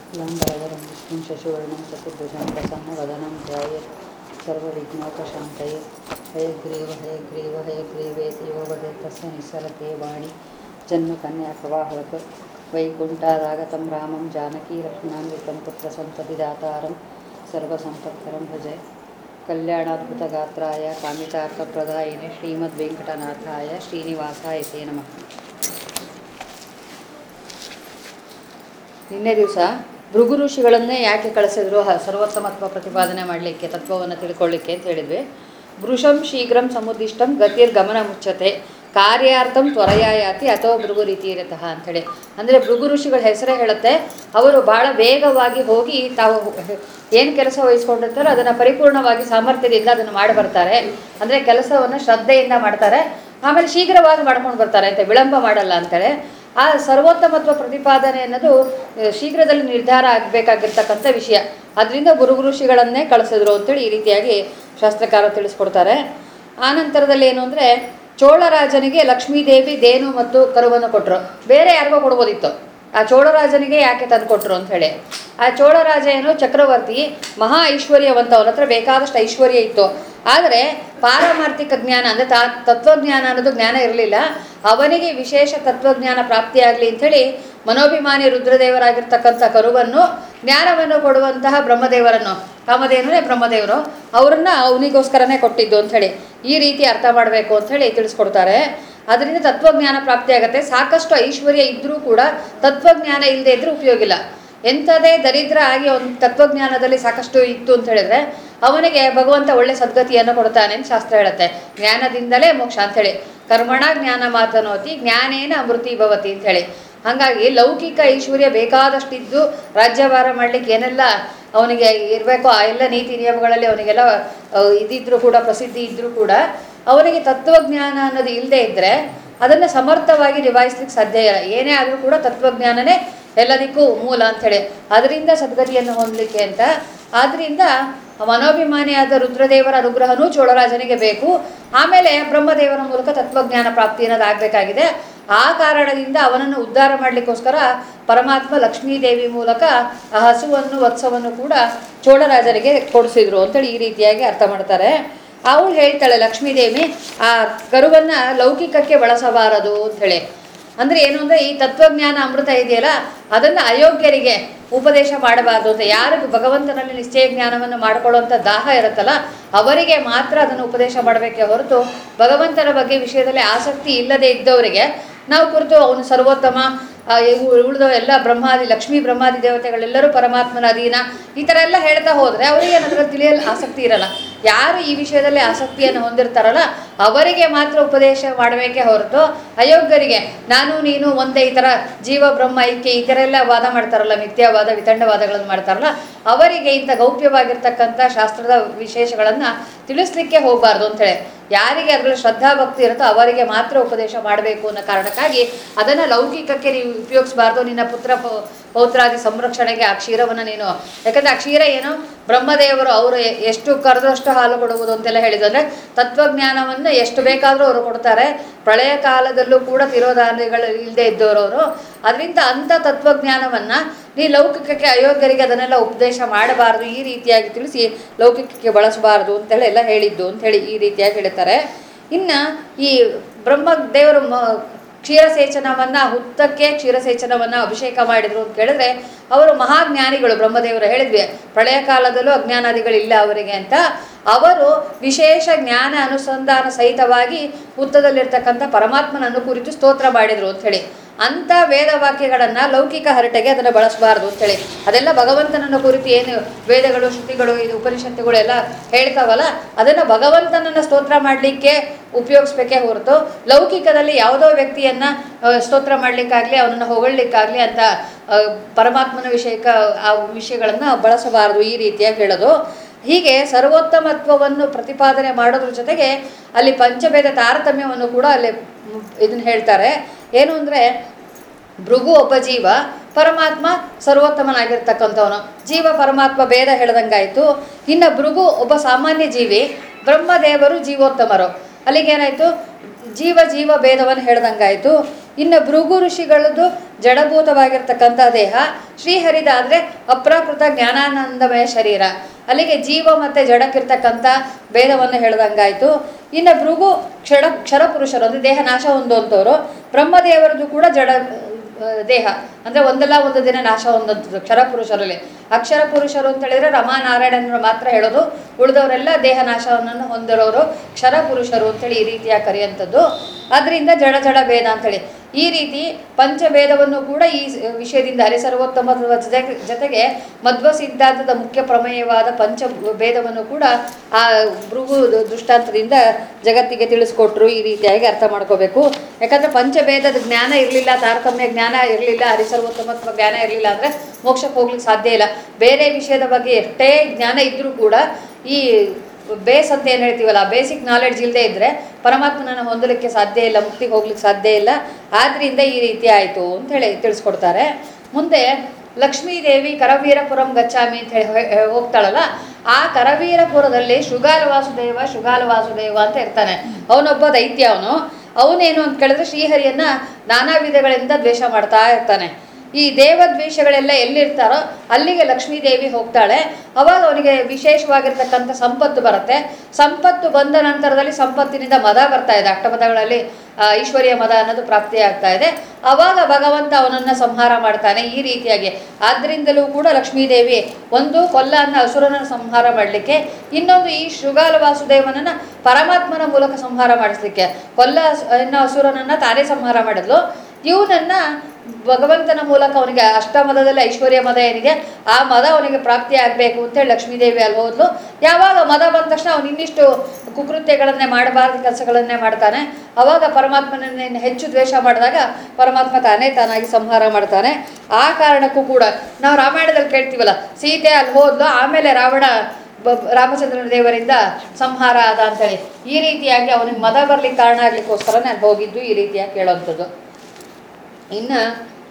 लाम्बरधरं विष्णुं शशिवर्णं चतुर्भुजं प्रसन्नवदनं ध्यायेत् सर्वविघ्नोपशान्तये हयग्रीव हयग्रीव हयग्रीवेति यो वदेत् तस्य निस्सरते वाणि जन्मकन्याप्रवाहवत् वैकुण्ठादागतं रामं जानकीलक्ष्मणान्वितं पुत्रसन्ततिदातारं सर्वसम्पत्करं भजे कल्याणाद्भुतगात्राय कामितार्थप्रदायिने श्रीमद्वेङ्कटनाथाय श्रीनिवासाय ते नमः ನಿನ್ನೆ ದಿವಸ ಭೃಗು ಋಷಿಗಳನ್ನೇ ಯಾಕೆ ಕಳಿಸಿದ್ರು ಹ ಸರ್ವೋತ್ತಮತ್ವ ಪ್ರತಿಪಾದನೆ ಮಾಡಲಿಕ್ಕೆ ತತ್ವವನ್ನು ತಿಳ್ಕೊಳ್ಳಿಕ್ಕೆ ಅಂತ ಹೇಳಿದ್ವಿ ಭೃಶಂ ಶೀಘ್ರಂ ಸಮುದಿಷ್ಟಂ ಗತಿರ್ ಗಮನ ಮುಚ್ಚತೆ ಕಾರ್ಯಾರ್ಥಂ ತ್ವರಯಾಯಾತಿ ಅಥವಾ ಭೃಗು ರೀತಿ ಇರತಃ ಅಂಥೇಳಿ ಅಂದರೆ ಭೃಗು ಋಷಿಗಳ ಹೆಸರೇ ಹೇಳುತ್ತೆ ಅವರು ಭಾಳ ವೇಗವಾಗಿ ಹೋಗಿ ತಾವು ಏನು ಕೆಲಸ ವಹಿಸ್ಕೊಂಡಿರ್ತಾರೋ ಅದನ್ನು ಪರಿಪೂರ್ಣವಾಗಿ ಸಾಮರ್ಥ್ಯದಿಂದ ಅದನ್ನು ಮಾಡಿ ಬರ್ತಾರೆ ಅಂದರೆ ಕೆಲಸವನ್ನು ಶ್ರದ್ಧೆಯಿಂದ ಮಾಡ್ತಾರೆ ಆಮೇಲೆ ಶೀಘ್ರವಾಗಿ ಮಾಡ್ಕೊಂಡು ಬರ್ತಾರೆ ಅಂತ ವಿಳಂಬ ಮಾಡಲ್ಲ ಅಂತೇಳಿ ಆ ಸರ್ವೋತ್ತಮತ್ವ ಪ್ರತಿಪಾದನೆ ಅನ್ನೋದು ಆ, ಶೀಘ್ರದಲ್ಲಿ ನಿರ್ಧಾರ ಆಗಬೇಕಾಗಿರ್ತಕ್ಕಂಥ ವಿಷಯ ಅದರಿಂದ ಗುರು ಋಷಿಗಳನ್ನೇ ಕಳಿಸಿದ್ರು ಅಂತೇಳಿ ಈ ರೀತಿಯಾಗಿ ಶಾಸ್ತ್ರಕಾರ ತಿಳಿಸ್ಕೊಡ್ತಾರೆ ಆನಂತರದಲ್ಲಿ ಏನು ಅಂದರೆ ಚೋಳರಾಜನಿಗೆ ಲಕ್ಷ್ಮೀದೇವಿ ದೇನು ಮತ್ತು ಕರುವನ್ನು ಕೊಟ್ಟರು ಬೇರೆ ಯಾರಿಗೋ ಕೊಡ್ಬೋದಿತ್ತು ಆ ಚೋಳರಾಜನಿಗೆ ಯಾಕೆ ತಂದು ಕೊಟ್ಟರು ಅಂತ ಹೇಳಿ ಆ ಚೋಳರಾಜ ಏನು ಚಕ್ರವರ್ತಿ ಮಹಾ ಐಶ್ವರ್ಯವಂತ ಅವನ ಹತ್ರ ಬೇಕಾದಷ್ಟು ಐಶ್ವರ್ಯ ಇತ್ತು ಆದರೆ ಪಾರಮಾರ್ಥಿಕ ಜ್ಞಾನ ಅಂದರೆ ತಾ ತತ್ವಜ್ಞಾನ ಅನ್ನೋದು ಜ್ಞಾನ ಇರಲಿಲ್ಲ ಅವನಿಗೆ ವಿಶೇಷ ತತ್ವಜ್ಞಾನ ಪ್ರಾಪ್ತಿಯಾಗಲಿ ಅಂಥೇಳಿ ಮನೋಭಿಮಾನಿ ರುದ್ರದೇವರಾಗಿರ್ತಕ್ಕಂಥ ಕರುವನ್ನು ಜ್ಞಾನವನ್ನು ಕೊಡುವಂತಹ ಬ್ರಹ್ಮದೇವರನ್ನು ಕಾಮಧೇನುನೇ ಬ್ರಹ್ಮದೇವರು ಅವರನ್ನ ಅವನಿಗೋಸ್ಕರನೇ ಕೊಟ್ಟಿದ್ದು ಅಂಥೇಳಿ ಈ ರೀತಿ ಅರ್ಥ ಮಾಡಬೇಕು ಅಂಥೇಳಿ ತಿಳಿಸ್ಕೊಡ್ತಾರೆ ಅದರಿಂದ ತತ್ವಜ್ಞಾನ ಪ್ರಾಪ್ತಿಯಾಗತ್ತೆ ಸಾಕಷ್ಟು ಐಶ್ವರ್ಯ ಇದ್ದರೂ ಕೂಡ ತತ್ವಜ್ಞಾನ ಇಲ್ಲದೆ ಇದ್ರೂ ಉಪಯೋಗ ಇಲ್ಲ ಎಂಥದೇ ದರಿದ್ರ ಆಗಿ ಒಂದು ತತ್ವಜ್ಞಾನದಲ್ಲಿ ಸಾಕಷ್ಟು ಇತ್ತು ಅಂತ ಹೇಳಿದ್ರೆ ಅವನಿಗೆ ಭಗವಂತ ಒಳ್ಳೆ ಸದ್ಗತಿಯನ್ನು ಕೊಡ್ತಾನೆ ಅಂತ ಶಾಸ್ತ್ರ ಹೇಳುತ್ತೆ ಜ್ಞಾನದಿಂದಲೇ ಮೋಕ್ಷ ಅಂಥೇಳಿ ಕರ್ಮಣ ಜ್ಞಾನ ಮಾತನೋತಿ ಜ್ಞಾನೇನ ಅಮೃತಿ ಭವತಿ ಅಂಥೇಳಿ ಹಾಗಾಗಿ ಲೌಕಿಕ ಐಶ್ವರ್ಯ ಬೇಕಾದಷ್ಟಿದ್ದು ರಾಜ್ಯಭಾರ ಮಾಡಲಿಕ್ಕೆ ಏನೆಲ್ಲ ಅವನಿಗೆ ಇರಬೇಕು ಆ ಎಲ್ಲ ನೀತಿ ನಿಯಮಗಳಲ್ಲಿ ಅವನಿಗೆಲ್ಲ ಆ, ಇದಿದ್ರೂ ಕೂಡ ಪ್ರಸಿದ್ಧಿ ಇದ್ದರೂ ಕೂಡ ಅವನಿಗೆ ತತ್ವಜ್ಞಾನ ಅನ್ನೋದು ಇಲ್ಲದೆ ಇದ್ದರೆ ಅದನ್ನು ಸಮರ್ಥವಾಗಿ ನಿಭಾಯಿಸ್ಲಿಕ್ಕೆ ಸಾಧ್ಯ ಇಲ್ಲ ಏನೇ ಆದರೂ ಕೂಡ ತತ್ವಜ್ಞಾನನೇ ಎಲ್ಲದಕ್ಕೂ ಮೂಲ ಅಂಥೇಳಿ ಅದರಿಂದ ಸದ್ಗತಿಯನ್ನು ಹೊಂದಲಿಕ್ಕೆ ಅಂತ ಆದ್ದರಿಂದ ಮನೋಭಿಮಾನಿಯಾದ ರುದ್ರದೇವರ ಅನುಗ್ರಹನೂ ಚೋಳರಾಜನಿಗೆ ಬೇಕು ಆಮೇಲೆ ಬ್ರಹ್ಮದೇವರ ಮೂಲಕ ತತ್ವಜ್ಞಾನ ಪ್ರಾಪ್ತಿ ಅನ್ನೋದು ಆಗಬೇಕಾಗಿದೆ ಆ ಕಾರಣದಿಂದ ಅವನನ್ನು ಉದ್ಧಾರ ಮಾಡಲಿಕ್ಕೋಸ್ಕರ ಪರಮಾತ್ಮ ಲಕ್ಷ್ಮೀದೇವಿ ಮೂಲಕ ಆ ಹಸುವನ್ನು ವತ್ಸವನ್ನು ಕೂಡ ಚೋಳರಾಜರಿಗೆ ಕೊಡಿಸಿದ್ರು ಅಂತೇಳಿ ಈ ರೀತಿಯಾಗಿ ಅರ್ಥ ಮಾಡ್ತಾರೆ ಅವಳು ಹೇಳ್ತಾಳೆ ಲಕ್ಷ್ಮೀದೇವಿ ಆ ಕರುವನ್ನು ಲೌಕಿಕಕ್ಕೆ ಬಳಸಬಾರದು ಅಂಥೇಳಿ ಅಂದರೆ ಏನು ಅಂದರೆ ಈ ತತ್ವಜ್ಞಾನ ಅಮೃತ ಇದೆಯಲ್ಲ ಅದನ್ನು ಅಯೋಗ್ಯರಿಗೆ ಉಪದೇಶ ಮಾಡಬಾರ್ದು ಅಂತ ಯಾರಿಗೆ ಭಗವಂತನಲ್ಲಿ ನಿಶ್ಚಯ ಜ್ಞಾನವನ್ನು ಮಾಡಿಕೊಳ್ಳುವಂಥ ದಾಹ ಇರುತ್ತಲ್ಲ ಅವರಿಗೆ ಮಾತ್ರ ಅದನ್ನು ಉಪದೇಶ ಮಾಡಬೇಕೇ ಹೊರತು ಭಗವಂತನ ಬಗ್ಗೆ ವಿಷಯದಲ್ಲಿ ಆಸಕ್ತಿ ಇಲ್ಲದೆ ಇದ್ದವರಿಗೆ ನಾವು ಕುರಿತು ಅವನು ಸರ್ವೋತ್ತಮ ಆ, ಇವು ಉಳಿದ ಎಲ್ಲ ಬ್ರಹ್ಮಾದಿ ಲಕ್ಷ್ಮೀ ಬ್ರಹ್ಮಾದಿ ದೇವತೆಗಳೆಲ್ಲರೂ ಪರಮಾತ್ಮನ ಅಧೀನ ಈ ಥರ ಎಲ್ಲ ಹೇಳ್ತಾ ಹೋದರೆ ಅವರಿಗೆ ಅದರ ತಿಳಿಯಲು ಆಸಕ್ತಿ ಇರಲ್ಲ ಯಾರು ಈ ವಿಷಯದಲ್ಲಿ ಆಸಕ್ತಿಯನ್ನು ಹೊಂದಿರ್ತಾರಲ್ಲ ಅವರಿಗೆ ಮಾತ್ರ ಉಪದೇಶ ಮಾಡಬೇಕೇ ಹೊರತು ಅಯೋಗ್ಯರಿಗೆ ನಾನು ನೀನು ಒಂದೇ ಈ ಥರ ಜೀವ ಬ್ರಹ್ಮ ಐಕ್ಯ ಈ ಥರ ಎಲ್ಲ ವಾದ ಮಾಡ್ತಾರಲ್ಲ ಮಿಥ್ಯಾವಾದ ವಿತಂಡವಾದಗಳನ್ನು ಮಾಡ್ತಾರಲ್ಲ ಅವರಿಗೆ ಇಂಥ ಗೌಪ್ಯವಾಗಿರ್ತಕ್ಕಂಥ ಶಾಸ್ತ್ರದ ವಿಶೇಷಗಳನ್ನು ತಿಳಿಸ್ಲಿಕ್ಕೆ ಹೋಗಬಾರ್ದು ಅಂತೇಳಿ ಯಾರಿಗೆ ಅದರಲ್ಲಿ ಶ್ರದ್ಧಾ ಭಕ್ತಿ ಇರುತ್ತೋ ಅವರಿಗೆ ಮಾತ್ರ ಉಪದೇಶ ಮಾಡಬೇಕು ಅನ್ನೋ ಕಾರಣಕ್ಕಾಗಿ ಅದನ್ನು ಲೌಕಿಕಕ್ಕೆ ನೀವು ಉಪಯೋಗಿಸಬಾರ್ದು ನಿನ್ನ ಪುತ್ರ ಪೌ- ಪೌತ್ರಾದಿ ಸಂರಕ್ಷಣೆಗೆ ಆ ಕ್ಷೀರವನ್ನು ನೀನು ಯಾಕಂದರೆ ಆ ಕ್ಷೀರ ಏನು ಬ್ರಹ್ಮದೇವರು ಅವರು ಎ- ಎಷ್ಟು ಕರೆದಷ್ಟು ಹಾಲು ಕೊಡುವುದು ಅಂತೆಲ್ಲ ಹೇಳಿದ್ರು ಅಂದರೆ ತತ್ವಜ್ಞಾನವನ್ನು ಎಷ್ಟು ಬೇಕಾದರೂ ಅವರು ಕೊಡ್ತಾರೆ ಪ್ರಳಯ ಕಾಲದಲ್ಲೂ ಕೂಡ ತಿರೋಧಾನಿಗಳು ಇಲ್ಲದೆ ಇದ್ದವರು ಅವರು ಅದರಿಂದ ಅಂಥ ತತ್ವಜ್ಞಾನವನ್ನು ನೀ ಲೌಕಿಕಕ್ಕೆ ಅಯೋಗ್ಯರಿಗೆ ಅದನ್ನೆಲ್ಲ ಉಪದೇಶ ಮಾಡಬಾರ್ದು ಈ ರೀತಿಯಾಗಿ ತಿಳಿಸಿ ಲೌಕಿಕಕ್ಕೆ ಬಳಸಬಾರ್ದು ಅಂತೇಳಿ ಎಲ್ಲ ಹೇಳಿದ್ದು ಅಂತೇಳಿ ಈ ರೀತಿಯಾಗಿ ಹೇಳ್ತಾರೆ ಇನ್ನು ಈ ಬ್ರಹ್ಮ ದೇವರು ಮ ಕ್ಷೀರಸೇಚನವನ್ನು ಹುತ್ತಕ್ಕೆ ಕ್ಷೀರಸೇಚನವನ್ನು ಅಭಿಷೇಕ ಮಾಡಿದರು ಅಂತ ಕೇಳಿದ್ರೆ ಅವರು ಮಹಾಜ್ಞಾನಿಗಳು ಬ್ರಹ್ಮದೇವರು ಹೇಳಿದ್ವಿ ಪ್ರಳಯ ಕಾಲದಲ್ಲೂ ಅಜ್ಞಾನಾದಿಗಳಿಲ್ಲ ಅವರಿಗೆ ಅಂತ ಅವರು ವಿಶೇಷ ಜ್ಞಾನ ಅನುಸಂಧಾನ ಸಹಿತವಾಗಿ ಹುತ್ತದಲ್ಲಿರ್ತಕ್ಕಂಥ ಪರಮಾತ್ಮನನ್ನು ಕುರಿತು ಸ್ತೋತ್ರ ಮಾಡಿದರು ಅಂಥೇಳಿ ಅಂಥ ವೇದವಾಕ್ಯಗಳನ್ನು ಲೌಕಿಕ ಹರಟೆಗೆ ಅದನ್ನು ಬಳಸಬಾರ್ದು ಅಂತೇಳಿ ಅದೆಲ್ಲ ಭಗವಂತನನ್ನು ಕುರಿತು ಏನು ವೇದಗಳು ಶ್ರುತಿಗಳು ಇದು ಉಪನಿಷತ್ತುಗಳು ಎಲ್ಲ ಹೇಳ್ತಾವಲ್ಲ ಅದನ್ನು ಭಗವಂತನನ್ನು ಸ್ತೋತ್ರ ಮಾಡಲಿಕ್ಕೆ ಉಪಯೋಗಿಸ್ಬೇಕೇ ಹೊರತು ಲೌಕಿಕದಲ್ಲಿ ಯಾವುದೋ ವ್ಯಕ್ತಿಯನ್ನು ಸ್ತೋತ್ರ ಮಾಡಲಿಕ್ಕಾಗಲಿ ಅವನನ್ನು ಹೊಗಳಲಿಕ್ಕಾಗಲಿ ಅಂತ ಆ, ಪರಮಾತ್ಮನ ವಿಷಯಕ ಆ ವಿಷಯಗಳನ್ನು ಬಳಸಬಾರದು ಈ ರೀತಿಯಾಗಿ ಹೇಳೋದು ಹೀಗೆ ಸರ್ವೋತ್ತಮತ್ವವನ್ನು ಪ್ರತಿಪಾದನೆ ಮಾಡೋದ್ರ ಜೊತೆಗೆ ಅಲ್ಲಿ ಪಂಚಭೇದ ತಾರತಮ್ಯವನ್ನು ಕೂಡ ಅಲ್ಲಿ ಇದನ್ನು ಹೇಳ್ತಾರೆ ಏನು ಅಂದರೆ ಭೃಗು ಒಬ್ಬ ಜೀವ ಪರಮಾತ್ಮ ಸರ್ವೋತ್ತಮನಾಗಿರ್ತಕ್ಕಂಥವನು ಜೀವ ಪರಮಾತ್ಮ ಭೇದ ಹೇಳ್ದಂಗಾಯಿತು ಇನ್ನು ಭೃಗು ಒಬ್ಬ ಸಾಮಾನ್ಯ ಜೀವಿ ಬ್ರಹ್ಮದೇವರು ಜೀವೋತ್ತಮರು ಅಲ್ಲಿಗೇನಾಯಿತು ಜೀವ ಜೀವ ಭೇದವನ್ನು ಹೇಳ್ದಂಗಾಯಿತು ಇನ್ನು ಭೃಗು ಋಷಿಗಳದ್ದು ಜಡಭೂತವಾಗಿರ್ತಕ್ಕಂಥ ದೇಹ ಶ್ರೀಹರಿದಾದರೆ ಅಪ್ರಾಕೃತ ಜ್ಞಾನಾನಂದಮಯ ಶರೀರ ಅಲ್ಲಿಗೆ ಜೀವ ಮತ್ತು ಜಡಕ್ಕಿರ್ತಕ್ಕಂಥ ಭೇದವನ್ನು ಹೇಳ್ದಂಗಾಯಿತು ಇನ್ನು ಭೃಗು ಕ್ಷಣ ಕ್ಷರ ಪುರುಷರು ಅಂದರೆ ದೇಹ ನಾಶ ಹೊಂದುವಂಥವ್ರು ಬ್ರಹ್ಮದೇವರದ್ದು ಕೂಡ ಜಡ ಆ, ದೇಹ ಅಂದರೆ ಒಂದಲ್ಲ ಒಂದು ದಿನ ನಾಶ ಹೊಂದಂಥದ್ದು ಕ್ಷರ ಪುರುಷರಲ್ಲಿ ಅಕ್ಷರ ಪುರುಷರು ಅಂತ ಹೇಳಿದ್ರೆ ರಮಾನಾರಾಯಣನರು ಮಾತ್ರ ಹೇಳೋದು ಉಳಿದವರೆಲ್ಲ ದೇಹ ನಾಶವನ್ನು ಹೊಂದಿರೋರು ಕ್ಷರ ಪುರುಷರು ಅಂತೇಳಿ ಈ ರೀತಿಯಾಗಿ ಕರೆಯುವಂಥದ್ದು ಅದರಿಂದ ಜಡ ಜಡ ಭೇದ ಅಂತೇಳಿ ಈ ರೀತಿ ಪಂಚಭೇದವನ್ನು ಕೂಡ ಈ ಸ- ವಿಷಯದಿಂದ ಹರಿಸರ್ವೋತ್ತಮದ ಜೊತೆಗೆ ಜೊತೆಗೆ ಮಧ್ವ ಸಿದ್ಧಾಂತದ ಮುಖ್ಯ ಪ್ರಮೇಯವಾದ ಪಂಚ ಭೇದವನ್ನು ಕೂಡ ಆ ಭೃಗು ದ- ದೃಷ್ಟಾಂತದಿಂದ ಜಗತ್ತಿಗೆ ತಿಳಿಸ್ಕೊಟ್ರು ಈ ರೀತಿಯಾಗಿ ಅರ್ಥ ಮಾಡ್ಕೋಬೇಕು ಯಾಕಂದರೆ ಪಂಚಭೇದದ ಜ್ಞಾನ ಇರಲಿಲ್ಲ ತಾರತಮ್ಯ ಜ್ಞಾನ ಇರಲಿಲ್ಲ ಹರಿಸರ್ವೋತ್ತಮತ್ವ ಜ್ಞಾನ ಇರಲಿಲ್ಲ ಅಂದರೆ ಮೋಕ್ಷಕ್ಕೆ ಹೋಗ್ಲಿಕ್ಕೆ ಸಾಧ್ಯ ಇಲ್ಲ ಬೇರೆ ವಿಷಯದ ಬಗ್ಗೆ ಎಷ್ಟೇ ಜ್ಞಾನ ಇದ್ದರೂ ಕೂಡ ಈ ಬೇಸ್ ಅಂತ ಏನು ಹೇಳ್ತೀವಲ್ಲ ಬೇಸಿಕ್ ನಾಲೆಡ್ಜ್ ಇಲ್ಲದೆ ಇದ್ದರೆ ಪರಮಾತ್ಮನನ್ನು ಹೊಂದಲಿಕ್ಕೆ ಸಾಧ್ಯ ಇಲ್ಲ ಮುಕ್ತಿಗೆ ಹೋಗ್ಲಿಕ್ಕೆ ಸಾಧ್ಯ ಇಲ್ಲ ಆದ್ದರಿಂದ ಈ ರೀತಿ ಆಯಿತು ಅಂತ ಹೇಳಿ ತಿಳಿಸ್ಕೊಡ್ತಾರೆ ಮುಂದೆ ಲಕ್ಷ್ಮೀದೇವಿ ಕರವೀರಪುರಂ ಗಚ್ಚಾಮಿ ಅಂತ ಹೇಳಿ ಹೋ- ಹೋ- ಹೋಗ್ತಾಳಲ್ಲ ಆ ಕರವೀರಪುರದಲ್ಲಿ ಶೃಗಾಲ ವಾಸುದೇವ ಶೃಗಾಲ ವಾಸುದೇವ ಅಂತ ಇರ್ತಾನೆ ಅವನೊಬ್ಬ ದೈತ್ಯ ಅವನು ಅವನೇನು ಅಂತ ಕೇಳಿದ್ರೆ ಶ್ರೀಹರಿಯನ್ನ ನಾನಾ ವಿಧಗಳಿಂದ ದ್ವೇಷ ಮಾಡ್ತಾ ಇರ್ತಾನೆ ಈ ದೇವದ್ವೇಷಗಳೆಲ್ಲ ಎಲ್ಲಿರ್ತಾರೋ ಅಲ್ಲಿಗೆ ಲಕ್ಷ್ಮೀದೇವಿ ಹೋಗ್ತಾಳೆ ಅವಾಗ ಅವನಿಗೆ ವಿಶೇಷವಾಗಿರ್ತಕ್ಕಂಥ ಸಂಪತ್ತು ಬರುತ್ತೆ ಸಂಪತ್ತು ಬಂದ ನಂತರದಲ್ಲಿ ಸಂಪತ್ತಿನಿಂದ ಮದ ಬರ್ತಾ ಇದೆ ಅಷ್ಟಪದಗಳಲ್ಲಿ ಆ, ಐಶ್ವರ್ಯ ಮದ ಅನ್ನೋದು ಪ್ರಾಪ್ತಿಯಾಗ್ತಾ ಇದೆ ಅವಾಗ ಭಗವಂತ ಅವನನ್ನು ಸಂಹಾರ ಮಾಡ್ತಾನೆ ಈ ರೀತಿಯಾಗಿ ಆದ್ದರಿಂದಲೂ ಕೂಡ ಲಕ್ಷ್ಮೀದೇವಿ ಒಂದು ಕೊಲ್ಲ ಅನ್ನೋ ಅಸುರನ ಸಂಹಾರ ಮಾಡಲಿಕ್ಕೆ ಇನ್ನೊಂದು ಈ ಶೃಗಾಲ ವಾಸುದೇವನನ್ನ ಪರಮಾತ್ಮನ ಮೂಲಕ ಸಂಹಾರ ಮಾಡಿಸ್ಲಿಕ್ಕೆ ಕೊಲ್ಲ ಅಸ್- ಅನ್ನೋ ಅಸುರನನ್ನ ತಾನೇ ಸಂಹಾರ ಮಾಡಿದ್ಲು ಇವನನ್ನ ಭಗವಂತನ ಮೂಲಕ ಅವನಿಗೆ ಅಷ್ಟಮದದಲ್ಲಿ ಐಶ್ವರ್ಯ ಮದ ಏನಿದೆ ಆ ಮದ ಅವನಿಗೆ ಪ್ರಾಪ್ತಿ ಆಗಬೇಕು ಅಂತೇಳಿ ಲಕ್ಷ್ಮೀದೇವಿ ಅಲ್ಲಿ ಹೋದ್ಲು ಯಾವಾಗ ಮದ ಬಂದ ತಕ್ಷಣ ಅವನು ಇನ್ನಿಷ್ಟು ಕುಕೃತ್ಯಗಳನ್ನೇ ಮಾಡಬಾರ್ದು ಕೆಲಸಗಳನ್ನೇ ಮಾಡ್ತಾನೆ ಅವಾಗ ಪರಮಾತ್ಮನನ್ನ ಇನ್ನು ಹೆಚ್ಚು ದ್ವೇಷ ಮಾಡಿದಾಗ ಪರಮಾತ್ಮ ತಾನೇ ತಾನಾಗಿ ಸಂಹಾರ ಮಾಡ್ತಾನೆ ಆ ಕಾರಣಕ್ಕೂ ಕೂಡ ನಾವು ರಾಮಾಯಣದಲ್ಲಿ ಕೇಳ್ತೀವಲ್ಲ ಸೀತೆ ಅಲ್ಲಿ ಹೋದ್ಲು ಆಮೇಲೆ ರಾವಣ ಬ- ರಾಮಚಂದ್ರನ ದೇವರಿಂದ ಸಂಹಾರ ಆದ ಅಂತೇಳಿ ಈ ರೀತಿಯಾಗಿ ಅವನಿಗೆ ಮದ ಬರ್ಲಿಕ್ಕೆ ಕಾರಣ ಆಗ್ಲಿಕ್ಕೋಸ್ಕರನೇ ಅಲ್ಲಿ ಹೋಗಿದ್ದು ಈ ರೀತಿಯಾಗಿ ಕೇಳೋವಂಥದ್ದು ಇನ್ನು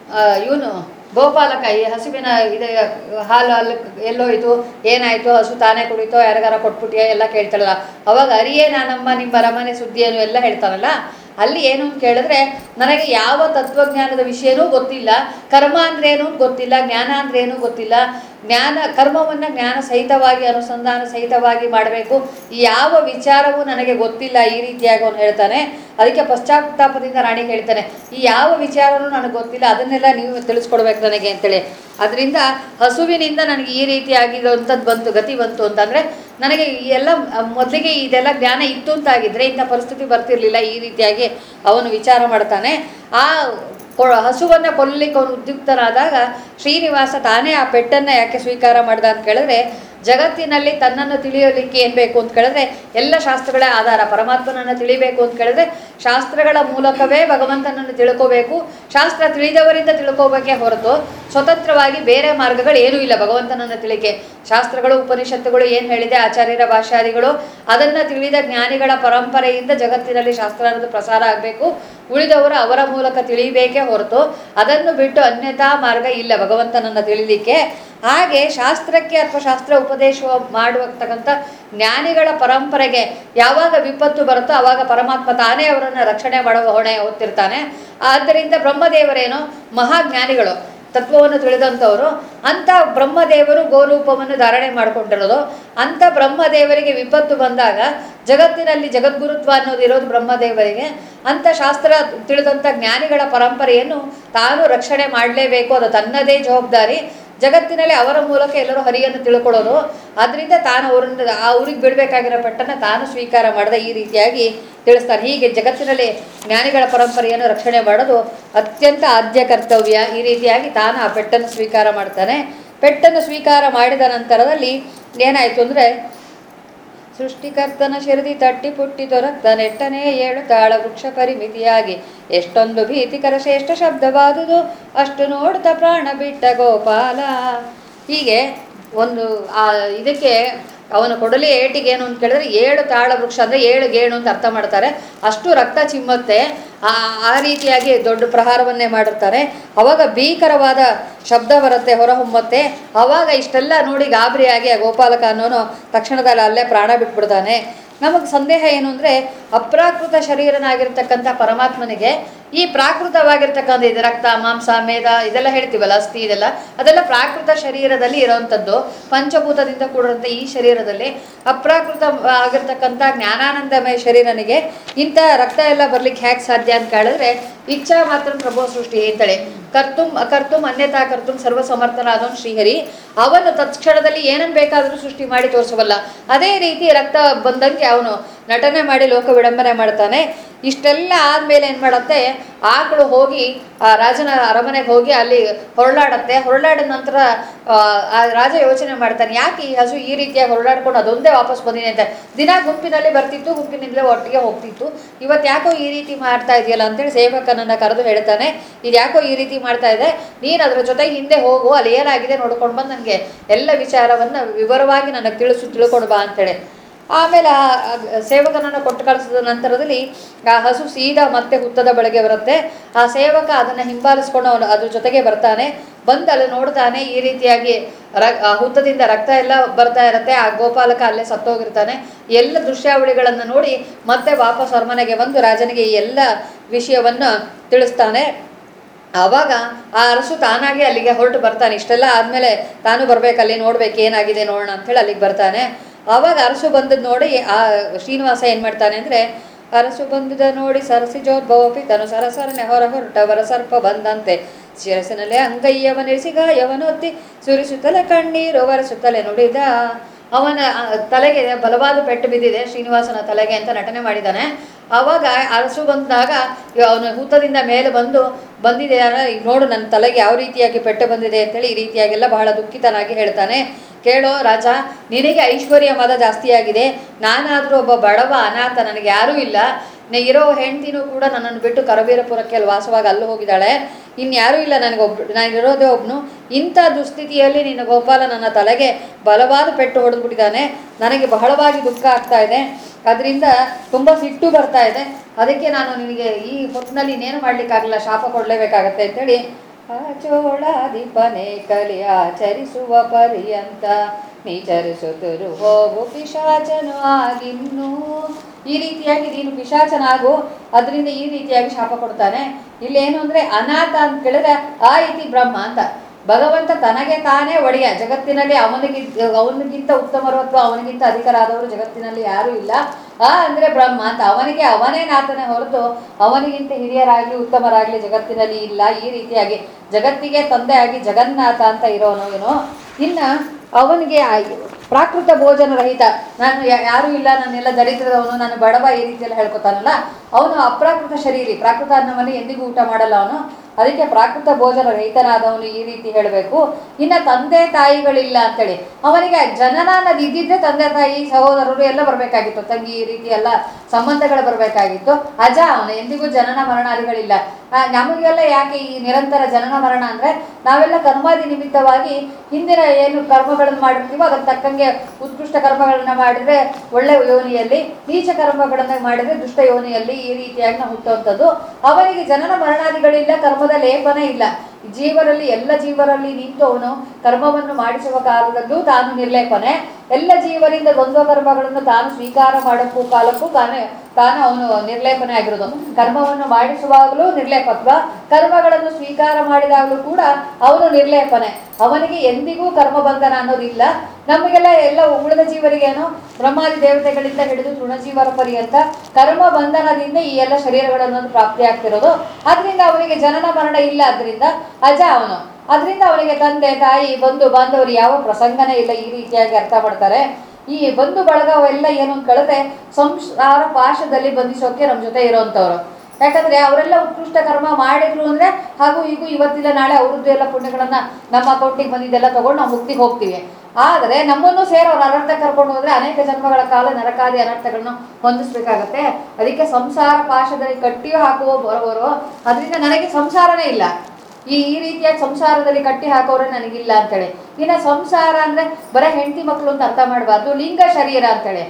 ಇವನು ಗೋಪಾಲಕ ಈ ಹಸುವಿನ ಇದೆ ಹಾಲು ಅಲ್ಲಿ ಎಲ್ಲೋಯ್ತು ಏನಾಯಿತು ಹಸು ತಾನೇ ಕುಡಿತೋ ಯಾರಿಗಾರ ಕೊಟ್ಬಿಟ್ಟಿಯಾ ಎಲ್ಲ ಕೇಳ್ತಾಳಲ್ಲ ಅವಾಗ ಅರಿಯೇ ನಾನಮ್ಮ ನಿಮ್ಮ ಅರಮನೆ ಸುದ್ದಿಯನ್ನು ಎಲ್ಲ ಹೇಳ್ತಾನಲ್ಲ ಅಲ್ಲಿ ಏನು ಅಂತ ಕೇಳಿದ್ರೆ ನನಗೆ ಯಾವ ತತ್ವಜ್ಞಾನದ ವಿಷಯನೂ ಗೊತ್ತಿಲ್ಲ ಕರ್ಮ ಅಂದ್ರೇನು ಗೊತ್ತಿಲ್ಲ ಜ್ಞಾನ ಅಂದ್ರೇನು ಗೊತ್ತಿಲ್ಲ ಜ್ಞಾನ ಕರ್ಮವನ್ನು ಜ್ಞಾನ ಸಹಿತವಾಗಿ ಅನುಸಂಧಾನ ಸಹಿತವಾಗಿ ಮಾಡಬೇಕು ಯಾವ ವಿಚಾರವೂ ನನಗೆ ಗೊತ್ತಿಲ್ಲ ಈ ರೀತಿಯಾಗಿ ಅವನು ಹೇಳ್ತಾನೆ ಅದಕ್ಕೆ ಪಶ್ಚಾತ್ತಾಪದಿಂದ ರಾಣಿ ಹೇಳ್ತಾನೆ ಈ ಯಾವ ವಿಚಾರನೂ ನನಗೆ ಗೊತ್ತಿಲ್ಲ ಅದನ್ನೆಲ್ಲ ನೀವು ತಿಳಿಸ್ಕೊಡ್ಬೇಕು ನನಗೆ ಅಂತೇಳಿ ಅದರಿಂದ ಹಸುವಿನಿಂದ ನನಗೆ ಈ ರೀತಿಯಾಗಿರುವಂಥದ್ದು ಬಂತು ಗತಿ ಬಂತು ಅಂತಂದರೆ ನನಗೆ ಈ ಎಲ್ಲ ಮೊದಲಿಗೆ ಇದೆಲ್ಲ ಜ್ಞಾನ ಇತ್ತು ಅಂತಾಗಿದ್ದರೆ ಇಂಥ ಪರಿಸ್ಥಿತಿ ಬರ್ತಿರ್ಲಿಲ್ಲ ಈ ರೀತಿಯಾಗಿ ಅವನು ವಿಚಾರ ಮಾಡ್ತಾನೆ ಆ ಕೊ- ಹಸುವನ್ನು ಕೊಲ್ಲಲಿಕ್ಕೆ ಅವನು ಉದ್ಯುಕ್ತನಾದಾಗ ಶ್ರೀನಿವಾಸ ತಾನೇ ಆ ಪೆಟ್ಟನ್ನು ಯಾಕೆ ಸ್ವೀಕಾರ ಮಾಡ್ದ ಅಂತ ಕೇಳಿದ್ರೆ ಜಗತ್ತಿನಲ್ಲಿ ತನ್ನನ್ನು ತಿಳಿಯಲಿಕ್ಕೆ ಏನು ಬೇಕು ಅಂತ ಕೇಳಿದ್ರೆ ಎಲ್ಲ ಶಾಸ್ತ್ರಗಳೇ ಆಧಾರ ಪರಮಾತ್ಮನನ್ನು ತಿಳಿಬೇಕು ಅಂತ ಕೇಳಿದ್ರೆ ಶಾಸ್ತ್ರಗಳ ಮೂಲಕವೇ ಭಗವಂತನನ್ನು ತಿಳ್ಕೋಬೇಕು ಶಾಸ್ತ್ರ ತಿಳಿದವರಿಂದ ತಿಳ್ಕೋಬೇಕೇ ಹೊರತು ಸ್ವತಂತ್ರವಾಗಿ ಬೇರೆ ಮಾರ್ಗಗಳು ಏನೂ ಇಲ್ಲ ಭಗವಂತನನ್ನು ತಿಳಿಕೆ ಶಾಸ್ತ್ರಗಳು ಉಪನಿಷತ್ತುಗಳು ಏನು ಹೇಳಿದೆ ಆಚಾರ್ಯರ ಭಾಷಾದಿಗಳು ಅದನ್ನು ತಿಳಿದ ಜ್ಞಾನಿಗಳ ಪರಂಪರೆಯಿಂದ ಜಗತ್ತಿನಲ್ಲಿ ಶಾಸ್ತ್ರ ಅನ್ನೋದು ಪ್ರಸಾರ ಆಗಬೇಕು ಉಳಿದವರು ಅವರ ಮೂಲಕ ತಿಳಿಬೇಕೇ ಹೊರತು ಅದನ್ನು ಬಿಟ್ಟು ಅನ್ಯಥಾ ಮಾರ್ಗ ಇಲ್ಲ ಭಗವಂತನನ್ನು ತಿಳಿಲಿಕ್ಕೆ ಹಾಗೆ ಶಾಸ್ತ್ರಕ್ಕೆ ಅಥವಾ ಶಾಸ್ತ್ರ ಉಪದೇಶ ಮಾಡುವತಕ್ಕಂಥ ಜ್ಞಾನಿಗಳ ಪರಂಪರೆಗೆ ಯಾವಾಗ ವಿಪತ್ತು ಬರುತ್ತೋ ಆವಾಗ ಪರಮಾತ್ಮ ತಾನೇ ಅವರನ್ನು ರಕ್ಷಣೆ ಮಾಡುವ ಹೊಣೆ ಹೊತ್ತಿರ್ತಾನೆ ಆದ್ದರಿಂದ ಬ್ರಹ್ಮದೇವರೇನು ಮಹಾಜ್ಞಾನಿಗಳು ತತ್ವವನ್ನು ತಿಳಿದಂಥವರು ಅಂಥ ಬ್ರಹ್ಮದೇವರು ಗೋರೂಪವನ್ನು ಧಾರಣೆ ಮಾಡಿಕೊಂಡಿರೋದು ಅಂಥ ಬ್ರಹ್ಮದೇವರಿಗೆ ವಿಪತ್ತು ಬಂದಾಗ ಜಗತ್ತಿನಲ್ಲಿ ಜಗದ್ಗುರುತ್ವ ಅನ್ನೋದು ಇರೋದು ಬ್ರಹ್ಮದೇವರಿಗೆ ಅಂಥ ಶಾಸ್ತ್ರ ತಿಳಿದಂಥ ಜ್ಞಾನಿಗಳ ಪರಂಪರೆಯನ್ನು ತಾನು ರಕ್ಷಣೆ ಮಾಡಲೇಬೇಕು ಅದು ತನ್ನದೇ ಜವಾಬ್ದಾರಿ ಜಗತ್ತಿನಲ್ಲಿ ಅವರ ಮೂಲಕ ಎಲ್ಲರೂ ಹರಿಯನ್ನು ತಿಳ್ಕೊಳ್ಳೋದು ಅದರಿಂದ ತಾನು ಅವರನ್ನು ಆ ಊರಿಗೆ ಬಿಡಬೇಕಾಗಿರೋ ಪೆಟ್ಟನ್ನು ತಾನು ಸ್ವೀಕಾರ ಮಾಡಿದ ಈ ರೀತಿಯಾಗಿ ತಿಳಿಸ್ತಾನೆ ಹೀಗೆ ಜಗತ್ತಿನಲ್ಲಿ ಜ್ಞಾನಿಗಳ ಪರಂಪರೆಯನ್ನು ರಕ್ಷಣೆ ಮಾಡೋದು ಅತ್ಯಂತ ಆದ್ಯ ಕರ್ತವ್ಯ ಈ ರೀತಿಯಾಗಿ ತಾನು ಆ ಪೆಟ್ಟನ್ನು ಸ್ವೀಕಾರ ಮಾಡ್ತಾನೆ ಪೆಟ್ಟನ್ನು ಸ್ವೀಕಾರ ಮಾಡಿದ ನಂತರದಲ್ಲಿ ಏನಾಯಿತು ಅಂದರೆ ಸೃಷ್ಟಿಕರ್ತನ ಶಿರದಿ ತಟ್ಟಿ ಪುಟ್ಟಿ ದೊರಕ್ತ ನೆಟ್ಟನೇ ಏಳು ತಾಳ ವೃಕ್ಷ ಪರಿಮಿತಿಯಾಗಿ ಎಷ್ಟೊಂದು ಭೀತಿಕರ ಶ್ರೇಷ್ಠ ಶಬ್ದವಾದುದು ಅಷ್ಟು ನೋಡ್ತಾ ಪ್ರಾಣ ಬಿಟ್ಟ ಗೋಪಾಲ ಹೀಗೆ ಒಂದು ಆ ಇದಕ್ಕೆ ಅವನ ಕೊಡಲಿ ಏಟಿಗೆ ಏನು ಅಂತ ಕೇಳಿದ್ರೆ ಏಳು ತಾಳ ವೃಕ್ಷ ಅಂದರೆ ಏಳು ಗೇಣು ಅಂತ ಅರ್ಥ ಮಾಡ್ತಾರೆ ಅಷ್ಟು ರಕ್ತ ಚಿಮ್ಮತ್ತೆ ಆ ಆ ರೀತಿಯಾಗಿ ದೊಡ್ಡ ಪ್ರಹಾರವನ್ನೇ ಮಾಡಿರ್ತಾರೆ ಅವಾಗ ಭೀಕರವಾದ ಶಬ್ದ ಬರುತ್ತೆ ಹೊರಹೊಮ್ಮತ್ತೆ ಅವಾಗ ಇಷ್ಟೆಲ್ಲ ನೋಡಿ ಗಾಬರಿಯಾಗಿ ಆ ಗೋಪಾಲಕ ಅನ್ನೋನು ತಕ್ಷಣದಲ್ಲಿ ಅಲ್ಲೇ ಪ್ರಾಣ ಬಿಟ್ಬಿಡ್ತಾನೆ ನಮಗೆ ಸಂದೇಹ ಏನು ಅಂದರೆ ಅಪ್ರಾಕೃತ ಶರೀರನಾಗಿರ್ತಕ್ಕಂಥ ಪರಮಾತ್ಮನಿಗೆ ಈ ಪ್ರಾಕೃತವಾಗಿರ್ತಕ್ಕಂಥ ಇದು ರಕ್ತ ಮಾಂಸ ಮೇದ ಇದೆಲ್ಲ ಹೇಳ್ತೀವಲ್ಲ ಅಸ್ಥಿ ಇದೆಲ್ಲ ಅದೆಲ್ಲ ಪ್ರಾಕೃತ ಶರೀರದಲ್ಲಿ ಇರೋವಂಥದ್ದು ಪಂಚಭೂತದಿಂದ ಕೂಡಿರುವಂಥ ಈ ಶರೀರದಲ್ಲಿ ಅಪ್ರಾಕೃತ ಆಗಿರ್ತಕ್ಕಂಥ ಜ್ಞಾನಾನಂದಮಯ ಶರೀರನಿಗೆ ಇಂಥ ರಕ್ತ ಎಲ್ಲ ಬರ್ಲಿಕ್ಕೆ ಹೇಗೆ ಸಾಧ್ಯ ಅಂತ ಕೇಳಿದ್ರೆ ಇಚ್ಛಾ ಮಾತ್ರ ಪ್ರಭೋ ಸೃಷ್ಟಿ ಅಂತೇಳಿ ಕರ್ತುಂ ಅಕರ್ತುಂ ಅನ್ಯತಾ ಕರ್ತುಂ ಸರ್ವಸಮರ್ಥನಾದವನು ಶ್ರೀಹರಿ ಅವನು ತತ್ಕ್ಷಣದಲ್ಲಿ ಏನನ್ನು ಬೇಕಾದರೂ ಸೃಷ್ಟಿ ಮಾಡಿ ತೋರಿಸಬಲ್ಲ ಅದೇ ರೀತಿ ರಕ್ತ ಬಂದಂಗೆ ಅವನು ನಟನೆ ಮಾಡಿ ಲೋಕ ವಿಡಂಬನೆ ಮಾಡ್ತಾನೆ ಇಷ್ಟೆಲ್ಲ ಆದಮೇಲೆ ಏನು ಮಾಡುತ್ತೆ ಆಕಳು ಹೋಗಿ ಆ ರಾಜನ ಅರಮನೆಗೆ ಹೋಗಿ ಅಲ್ಲಿ ಹೊರಳಾಡತ್ತೆ ಹೊರಳಾಡಿದ ನಂತರ ಆ, ಆ ರಾಜ ಯೋಚನೆ ಮಾಡ್ತಾನೆ ಯಾಕೆ ಈ ಹಸು ಈ ರೀತಿಯಾಗಿ ಹೊರಳಾಡ್ಕೊಂಡು ಅದೊಂದೇ ವಾಪಸ್ ಬಂದಿದೆ ಅಂತ ದಿನ ಗುಂಪಿನಲ್ಲಿ ಬರ್ತಿತ್ತು ಗುಂಪಿನಿಂದಲೇ ಒಟ್ಟಿಗೆ ಹೋಗ್ತಿತ್ತು ಇವತ್ತು ಯಾಕೋ ಈ ರೀತಿ ಮಾಡ್ತಾ ಇದೆಯಲ್ಲ ಅಂತೇಳಿ ಸೇವಕನನ್ನು ಕರೆದು ಹೇಳ್ತಾನೆ ಇದು ಯಾಕೋ ಈ ರೀತಿ ಮಾಡ್ತಾ ಇದೆ ನೀನು ಅದರ ಜೊತೆಗೆ ಹಿಂದೆ ಹೋಗು ಅಲ್ಲಿ ಏನಾಗಿದೆ ನೋಡ್ಕೊಂಡು ಬಂದು ನನಗೆ ಎಲ್ಲ ವಿಚಾರವನ್ನು ವಿವರವಾಗಿ ನನಗೆ ತಿಳಿಸು ತಿಳ್ಕೊಂಡು ಬಾ ಅಂತೇಳಿ ಆಮೇಲೆ ಆ ಆ ಸೇವಕನನ್ನು ಕೊಟ್ಟು ಕಳಿಸಿದ ನಂತರದಲ್ಲಿ ಆ ಹಸು ಸೀದಾ ಮತ್ತೆ ಹುತ್ತದ ಬಳಿಗೆ ಬರುತ್ತೆ ಆ ಸೇವಕ ಅದನ್ನು ಹಿಂಬಾಲಿಸ್ಕೊಂಡು ಅವನು ಅದ್ರ ಜೊತೆಗೆ ಬರ್ತಾನೆ ಬಂದು ಅಲ್ಲಿ ನೋಡ್ತಾನೆ ಈ ರೀತಿಯಾಗಿ ರ ಆ ಹುತ್ತದಿಂದ ರಕ್ತ ಎಲ್ಲ ಬರ್ತಾ ಇರುತ್ತೆ ಆ ಗೋಪಾಲಕ ಅಲ್ಲೇ ಸತ್ತೋಗಿರ್ತಾನೆ ಎಲ್ಲ ದೃಶ್ಯಾವಳಿಗಳನ್ನು ನೋಡಿ ಮತ್ತೆ ವಾಪಸ್ ಅರಮನೆಗೆ ಬಂದು ರಾಜನಿಗೆ ಈ ಎಲ್ಲ ವಿಷಯವನ್ನು ತಿಳಿಸ್ತಾನೆ ಆವಾಗ ಆ ಅರಸು ತಾನಾಗಿ ಅಲ್ಲಿಗೆ ಹೊರಟು ಬರ್ತಾನೆ ಇಷ್ಟೆಲ್ಲ ಆದಮೇಲೆ ತಾನು ಬರ್ಬೇಕಲ್ಲಿ ನೋಡ್ಬೇಕು ಏನಾಗಿದೆ ನೋಡೋಣ ಅಂಥೇಳಿ ಅಲ್ಲಿಗೆ ಬರ್ತಾನೆ ಆವಾಗ ಅರಸು ಬಂದದ್ದು ನೋಡಿ ಆ ಶ್ರೀನಿವಾಸ ಏನು ಮಾಡ್ತಾನೆ ಅಂದರೆ ಅರಸು ಬಂದದ ನೋಡಿ ಸರಸಿ ಜೋದ್ಭವಪಿ ತನು ಸರಸರ ನೆಹೊರ ಹೊರಟವರ ಸರ್ಪ ಬಂದಂತೆ ಶಿರಸಿನಲ್ಲೇ ಅಂಗಯ್ಯವನಿರಿಸಿ ಗಾಯವನೊತ್ತಿ ಸುರಿಸುತ್ತಲೇ ಕಣ್ಣೀರು ಒರೆಸುತ್ತಲೇ ನುಡಿದ ಅವನ ಆ, ತಲೆಗೆ ಬಲವಾದ ಪೆಟ್ಟು ಬಿದ್ದಿದೆ ಶ್ರೀನಿವಾಸನ ತಲೆಗೆ ಅಂತ ನಟನೆ ಮಾಡಿದ್ದಾನೆ ಆವಾಗ ಅರಸು ಬಂದಾಗ ಅವನು ಹೂತದಿಂದ ಮೇಲೆ ಬಂದು ಬಂದಿದೆ ಅಲ್ಲ, ಈಗ ನೋಡು ನನ್ನ ತಲೆಗೆ ಯಾವ ರೀತಿಯಾಗಿ ಪೆಟ್ಟು ಬಂದಿದೆ ಅಂತೇಳಿ ಈ ರೀತಿಯಾಗೆಲ್ಲ ಬಹಳ ದುಃಖಿತನಾಗಿ ಹೇಳ್ತಾನೆ ಕೇಳೋ ರಾಜ ನಿನಗೆ ಐಶ್ವರ್ಯ ಮದ ಜಾಸ್ತಿಯಾಗಿದೆ ನಾನಾದರೂ ಒಬ್ಬ ಬಡವ ಅನಾಥ ನನಗೆ ಯಾರೂ ಇಲ್ಲ ನೆ- ಇರೋ ಹೆಂಡ್ತಿನೂ ಕೂಡ ನನ್ನನ್ನು ಬಿಟ್ಟು ಕರವೀರಪುರಕ್ಕೆ ಅಲ್ಲಿ ವಾಸವಾಗಿ ಅಲ್ಲೂ ಹೋಗಿದ್ದಾಳೆ ಇನ್ಯಾರೂ ಇಲ್ಲ ನನಗೊಬ್ಬ ನಾನು ಇರೋದೇ ಒಬ್ಬನು ಇಂಥ ದುಸ್ಥಿತಿಯಲ್ಲಿ ನಿನ್ನ ಗೋಪಾಲ ನನ್ನ ತಲೆಗೆ ಬಲವಾದ ಪೆಟ್ಟು ಹೊಡೆದ್ಬಿಟ್ಟಿದ್ದಾನೆ ನನಗೆ ಬಹಳವಾಗಿ ದುಃಖ ಆಗ್ತಾ ಇದೆ ಅದರಿಂದ ತುಂಬ ಸಿಟ್ಟು ಬರ್ತಾ ಇದೆ ಅದಕ್ಕೆ ನಾನು ನಿನಗೆ ಈ ಹೊತ್ತಿನಲ್ಲಿ ಇನ್ನೇನು ಮಾಡ್ಲಿಕ್ಕಾಗಲ್ಲ ಶಾಪ ಕೊಡಲೇಬೇಕಾಗತ್ತೆ ಅಂತೇಳಿ ಆಚೋಳಾಧಿಪನೆ ಕಲಿ ಆಚರಿಸುವ ಪರ್ಯಂತ ನೀಚರಿಸುತ್ತಿರು ಹೋಗು ಪಿಶಾಚನು ಆಗಿನ್ನು ಈ ರೀತಿಯಾಗಿ ನೀನು ಪಿಶಾಚನಾಗು ಅದರಿಂದ ಈ ರೀತಿಯಾಗಿ ಶಾಪ ಕೊಡ್ತಾನೆ ಇಲ್ಲೇನು ಅಂದರೆ ಅನಾಥ ಅಂತ ಕೇಳಿದ್ರೆ ಆ ಇತಿ ಬ್ರಹ್ಮ ಅಂತ ಭಗವಂತ ತನಗೆ ತಾನೇ ಒಡೆಯ ಜಗತ್ತಿನಲ್ಲಿ ಅವನಿಗಿಂತ ಅವನಿಗಿಂತ ಉತ್ತಮರು ಅಥವಾ ಅವನಿಗಿಂತ ಅಧಿಕರಾದವರು ಜಗತ್ತಿನಲ್ಲಿ ಯಾರೂ ಇಲ್ಲ ಆ ಅಂದರೆ ಬ್ರಹ್ಮ ಅಂತ ಅವನಿಗೆ ಅವನೇ ನಾಥನೇ ಹೊರತು ಅವನಿಗಿಂತ ಹಿರಿಯರಾಗಲಿ ಉತ್ತಮರಾಗಲಿ ಜಗತ್ತಿನಲ್ಲಿ ಇಲ್ಲ ಈ ರೀತಿಯಾಗಿ ಜಗತ್ತಿಗೆ ತಂದೆಯಾಗಿ ಜಗನ್ನಾಥ ಅಂತ ಇರೋನು ಇವನು ಇನ್ನು ಅವನಿಗೆ ಆ ಪ್ರಾಕೃತ ಭೋಜನ ರಹಿತ ನಾನು ಯಾ- ಯಾರೂ ಇಲ್ಲ ನಾನೆಲ್ಲ ದರಿದ್ರದವನು ನಾನು ಬಡವ ಈ ರೀತಿಯೆಲ್ಲ ಹೇಳ್ಕೊತಾನಲ್ಲ ಅವನು ಅಪ್ರಾಕೃತ ಶರೀರಿ ಪ್ರಾಕೃತ ಅನ್ನವನ್ನು ಎಂದಿಗೂ ಊಟ ಮಾಡಲ್ಲ ಅವನು ಅದಕ್ಕೆ ಪ್ರಾಕೃತ ಭೋಜನ ರಹಿತನಾದವನು ಈ ರೀತಿ ಹೇಳಬೇಕು ಇನ್ನು ತಂದೆ ತಾಯಿಗಳಿಲ್ಲ ಅಂತೇಳಿ ಅವನಿಗೆ ಜನನ ಅನ್ನೋದು ಇದ್ದಿದ್ದೆ ತಂದೆ ತಾಯಿ ಸಹೋದರರು ಎಲ್ಲ ಬರಬೇಕಾಗಿತ್ತು ತಂಗಿ ಈ ರೀತಿ ಎಲ್ಲ ಸಂಬಂಧಗಳು ಬರಬೇಕಾಗಿತ್ತು ಅಜ ಅವನು ಎಂದಿಗೂ ಜನನ ಮರಣಾದಿಗಳಿಲ್ಲ ಆ, ನಮಗೆಲ್ಲ ಯಾಕೆ ಈ ನಿರಂತರ ಜನನ ಮರಣ ಅಂದರೆ ನಾವೆಲ್ಲ ಕರ್ಮಾದಿ ನಿಮಿತ್ತವಾಗಿ ಹಿಂದಿನ ಏನು ಕರ್ಮಗಳನ್ನು ಮಾಡಿರ್ತೀವೋ ಅದಕ್ಕೆ ತಕ್ಕಂಗೆ ಉತ್ಕೃಷ್ಟ ಕರ್ಮಗಳನ್ನ ಮಾಡಿದರೆ ಒಳ್ಳೆ ಯೋನಿಯಲ್ಲಿ ನೀಚ ಕರ್ಮಗಳನ್ನು ಮಾಡಿದರೆ ದುಷ್ಟ ಯೋನಿಯಲ್ಲಿ ಈ ರೀತಿಯಾಗಿ ನಾವು ಹುಟ್ಟುವಂಥದ್ದು ಅವನಿಗೆ ಜನನ ಮರಣಾದಿಗಳಿಲ್ಲ ಕರ್ಮದ ಲೇಪನ ಇಲ್ಲ ಜೀವರಲ್ಲಿ ಎಲ್ಲ ಜೀವರಲ್ಲಿ ನಿಂತು ಅವನು ಕರ್ಮವನ್ನು ಮಾಡಿಸುವ ಕಾಲದಲ್ಲೂ ತಾನು ನಿರ್ಲೇಪನೆ ಎಲ್ಲ ಜೀವರಿಂದ ದ್ವಂದ್ವ ಕರ್ಮಗಳನ್ನು ತಾನು ಸ್ವೀಕಾರ ಮಾಡೋಕ್ಕೂ ಕಾಲಕ್ಕೂ ತಾನೇ ತಾನು ಅವನು ನಿರ್ಲೇಪನೆ ಆಗಿರೋದು ಕರ್ಮವನ್ನು ಮಾಡಿಸುವಾಗಲೂ ನಿರ್ಲೇಪತ್ವ ಕರ್ಮಗಳನ್ನು ಸ್ವೀಕಾರ ಮಾಡಿದಾಗಲೂ ಕೂಡ ಅವನು ನಿರ್ಲೇಪನೆ ಅವನಿಗೆ ಎಂದಿಗೂ ಕರ್ಮ ಬಂಧನ ಅನ್ನೋದಿಲ್ಲ ನಮಗೆಲ್ಲ ಎಲ್ಲ ಉಳಿದ ಜೀವರಿಗೇನು ಬ್ರಹ್ಮಾದಿ ದೇವತೆಗಳಿಂದ ಹಿಡಿದು ತೃಣಜೀವರ ಪರ್ಯಂತ ಕರ್ಮ ಬಂಧನದಿಂದ ಈ ಎಲ್ಲ ಶರೀರಗಳನ್ನೊಂದು ಪ್ರಾಪ್ತಿಯಾಗ್ತಿರೋದು ಅದರಿಂದ ಅವನಿಗೆ ಜನನ ಮರಣ ಇಲ್ಲ ಅದರಿಂದ ಅಜ ಅವನು ಅದರಿಂದ ಅವನಿಗೆ ತಂದೆ ತಾಯಿ ಬಂಧು ಬಾಂಧವರು ಯಾವ ಪ್ರಸಂಗನೇ ಇಲ್ಲ ಈ ರೀತಿಯಾಗಿ ಅರ್ಥ ಮಾಡ್ತಾರೆ ಈ ಬಂಧು ಬಳಗ ಎಲ್ಲ ಏನು ಅಂತ ಕೇಳಿದ್ರೆ ಸಂಸಾರ ಪಾಶದಲ್ಲಿ ಬಂಧಿಸೋಕೆ ನಮ್ಮ ಜೊತೆ ಇರೋವಂಥವ್ರು ಯಾಕಂದ್ರೆ ಅವರೆಲ್ಲ ಉತ್ಕೃಷ್ಟ ಕರ್ಮ ಮಾಡಿದ್ರು ಅಂದ್ರೆ ಹಾಗೂ ಈಗ ಇವತ್ತಿಲ್ಲ ನಾಳೆ ಅವ್ರದ್ದು ಎಲ್ಲ ಪುಣ್ಯಗಳನ್ನ ನಮ್ಮ ಅಕೌಂಟಿಗೆ ಬಂದಿದ್ದೆಲ್ಲ ತಗೊಂಡು ನಾವು ಮುಕ್ತಿಗೆ ಹೋಗ್ತೀವಿ ಆದರೆ ನಮ್ಮನ್ನು ಸೇರಿ ಅವ್ರ ಅನರ್ಥ ಕರ್ಕೊಂಡು ಹೋದ್ರೆ ಅನೇಕ ಜನ್ಮಗಳ ಕಾಲ ನರಕಾದಿ ಅನರ್ಥಗಳನ್ನು ಹೊಂದಿಸ್ಬೇಕಾಗತ್ತೆ ಅದಕ್ಕೆ ಸಂಸಾರ ಪಾಶದಲ್ಲಿ ಕಟ್ಟಿಯೂ ಹಾಕುವ ಬರೋವರು ಅದರಿಂದ ನನಗೆ ಸಂಸಾರನೇ ಇಲ್ಲ ಈ ಈ ರೀತಿಯಾಗಿ ಸಂಸಾರದಲ್ಲಿ ಕಟ್ಟಿ ಹಾಕೋರೆ ನನಗಿಲ್ಲ ಅಂತೇಳಿ ಇನ್ನು ಸಂಸಾರ ಅಂದ್ರೆ ಬರೀ ಹೆಂಡತಿ ಮಕ್ಕಳು ಅಂತ ಅರ್ಥ ಮಾಡಬಾರ್ದು ಲಿಂಗ ಶರೀರ ಅಂತೇಳಿ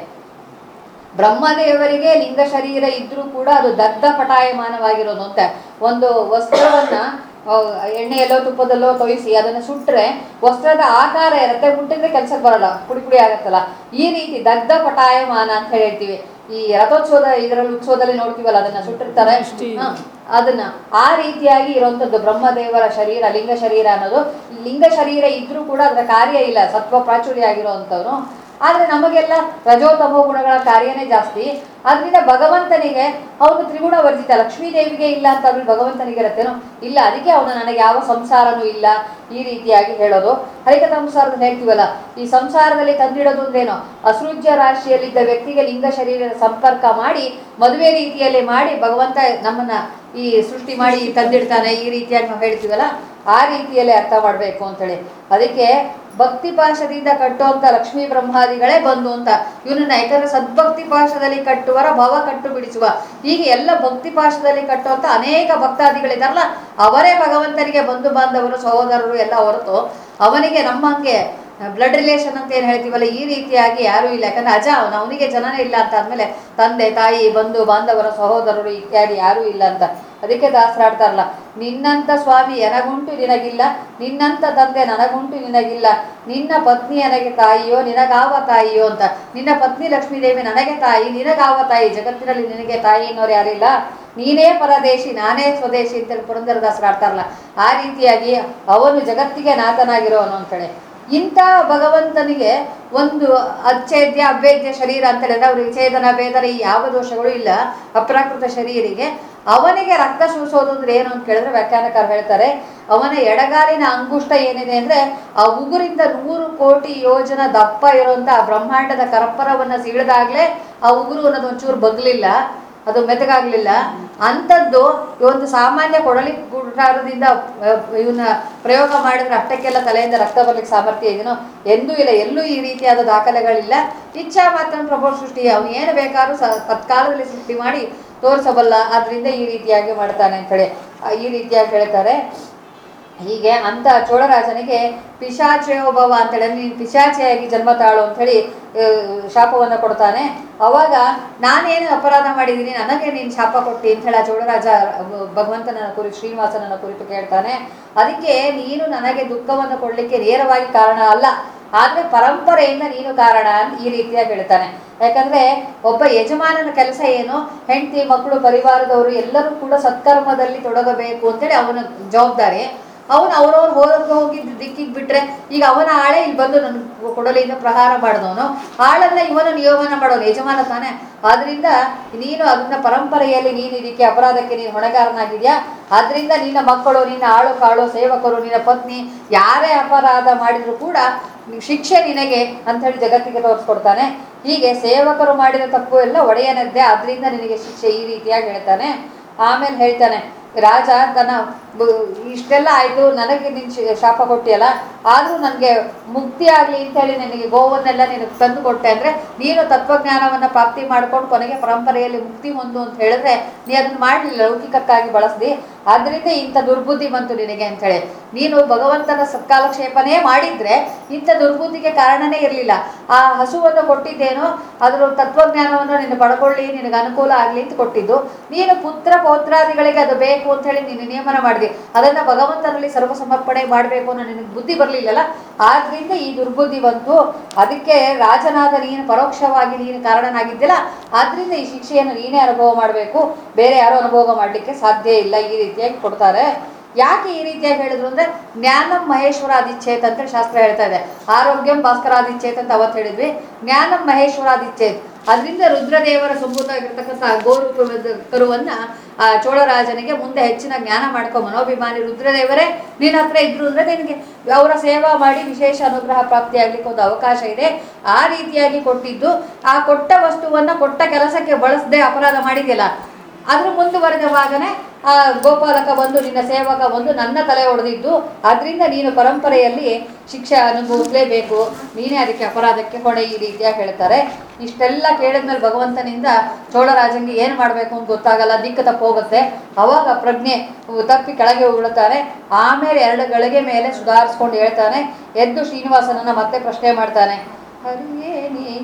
ಬ್ರಹ್ಮದೇವರಿಗೆ ಲಿಂಗ ಶರೀರ ಇದ್ರೂ ಕೂಡ ಅದು ದಗ್ಧ ಪಟಾಯಮಾನವಾಗಿರೋದು ಅಂತ ಒಂದು ವಸ್ತ್ರವನ್ನ ಅವ್ ಎಣ್ಣೆ ಎಲ್ಲೋ ತುಪ್ಪದಲ್ಲೋ ತೊಯಿಸಿ ಅದನ್ನು ಸುಟ್ಟರೆ ವಸ್ತ್ರದ ಆಕಾರ ಇರುತ್ತೆ ಮುಟ್ಟಿದ್ರೆ ಕೆಲ್ಸಕ್ಕೆ ಬರಲ್ಲ ಪುಡಿ ಪುಡಿ ಆಗತ್ತಲ್ಲ ಈ ರೀತಿ ದಗ್ಧ ಪಟಾಯಮಾನ ಅಂತ ಹೇಳ್ತೀವಿ ಈ ರಥೋತ್ಸವದ ಇದರಲ್ಲಿ ಉತ್ಸವದಲ್ಲಿ ನೋಡ್ತೀವಲ್ಲ ಅದನ್ನ ಸುಟ್ಟಿರ್ತಾರೆ ಹ, ಅದನ್ನ ಆ ರೀತಿಯಾಗಿ ಇರುವಂತದ್ದು ಬ್ರಹ್ಮದೇವರ ಶರೀರ ಲಿಂಗ ಶರೀರ ಅನ್ನೋದು ಲಿಂಗ ಶರೀರ ಇದ್ರೂ ಕೂಡ ಅದರ ಕಾರ್ಯ ಇಲ್ಲ ಸತ್ವ ಪ್ರಾಚುರ್ಯ ಆಗಿರುವಂಥವ್ರು ಆದ್ರೆ ನಮಗೆಲ್ಲ ರಜೋತಮೋ ಗುಣಗಳ ಕಾರ್ಯನೇ ಜಾಸ್ತಿ ಆದ್ರಿಂದ ಭಗವಂತನಿಗೆ ಅವನು ತ್ರಿಗುಣ ವರ್ಜಿತ ಲಕ್ಷ್ಮೀ ದೇವಿಗೆ ಇಲ್ಲ ಅಂತ ಅದ್ರಲ್ಲಿ ಭಗವಂತನಿಗೆ ಇರತ್ತೇನೋ ಇಲ್ಲ ಅದಕ್ಕೆ ಅವನು ನನಗೆ ಯಾವ ಸಂಸಾರನೂ ಇಲ್ಲ ಈ ರೀತಿಯಾಗಿ ಹೇಳೋದು ಹರಿಕ ಸಂಸಾರದಲ್ಲಿ ಹೇಳ್ತೀವಲ್ಲ ಈ ಸಂಸಾರದಲ್ಲಿ ತಂದಿಡೋದು ಅಂದ್ರೇನು ಅಸೃಜ್ಯ ರಾಶಿಯಲ್ಲಿದ್ದ ವ್ಯಕ್ತಿಗೆ ಲಿಂಗ ಶರೀರದ ಸಂಪರ್ಕ ಮಾಡಿ ಮದುವೆ ರೀತಿಯಲ್ಲಿ ಮಾಡಿ ಭಗವಂತ ನಮ್ಮನ್ನ ಈ ಸೃಷ್ಟಿ ಮಾಡಿ ತಂದಿಡ್ತಾನೆ ಈ ರೀತಿಯಾಗಿ ನಾವು ಹೇಳ್ತೀವಲ್ಲ ಆ ರೀತಿಯಲ್ಲಿ ಅರ್ಥ ಮಾಡಬೇಕು ಅಂತೇಳಿ ಅದಕ್ಕೆ ಭಕ್ತಿ ಪಾಶದಿಂದ ಕಟ್ಟುವಂತ ಲಕ್ಷ್ಮೀ ಬ್ರಹ್ಮಾದಿಗಳೇ ಬಂದು ಅಂತ ಇವನನ್ನ ಯಾಕಂದ್ರೆ ಸದ್ಭಕ್ತಿ ಪಾಶದಲ್ಲಿ ಕಟ್ಟುವರ ಭವ ಕಟ್ಟು ಬಿಡಿಸುವ ಹೀಗೆ ಎಲ್ಲ ಭಕ್ತಿ ಪಾಶದಲ್ಲಿ ಕಟ್ಟುವಂತ ಅನೇಕ ಭಕ್ತಾದಿಗಳಿದಾರಲ್ಲ ಅವರೇ ಭಗವಂತನಿಗೆ ಬಂಧು ಬಾಂಧವರು ಸಹೋದರರು ಎಲ್ಲ ಹೊರತು ಅವನಿಗೆ ನಮ್ಮ ಹಂಗೆ ಬ್ಲಡ್ ರಿಲೇಷನ್ ಅಂತ ಏನು ಹೇಳ್ತೀವಲ್ಲ ಈ ರೀತಿಯಾಗಿ ಯಾರೂ ಇಲ್ಲ ಯಾಕಂದ್ರೆ ಅಜ ಅವನು ಅವನಿಗೆ ಜನನೇ ಇಲ್ಲ ಅಂತ ಆದ್ಮೇಲೆ ತಂದೆ ತಾಯಿ ಬಂಧು ಬಾಂಧವರ ಸಹೋದರರು ಇತ್ಯಾದಿ ಯಾರೂ ಇಲ್ಲ ಅಂತ ಅದಕ್ಕೆ ದಾಸರಾಡ್ತಾರಲ್ಲ ನಿನ್ನಂತ ಸ್ವಾಮಿ ಎನಗುಂಟು ನಿನಗಿಲ್ಲ ನಿನ್ನಂತ ತಂದೆ ನನಗುಂಟು ನಿನಗಿಲ್ಲ ನಿನ್ನ ಪತ್ನಿ ನನಗೆ ತಾಯಿಯೋ ನಿನಗಾವ ತಾಯಿಯೋ ಅಂತ ನಿನ್ನ ಪತ್ನಿ ಲಕ್ಷ್ಮೀದೇವಿ ನನಗೆ ತಾಯಿ ನಿನಗಾವ ತಾಯಿ ಜಗತ್ತಿನಲ್ಲಿ ನಿನಗೆ ತಾಯಿ ಅನ್ನೋರು ಯಾರಿಲ್ಲ ನೀನೇ ಪರದೇಶಿ ನಾನೇ ಸ್ವದೇಶಿ ಅಂತೇಳಿ ಪುರಂದರದಾಸರು ಆಡ್ತಾರಲ್ಲ ಆ ರೀತಿಯಾಗಿ ಅವನು ಜಗತ್ತಿಗೆ ನಾಥನಾಗಿರೋನು ಅಂತೇಳಿ ಇಂಥ ಭಗವಂತನಿಗೆ ಒಂದು ಅಚ್ಛೇದ್ಯ ಅಭೇದ್ಯ ಶರೀರ ಅಂತ ಹೇಳಿದ್ರೆ ಅವ್ರಿಗೆ ಛೇದನ ಭೇದನ ಈ ಯಾವ ದೋಷಗಳು ಇಲ್ಲ ಅಪ್ರಾಕೃತ ಶರೀರಿಗೆ ಅವನಿಗೆ ರಕ್ತ ಸೂಸೋದು ಅಂದ್ರೆ ಏನು ಅಂತ ಕೇಳಿದ್ರೆ ವ್ಯಾಖ್ಯಾನಕಾರ ಹೇಳ್ತಾರೆ ಅವನ ಎಡಗಾಲಿನ ಅಂಗುಷ್ಟ ಏನಿದೆ ಅಂದ್ರೆ ಆ ಉಗುರಿಂದ ನೂರು ಕೋಟಿ ಯೋಜನ ದಪ್ಪ ಇರುವಂತ ಆ ಬ್ರಹ್ಮಾಂಡದ ಕರ್ಪರವನ್ನ ಸೀಳಿದಾಗ್ಲೇ ಆ ಉಗುರು ಅನ್ನೋದು ಒಂಚೂರು ಬಗ್ಲಿಲ್ಲ ಅದು ಮೆತ್ತಗಾಗ್ಲಿಲ್ಲ ಅಂಥದ್ದು ಈ ಒಂದು ಸಾಮಾನ್ಯ ಕೊಡಲಿ ಗುಡಾರದಿಂದ ಇವನ್ನ ಪ್ರಯೋಗ ಮಾಡಿದ್ರೆ ಅಷ್ಟಕ್ಕೆಲ್ಲ ತಲೆಯಿಂದ ರಕ್ತ ಬರ್ಲಿಕ್ಕೆ ಸಾಮರ್ಥ್ಯ ಇದೆನೋ ಎಂದೂ ಇಲ್ಲ ಎಲ್ಲೂ ಈ ರೀತಿಯಾದ ದಾಖಲೆಗಳಿಲ್ಲ ಇಚ್ಛಾ ಮಾತ್ರ ಪ್ರಭು ಸೃಷ್ಟಿ ಅವನು ಏನು ಬೇಕಾದ್ರೂ ಸ ತತ್ಕಾಲದಲ್ಲಿ ಸೃಷ್ಟಿ ಮಾಡಿ ತೋರಿಸಬಲ್ಲ ಆದ್ರಿಂದ ಈ ರೀತಿಯಾಗಿ ಮಾಡ್ತಾನೆ ಅಂತೇಳಿ ಆ, ಈ ರೀತಿಯಾಗಿ ಹೇಳ್ತಾರೆ ಹೀಗೆ ಅಂತ ಚೋಳರಾಜನಿಗೆ ಪಿಶಾಚಯೋಭವ ಅಂತೇಳಿ ನೀನು ಪಿಶಾಚಿಯಾಗಿ ಜನ್ಮ ತಾಳು ಅಂಥೇಳಿ ಶಾಪವನ್ನು ಕೊಡ್ತಾನೆ ಅವಾಗ ನಾನೇನು ಅಪರಾಧ ಮಾಡಿದ್ದೀನಿ ನನಗೆ ನೀನು ಶಾಪ ಕೊಟ್ಟಿ ಅಂಥೇಳಿ ಆ ಚೋಳರಾಜ ಭಗವಂತನ ಕುರಿತು ಶ್ರೀನಿವಾಸನನ್ನ ಕುರಿತು ಕೇಳ್ತಾನೆ ಅದಕ್ಕೆ ನೀನು ನನಗೆ ದುಃಖವನ್ನು ಕೊಡಲಿಕ್ಕೆ ನೇರವಾಗಿ ಕಾರಣ ಅಲ್ಲ ಆದ್ರೆ ಪರಂಪರೆಯಿಂದ ನೀನು ಕಾರಣ ಅಂತ ಈ ರೀತಿಯಾಗಿ ಹೇಳ್ತಾನೆ ಯಾಕಂದ್ರೆ ಒಬ್ಬ ಯಜಮಾನನ ಕೆಲಸ ಏನು ಹೆಂಡತಿ ಮಕ್ಕಳು ಪರಿವಾರದವರು ಎಲ್ಲರೂ ಕೂಡ ಸತ್ಕರ್ಮದಲ್ಲಿ ತೊಡಗಬೇಕು ಅಂತೇಳಿ ಅವನ ಜವಾಬ್ದಾರಿ ಅವನು ಅವ್ರವ್ರು ಹೋಗಿ ಹೋಗಿದ್ದ ದಿಕ್ಕಿಗೆ ಬಿಟ್ರೆ ಈಗ ಅವನ ಆಳೆ ಇಲ್ಲಿ ಬಂದು ನನ್ನ ಕೊಡಲಿಯಿಂದ ಪ್ರಹಾರ ಮಾಡಿದವನು ಆಳನ್ನ ಇವನು ನಿಯೋಗನ ಮಾಡೋನು ಯಜಮಾನ ತಾನೆ ಆದ್ರಿಂದ ನೀನು ಅದನ್ನ ಪರಂಪರೆಯಲ್ಲಿ ನೀನು ಇದಕ್ಕೆ ಅಪರಾಧಕ್ಕೆ ನೀನು ಹೊಣೆಗಾರನಾಗಿದ್ಯಾ ಆದ್ರಿಂದ ನಿನ್ನ ಮಕ್ಕಳು ನಿನ್ನ ಆಳು ಕಾಳು ಸೇವಕರು ನಿನ್ನ ಪತ್ನಿ ಯಾರೇ ಅಪರಾಧ ಮಾಡಿದ್ರು ಕೂಡ ಶಿಕ್ಷೆ ನಿನಗೆ ಅಂತ ಹೇಳಿ ಜಗತ್ತಿಗೆ ತೋರಿಸ್ಕೊಡ್ತಾನೆ ಹೀಗೆ ಸೇವಕರು ಮಾಡಿದ ತಪ್ಪು ಎಲ್ಲ ಒಡೆಯನದ್ದೇ ಆದ್ರಿಂದ ನಿನಗೆ ಶಿಕ್ಷೆ ಈ ರೀತಿಯಾಗಿ ಹೇಳ್ತಾನೆ ಆಮೇಲೆ ಹೇಳ್ತಾನೆ ರಾಜ ತನ್ನ ಬ- ಇಷ್ಟೆಲ್ಲ ಆಯ್ತು ನನಗೆ ನೀನು ಶಿ- ಶಾಪ ಕೊಟ್ಟಿಯಲ್ಲ ಆದ್ರೂ ನನಗೆ ಮುಕ್ತಿ ಆಗ್ಲಿ ಅಂತ ಹೇಳಿ ನಿನಗೆ ಗೋವನ್ನೆಲ್ಲ ನೀನು ತಂದು ಕೊಟ್ಟೆ ಅಂದ್ರೆ ನೀನು ತತ್ವಜ್ಞಾನವನ್ನ ಪ್ರಾಪ್ತಿ ಮಾಡ್ಕೊಂಡು ಕೊನೆಗೆ ಪರಂಪರೆಯಲ್ಲಿ ಮುಕ್ತಿ ಹೊಂದು ಅಂತ ಹೇಳಿದ್ರೆ ನೀ ಅದನ್ನ ಮಾಡಲಿಲ್ಲ ಲೌಕಿಕಕ್ಕಾಗಿ ಬಳಸ್ದಿ ಆದ್ರಿಂದ ಇಂಥ ದುರ್ಬುದ್ಧಿ ಬಂತು ನಿನಗೆ ಅಂತ ಹೇಳಿ ನೀನು ಭಗವಂತನ ಸತ್ಕಾಲಕ್ಷೇಪನೇ ಮಾಡಿದ್ರೆ ಇಂಥ ದುರ್ಬುದ್ಧಿಗೆ ಕಾರಣನೇ ಇರಲಿಲ್ಲ ಆ ಹಸುವನ್ನು ಕೊಟ್ಟಿದ್ದೇನೋ ಅದ್ರ ತತ್ವಜ್ಞಾನವನ್ನು ನೀನು ಪಡ್ಕೊಳ್ಳಿ ನಿನಗೆ ಅನುಕೂಲ ಆಗಲಿ ಅಂತ ಕೊಟ್ಟಿದ್ದು ನೀನು ಪುತ್ರ ಪೌತ್ರಾದಿಗಳಿಗೆ ಅದು ಬೇಕು ಅಂತ ಹೇಳಿ ನೀನು ನಿಯಮನ ಮಾಡಿದೆ ಅದನ್ನ ಭಗವಂತನಲ್ಲಿ ಸರ್ವಸಮರ್ಪಣೆ ಮಾಡಬೇಕು ಅನ್ನೋ ನಿನಗೆ ಬುದ್ಧಿ ಬರಲಿಲ್ಲಲ್ಲ ಆದ್ರಿಂದ ಈ ದುರ್ಬುದ್ಧಿ ಬಂತು ಅದಕ್ಕೆ ರಾಜನಾದ ನೀನು ಪರೋಕ್ಷವಾಗಿ ನೀನು ಕಾರಣನಾಗಿದ್ದಿಲ್ಲ ಆದ್ರಿಂದ ಈ ಶಿಕ್ಷೆಯನ್ನು ನೀನೇ ಅನುಭವ ಮಾಡಬೇಕು ಬೇರೆ ಯಾರು ಅನುಭವ ಮಾಡಲಿಕ್ಕೆ ಸಾಧ್ಯ ಇಲ್ಲ ಈ ರೀತಿಯಾಗಿ ಕೊಡ್ತಾರೆ ಯಾಕೆ ಈ ರೀತಿಯಾಗಿ ಹೇಳಿದ್ರು ಅಂದ್ರೆ ಜ್ಞಾನಂ ಮಹೇಶ್ವರ ಅಧಿಚ್ಛೇತ್ ಅಂತ ಶಾಸ್ತ್ರ ಹೇಳ್ತಾ ಇದೆ ಆರೋಗ್ಯಂ ಭಾಸ್ಕರಾದಿಚ್ಛೇತ್ ಅಂತ ಅವತ್ತು ಹೇಳಿದ್ವಿ ಜ್ಞಾನಂ ಮಹೇಶ್ವರ ಅಧಿಚ್ಛೇತ್ ಅದರಿಂದ ರುದ್ರದೇವರ ಸಂಭೂತವಾಗಿರ್ತಕ್ಕಂಥ ಗೋರೂಪ ಕರುವನ್ನ ಆ ಚೋಳರಾಜನಿಗೆ ಮುಂದೆ ಹೆಚ್ಚಿನ ಜ್ಞಾನ ಮಾಡ್ಕೊ ಮನೋಭಿಮಾನಿ ರುದ್ರದೇವರೇ ನಿನ್ನ ಹತ್ರ ಇದ್ರು ಅಂದ್ರೆ ನಿನಗೆ ಅವರ ಸೇವಾ ಮಾಡಿ ವಿಶೇಷ ಅನುಗ್ರಹ ಪ್ರಾಪ್ತಿಯಾಗ್ಲಿಕ್ಕೆ ಒಂದು ಅವಕಾಶ ಇದೆ ಆ ರೀತಿಯಾಗಿ ಕೊಟ್ಟಿದ್ದು ಆ ಕೊಟ್ಟ ವಸ್ತುವನ್ನ ಕೊಟ್ಟ ಕೆಲಸಕ್ಕೆ ಬಳಸದೆ ಅಪರಾಧ ಮಾಡಿದೆಯಲ್ಲ ಅದ್ರ ಮುಂದುವರೆದ ಭಾಗನೇ ಆ ಗೋಪಾಲಕ ಬಂದು ನಿನ್ನ ಸೇವಕ ಬಂದು ನನ್ನ ತಲೆ ಹೊಡೆದಿದ್ದು ಆದ್ರಿಂದ ನೀನು ಪರಂಪರೆಯಲ್ಲಿ ಶಿಕ್ಷೆ ಅನುಭವಿಸಲೇಬೇಕು ನೀನೇ ಅದಕ್ಕೆ ಅಪರಾಧಕ್ಕೆ ಹೊಣೆ ಈ ರೀತಿಯಾಗಿ ಹೇಳ್ತಾರೆ ಇಷ್ಟೆಲ್ಲ ಕೇಳಿದ್ಮೇಲೆ ಭಗವಂತನಿಂದ ಚೋಳರಾಜಂಗೆ ಏನು ಮಾಡಬೇಕು ಅಂತ ಗೊತ್ತಾಗಲ್ಲ ದಿಕ್ಕು ತಪ್ಪು ಹೋಗುತ್ತೆ ಅವಾಗ ಪ್ರಜ್ಞೆ ತಪ್ಪಿ ಕೆಳಗೆ ಉರುಳುತ್ತಾರೆ ಆಮೇಲೆ ಎರಡು ಗಳಿಗೆ ಮೇಲೆ ಸುಧಾರಿಸ್ಕೊಂಡು ಹೇಳ್ತಾನೆ ಎದ್ದು ಶ್ರೀನಿವಾಸನನ್ನ ಮತ್ತೆ ಪ್ರಶ್ನೆ ಮಾಡ್ತಾನೆ ಹರಿಯೇ ನೀ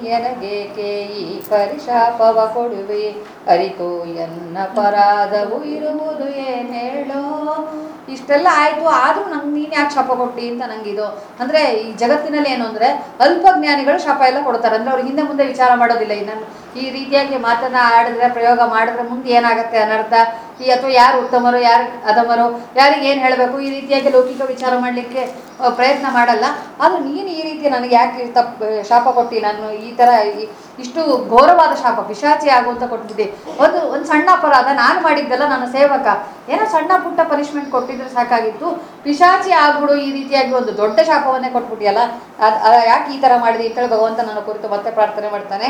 ಎನಗೇಕೆ ಈ ಪರಿಶಾಪವ ಕೊಡುವೆ ಅರಿತು ಎನ್ನ ಪರಾಧವು ಇರುವುದು ಏನ್ ಹೇಳೋ ಇಷ್ಟೆಲ್ಲ ಆಯಿತು ಆದರೂ ನಂಗೆ ನೀನು ಯಾಕೆ ಶಾಪ ಕೊಟ್ಟಿ ಅಂತ ನಂಗಿದು ಅಂದರೆ ಈ ಜಗತ್ತಿನಲ್ಲಿ ಏನು ಅಂದರೆ ಅಲ್ಪಜ್ಞಾನಿಗಳು ಶಾಪ ಎಲ್ಲ ಕೊಡ್ತಾರೆ ಅಂದರೆ ಅವ್ರು ಹಿಂದೆ ಮುಂದೆ ವಿಚಾರ ಮಾಡೋದಿಲ್ಲ ಈ ನಾನು ಈ ರೀತಿಯಾಗಿ ಮಾತನ್ನ ಆಡಿದ್ರೆ ಪ್ರಯೋಗ ಮಾಡಿದ್ರೆ ಮುಂದೆ ಏನಾಗುತ್ತೆ ಅನರ್ಥ ಈ ಅಥವಾ ಯಾರು ಉತ್ತಮರು ಯಾರು ಅಧಮರು ಯಾರಿಗೆ ಏನು ಹೇಳಬೇಕು ಈ ರೀತಿಯಾಗಿ ಲೌಕಿಕ ವಿಚಾರ ಮಾಡಲಿಕ್ಕೆ ಪ್ರಯತ್ನ ಮಾಡಲ್ಲ ಆದರೂ ನೀನು ಈ ರೀತಿ ನನಗೆ ಯಾಕೆ ತಪ್ಪು ಶಾಪ ಕೊಟ್ಟಿ ನಾನು ಈ ಥರ ಈ- ಇಷ್ಟು ಘೋರವಾದ ಶಾಪ ಪಿಶಾಚಿ ಆಗುವಂತ ಕೊಟ್ಟಿದ್ದೆ ಒಂದು ಒಂದು ಸಣ್ಣ ಅಪರಾಧ ನಾನು ಮಾಡಿದ್ದಲ್ಲ ನನ್ನ ಸೇವಕ ಏನೋ ಸಣ್ಣ ಪುಟ್ಟ ಪನಿಷ್ಮೆಂಟ್ ಕೊಟ್ಟಿದ್ರೆ ಸಾಕಾಗಿತ್ತು ಪಿಶಾಚಿ ಆಗ್ಬಿಡು ಈ ರೀತಿಯಾಗಿ ಒಂದು ದೊಡ್ಡ ಶಾಪವನ್ನೇ ಕೊಟ್ಬಿಟ್ಟಿಯಲ್ಲ ಅದು ಯಾಕೆ ಈ ಥರ ಮಾಡಿದೆ ಅಂತೇಳಿ ಭಗವಂತ ನನ್ನ ಕುರಿತು ಮತ್ತೆ ಪ್ರಾರ್ಥನೆ ಮಾಡ್ತಾನೆ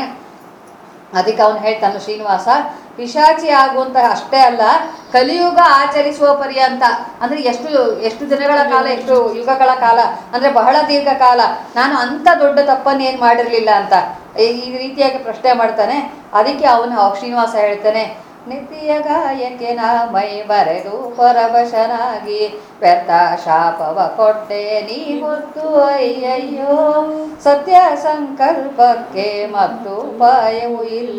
ಅದಕ್ಕೆ ಅವನು ಹೇಳ್ತಾನೆ ಶ್ರೀನಿವಾಸ ಪಿಶಾಚಿ ಆಗುವಂತ ಅಷ್ಟೇ ಅಲ್ಲ ಕಲಿಯುಗ ಆಚರಿಸುವ ಪರ್ಯಂತ ಅಂದ್ರೆ ಎಷ್ಟು ಎಷ್ಟು ದಿನಗಳ ಕಾಲ ಎಷ್ಟು ಯುಗಗಳ ಕಾಲ ಅಂದ್ರೆ ಬಹಳ ದೀರ್ಘ ಕಾಲ ನಾನು ಅಂತ ದೊಡ್ಡ ತಪ್ಪನ್ನು ಏನು ಮಾಡಿರಲಿಲ್ಲ ಅಂತ ಈ ಈ ರೀತಿಯಾಗಿ ಪ್ರಶ್ನೆ ಮಾಡ್ತಾನೆ ಅದಕ್ಕೆ ಅವನು ಶ್ರೀನಿವಾಸ ಹೇಳ್ತಾನೆ ನಿತ್ಯ ಗಾಯಕ್ಕೆ ನಾ ಮೈ ಬರೆದು ಪರವಶನಾಗಿ ವ್ಯರ್ಥ ಶಾಪವ ಕೊಟ್ಟೆ ನೀ ಹೊತ್ತು ಅಯ್ಯಯ್ಯೋ ಸತ್ಯ ಸಂಕಲ್ಪಕ್ಕೆ ಮತ್ತು ಉಪಾಯವೂ ಇಲ್ಲ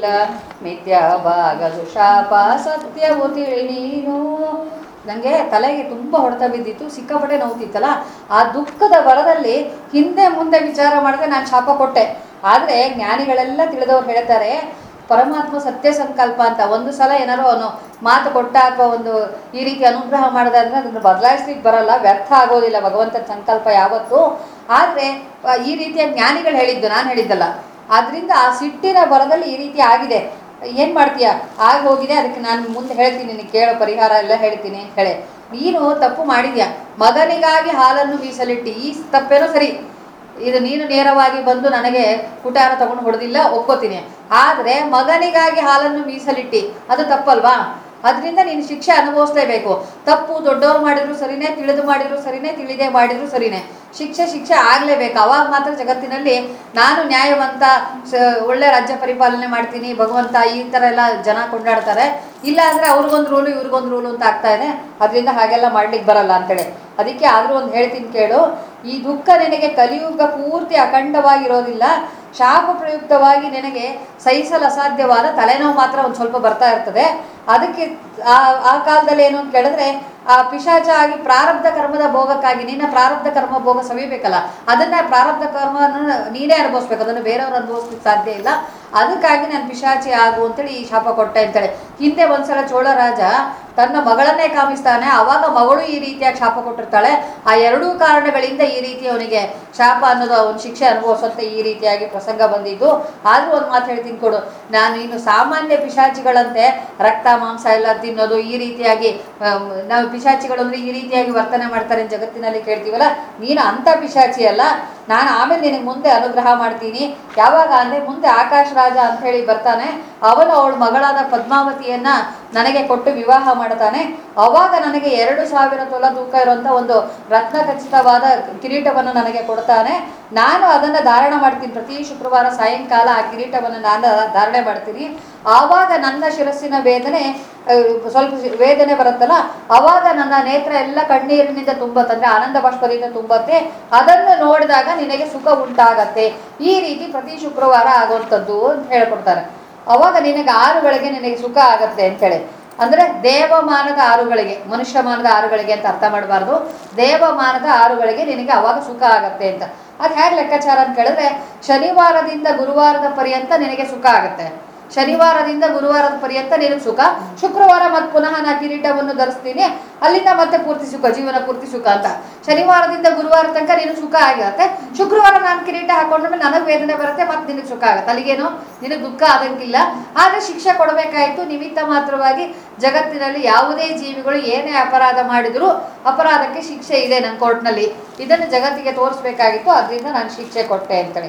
ಮಿಥ್ಯಾಭಾಗದು ಶಾಪ ಸತ್ಯವು ತಿಳಿ ನೀನು ನನಗೆ ತಲೆಗೆ ತುಂಬ ಹೊಡೆತ ಬಿದ್ದಿತ್ತು ಸಿಕ್ಕಾಪಟ್ಟೆ ನೋವುತ್ತಿತ್ತಲ್ಲ ಆ ದುಃಖದ ಬರದಲ್ಲಿ ಹಿಂದೆ ಮುಂದೆ ವಿಚಾರ ಮಾಡದೆ ನಾನು ಶಾಪ ಕೊಟ್ಟೆ ಆದರೆ ಜ್ಞಾನಿಗಳೆಲ್ಲ ತಿಳಿದವ್ರು ಹೇಳ್ತಾರೆ ಪರಮಾತ್ಮ ಸತ್ಯ ಸಂಕಲ್ಪ ಅಂತ ಒಂದು ಸಲ ಏನಾರು ಅವನು ಮಾತು ಕೊಟ್ಟ ಅಥವಾ ಒಂದು ಈ ರೀತಿ ಅನುಗ್ರಹ ಮಾಡಿದ್ರೆ ಅದನ್ನು ಬದಲಾಯಿಸ್ಲಿಕ್ಕೆ ಬರಲ್ಲ ವ್ಯರ್ಥ ಆಗೋದಿಲ್ಲ ಭಗವಂತನ ಸಂಕಲ್ಪ ಯಾವತ್ತೂ ಆದರೆ ಈ ರೀತಿಯ ಜ್ಞಾನಿಗಳು ಹೇಳಿದ್ದು ನಾನು ಹೇಳಿದ್ದಲ್ಲ ಆದ್ರಿಂದ ಆ ಸಿಟ್ಟಿನ ಬರದಲ್ಲಿ ಈ ರೀತಿ ಆಗಿದೆ ಏನು ಮಾಡ್ತೀಯ ಆಗ ಹೋಗಿದೆ ಅದಕ್ಕೆ ನಾನು ಮುಂದೆ ಹೇಳ್ತೀನಿ ನಿನಗೆ ಕೇಳೋ ಪರಿಹಾರ ಎಲ್ಲ ಹೇಳ್ತೀನಿ ಅಂತ ಹೇಳಿ ನೀನು ತಪ್ಪು ಮಾಡಿದ್ಯಾ ಮಗನಿಗಾಗಿ ಹಾಲನ್ನು ಮೀಸಲಿಟ್ಟು ಈ ತಪ್ಪೇನೋ ಸರಿ ಇದು ನೀನು ನೇರವಾಗಿ ಬಂದು ನನಗೆ ಕುಟಾರ ತಗೊಂಡು ಹೊಡೆದಿಲ್ಲ ಒಪ್ಕೋತೀನಿ ಆದರೆ ಮಗನಿಗಾಗಿ ಹಾಲನ್ನು ಮೀಸಲಿಟ್ಟಿ ಅದು ತಪ್ಪಲ್ವಾ ಅದರಿಂದ ನೀನು ಶಿಕ್ಷೆ ಅನುಭವಿಸ್ಲೇಬೇಕು ತಪ್ಪು ದೊಡ್ಡವ್ರು ಮಾಡಿದ್ರು ಸರಿನೇ ತಿಳಿದು ಮಾಡಿದ್ರು ಸರಿನೇ ತಿಳಿದೇ ಮಾಡಿದ್ರು ಸರಿನೇ ಶಿಕ್ಷೆ ಶಿಕ್ಷೆ ಆಗಲೇಬೇಕು ಅವಾಗ ಮಾತ್ರ ಜಗತ್ತಿನಲ್ಲಿ ನಾನು ನ್ಯಾಯವಂತ ಸ- ಒಳ್ಳೆ ರಾಜ್ಯ ಪರಿಪಾಲನೆ ಮಾಡ್ತೀನಿ ಭಗವಂತ ಈ ಥರ ಎಲ್ಲ ಜನ ಕೊಂಡಾಡ್ತಾರೆ ಇಲ್ಲ ಅಂದರೆ ಅವ್ರಿಗೊಂದು ರೂಲು ಇವ್ರಿಗೊಂದು ರೂಲು ಅಂತ ಆಗ್ತಾ ಇದೆ ಅದರಿಂದ ಹಾಗೆಲ್ಲ ಮಾಡ್ಲಿಕ್ಕೆ ಬರಲ್ಲ ಅಂತೇಳಿ ಅದಕ್ಕೆ ಆದರೂ ಒಂದು ಹೇಳ್ತೀನಿ ಕೇಳು ಈ ದುಃಖ ನಿನಗೆ ಕಲಿಯುಗ ಪೂರ್ತಿ ಅಖಂಡವಾಗಿರೋದಿಲ್ಲ ಶಾಪ ಪ್ರಯುಕ್ತವಾಗಿ ನಿನಗೆ ಸಹಿಸಲು ಅಸಾಧ್ಯವಾದ ತಲೆನೋವು ಮಾತ್ರ ಒಂದು ಸ್ವಲ್ಪ ಬರ್ತಾ ಇರ್ತದೆ ಅದಕ್ಕೆ ಆ ಆ ಕಾಲದಲ್ಲಿ ಏನು ಅಂತ ಕೇಳಿದ್ರೆ ಆ ಪಿಶಾಚ ಆಗಿ ಪ್ರಾರಬ್ಧ ಕರ್ಮದ ಭೋಗಕ್ಕಾಗಿ ನಿನ್ನ ಪ್ರಾರಬ್ಧ ಕರ್ಮ ಭೋಗ ಸವಿಬೇಕಲ್ಲ ಅದನ್ನ ಪ್ರಾರಬ್ಧ ಕರ್ಮವನ್ನು ನೀನೇ ಅನುಭವಿಸ್ಬೇಕು ಅದನ್ನು ಬೇರೆಯವ್ರು ಅನುಭವಿಸ್ಲಿಕ್ಕೆ ಸಾಧ್ಯ ಇಲ್ಲ ಅದಕ್ಕಾಗಿ ನಾನು ಪಿಶಾಚಿ ಆಗು ಅಂತೇಳಿ ಈ ಶಾಪ ಕೊಟ್ಟೆ ಅಂತೇಳಿ ಹಿಂದೆ ಒಂದ್ಸಲ ಚೋಳ ರಾಜ ತನ್ನ ಮಗಳನ್ನೇ ಕಾಮಿಸ್ತಾನೆ ಅವಾಗ ಮಗಳು ಈ ರೀತಿಯಾಗಿ ಶಾಪ ಕೊಟ್ಟಿರ್ತಾಳೆ ಆ ಎರಡೂ ಕಾರಣಗಳಿಂದ ಈ ರೀತಿ ಅವನಿಗೆ ಶಾಪ ಅನ್ನೋದು ಅವನ ಶಿಕ್ಷೆ ಅನುಭವಿಸುವಂತೆ ಈ ರೀತಿಯಾಗಿ ಪ್ರಸಂಗ ಬಂದಿದ್ದು ಆದರೂ ಒಂದು ಮಾತು ಹೇಳ್ತೀನಿ ಕೊಡು ನಾನು ಇನ್ನು ಸಾಮಾನ್ಯ ಪಿಶಾಚಿಗಳಂತೆ ರಕ್ತ ಮಾಂಸ ಎಲ್ಲ ತಿನ್ನೋದು ಈ ರೀತಿಯಾಗಿ ಆಮ್, ನಾವು ಪಿಶಾಚಿಗಳು ಅಂದ್ರೆ ಈ ರೀತಿಯಾಗಿ ವರ್ತನೆ ಮಾಡ್ತಾರೆ ಅಂತ ಜಗತ್ತಿನಲ್ಲಿ ಕೇಳ್ತೀವಲ್ಲ ನೀನು ಅಂಥ ಪಿಶಾಚಿ ಅಲ್ಲ ನಾನು ಆಮೇಲೆ ನಿನಗೆ ಮುಂದೆ ಅನುಗ್ರಹ ಮಾಡ್ತೀನಿ ಯಾವಾಗ ಅಂದರೆ ಮುಂದೆ ಆಕಾಶ ರಾಜ ಅಂತ ಹೇಳಿ ಬರ್ತಾನೆ ಅವನು ಅವಳ ಮಗಳಾದ ಪದ್ಮಾವತಿಯನ್ನ ನನಗೆ ಕೊಟ್ಟು ವಿವಾಹ ಮಾಡ್ತಾನೆ ಅವಾಗ ನನಗೆ ಎರಡು ಸಾವಿರ ತೊಲ ತೂಕ ಇರುವಂಥ ಒಂದು ರತ್ನ ಖಚಿತವಾದ ಕಿರೀಟವನ್ನು ನನಗೆ ಕೊಡ್ತಾನೆ ನಾನು ಅದನ್ನು ಧಾರಣ ಮಾಡ್ತೀನಿ ಪ್ರತಿ ಶುಕ್ರವಾರ ಸಾಯಂಕಾಲ ಆ ಕಿರೀಟವನ್ನು ನಾನು ಧಾರಣೆ ಮಾಡ್ತೀನಿ ಆವಾಗ ನನ್ನ ಶಿರಸ್ಸಿನ ವೇದನೆ ಆ, ಸ್ವಲ್ಪ ಶಿ- ವೇದನೆ ಬರುತ್ತಲ್ಲ ಅವಾಗ ನನ್ನ ನೇತ್ರ ಎಲ್ಲ ಕಣ್ಣೀರಿನಿಂದ ತುಂಬತ್ತೆ ಅಂದ್ರೆ ಆನಂದ ಬಾಷ್ಪದಿಂದ ತುಂಬತ್ತೆ ಅದನ್ನು ನೋಡಿದಾಗ ನಿನಗೆ ಸುಖ ಉಂಟಾಗತ್ತೆ ಈ ರೀತಿ ಪ್ರತಿ ಶುಕ್ರವಾರ ಆಗುವಂಥದ್ದು ಅಂತ ಹೇಳ್ಕೊಡ್ತಾರೆ ಅವಾಗ ನಿನಗೆ ಆರುಗಳಿಗೆ ನಿನಗೆ ಸುಖ ಆಗತ್ತೆ ಅಂತೇಳಿ ಅಂದ್ರೆ ದೇವಮಾನದ ಆರುಗಳಿಗೆ ಮನುಷ್ಯಮಾನದ ಆರುಗಳಿಗೆ ಅಂತ ಅರ್ಥ ಮಾಡಬಾರ್ದು ದೇವಮಾನದ ಆರುಗಳಿಗೆ ನಿನಗೆ ಅವಾಗ ಸುಖ ಆಗತ್ತೆ ಅಂತ ಅದು ಹೇಗೆ ಲೆಕ್ಕಾಚಾರ ಅಂತ ಕೇಳಿದ್ರೆ ಶನಿವಾರದಿಂದ ಗುರುವಾರದ ಪರ್ಯಂತ ನಿನಗೆ ಸುಖ ಆಗತ್ತೆ ಶನಿವಾರದಿಂದ ಗುರುವಾರದ ಪರ್ಯಂತ ನಿನಗೆ ಸುಖ ಶುಕ್ರವಾರ ಮತ್ತೆ ಪುನಃ ನಾ ಕಿರೀಟವನ್ನು ಧರಿಸ್ತೀನಿ ಅಲ್ಲಿಂದ ಮತ್ತೆ ಪೂರ್ತಿ ಸುಖ ಜೀವನ ಪೂರ್ತಿ ಸುಖ ಅಂತ ಶನಿವಾರದಿಂದ ಗುರುವಾರ ತನಕ ನೀನು ಸುಖ ಆಗಿರುತ್ತೆ ಶುಕ್ರವಾರ ನಾನು ಕಿರೀಟ ಹಾಕೊಂಡ್ರೆ ನನಗೆ ವೇದನೆ ಬರುತ್ತೆ ಮತ್ತೆ ನಿನಗೆ ಸುಖ ಆಗುತ್ತೆ ಅಲ್ಲಿಗೇನು ನಿನಗೆ ದುಃಖ ಆದಂಗಿಲ್ಲ ಆದರೆ ಶಿಕ್ಷೆ ಕೊಡಬೇಕಾಯಿತು ನಿಮಿತ್ತ ಮಾತ್ರವಾಗಿ ಜಗತ್ತಿನಲ್ಲಿ ಯಾವುದೇ ಜೀವಿಗಳು ಏನೇ ಅಪರಾಧ ಮಾಡಿದರೂ ಅಪರಾಧಕ್ಕೆ ಶಿಕ್ಷೆ ಇದೆ ನನ್ನ ಕೋರ್ಟ್ನಲ್ಲಿ ಇದನ್ನು ಜಗತ್ತಿಗೆ ತೋರಿಸ್ಬೇಕಾಗಿತ್ತು ಅದರಿಂದ ನಾನು ಶಿಕ್ಷೆ ಕೊಟ್ಟೆ ಅಂತೇಳಿ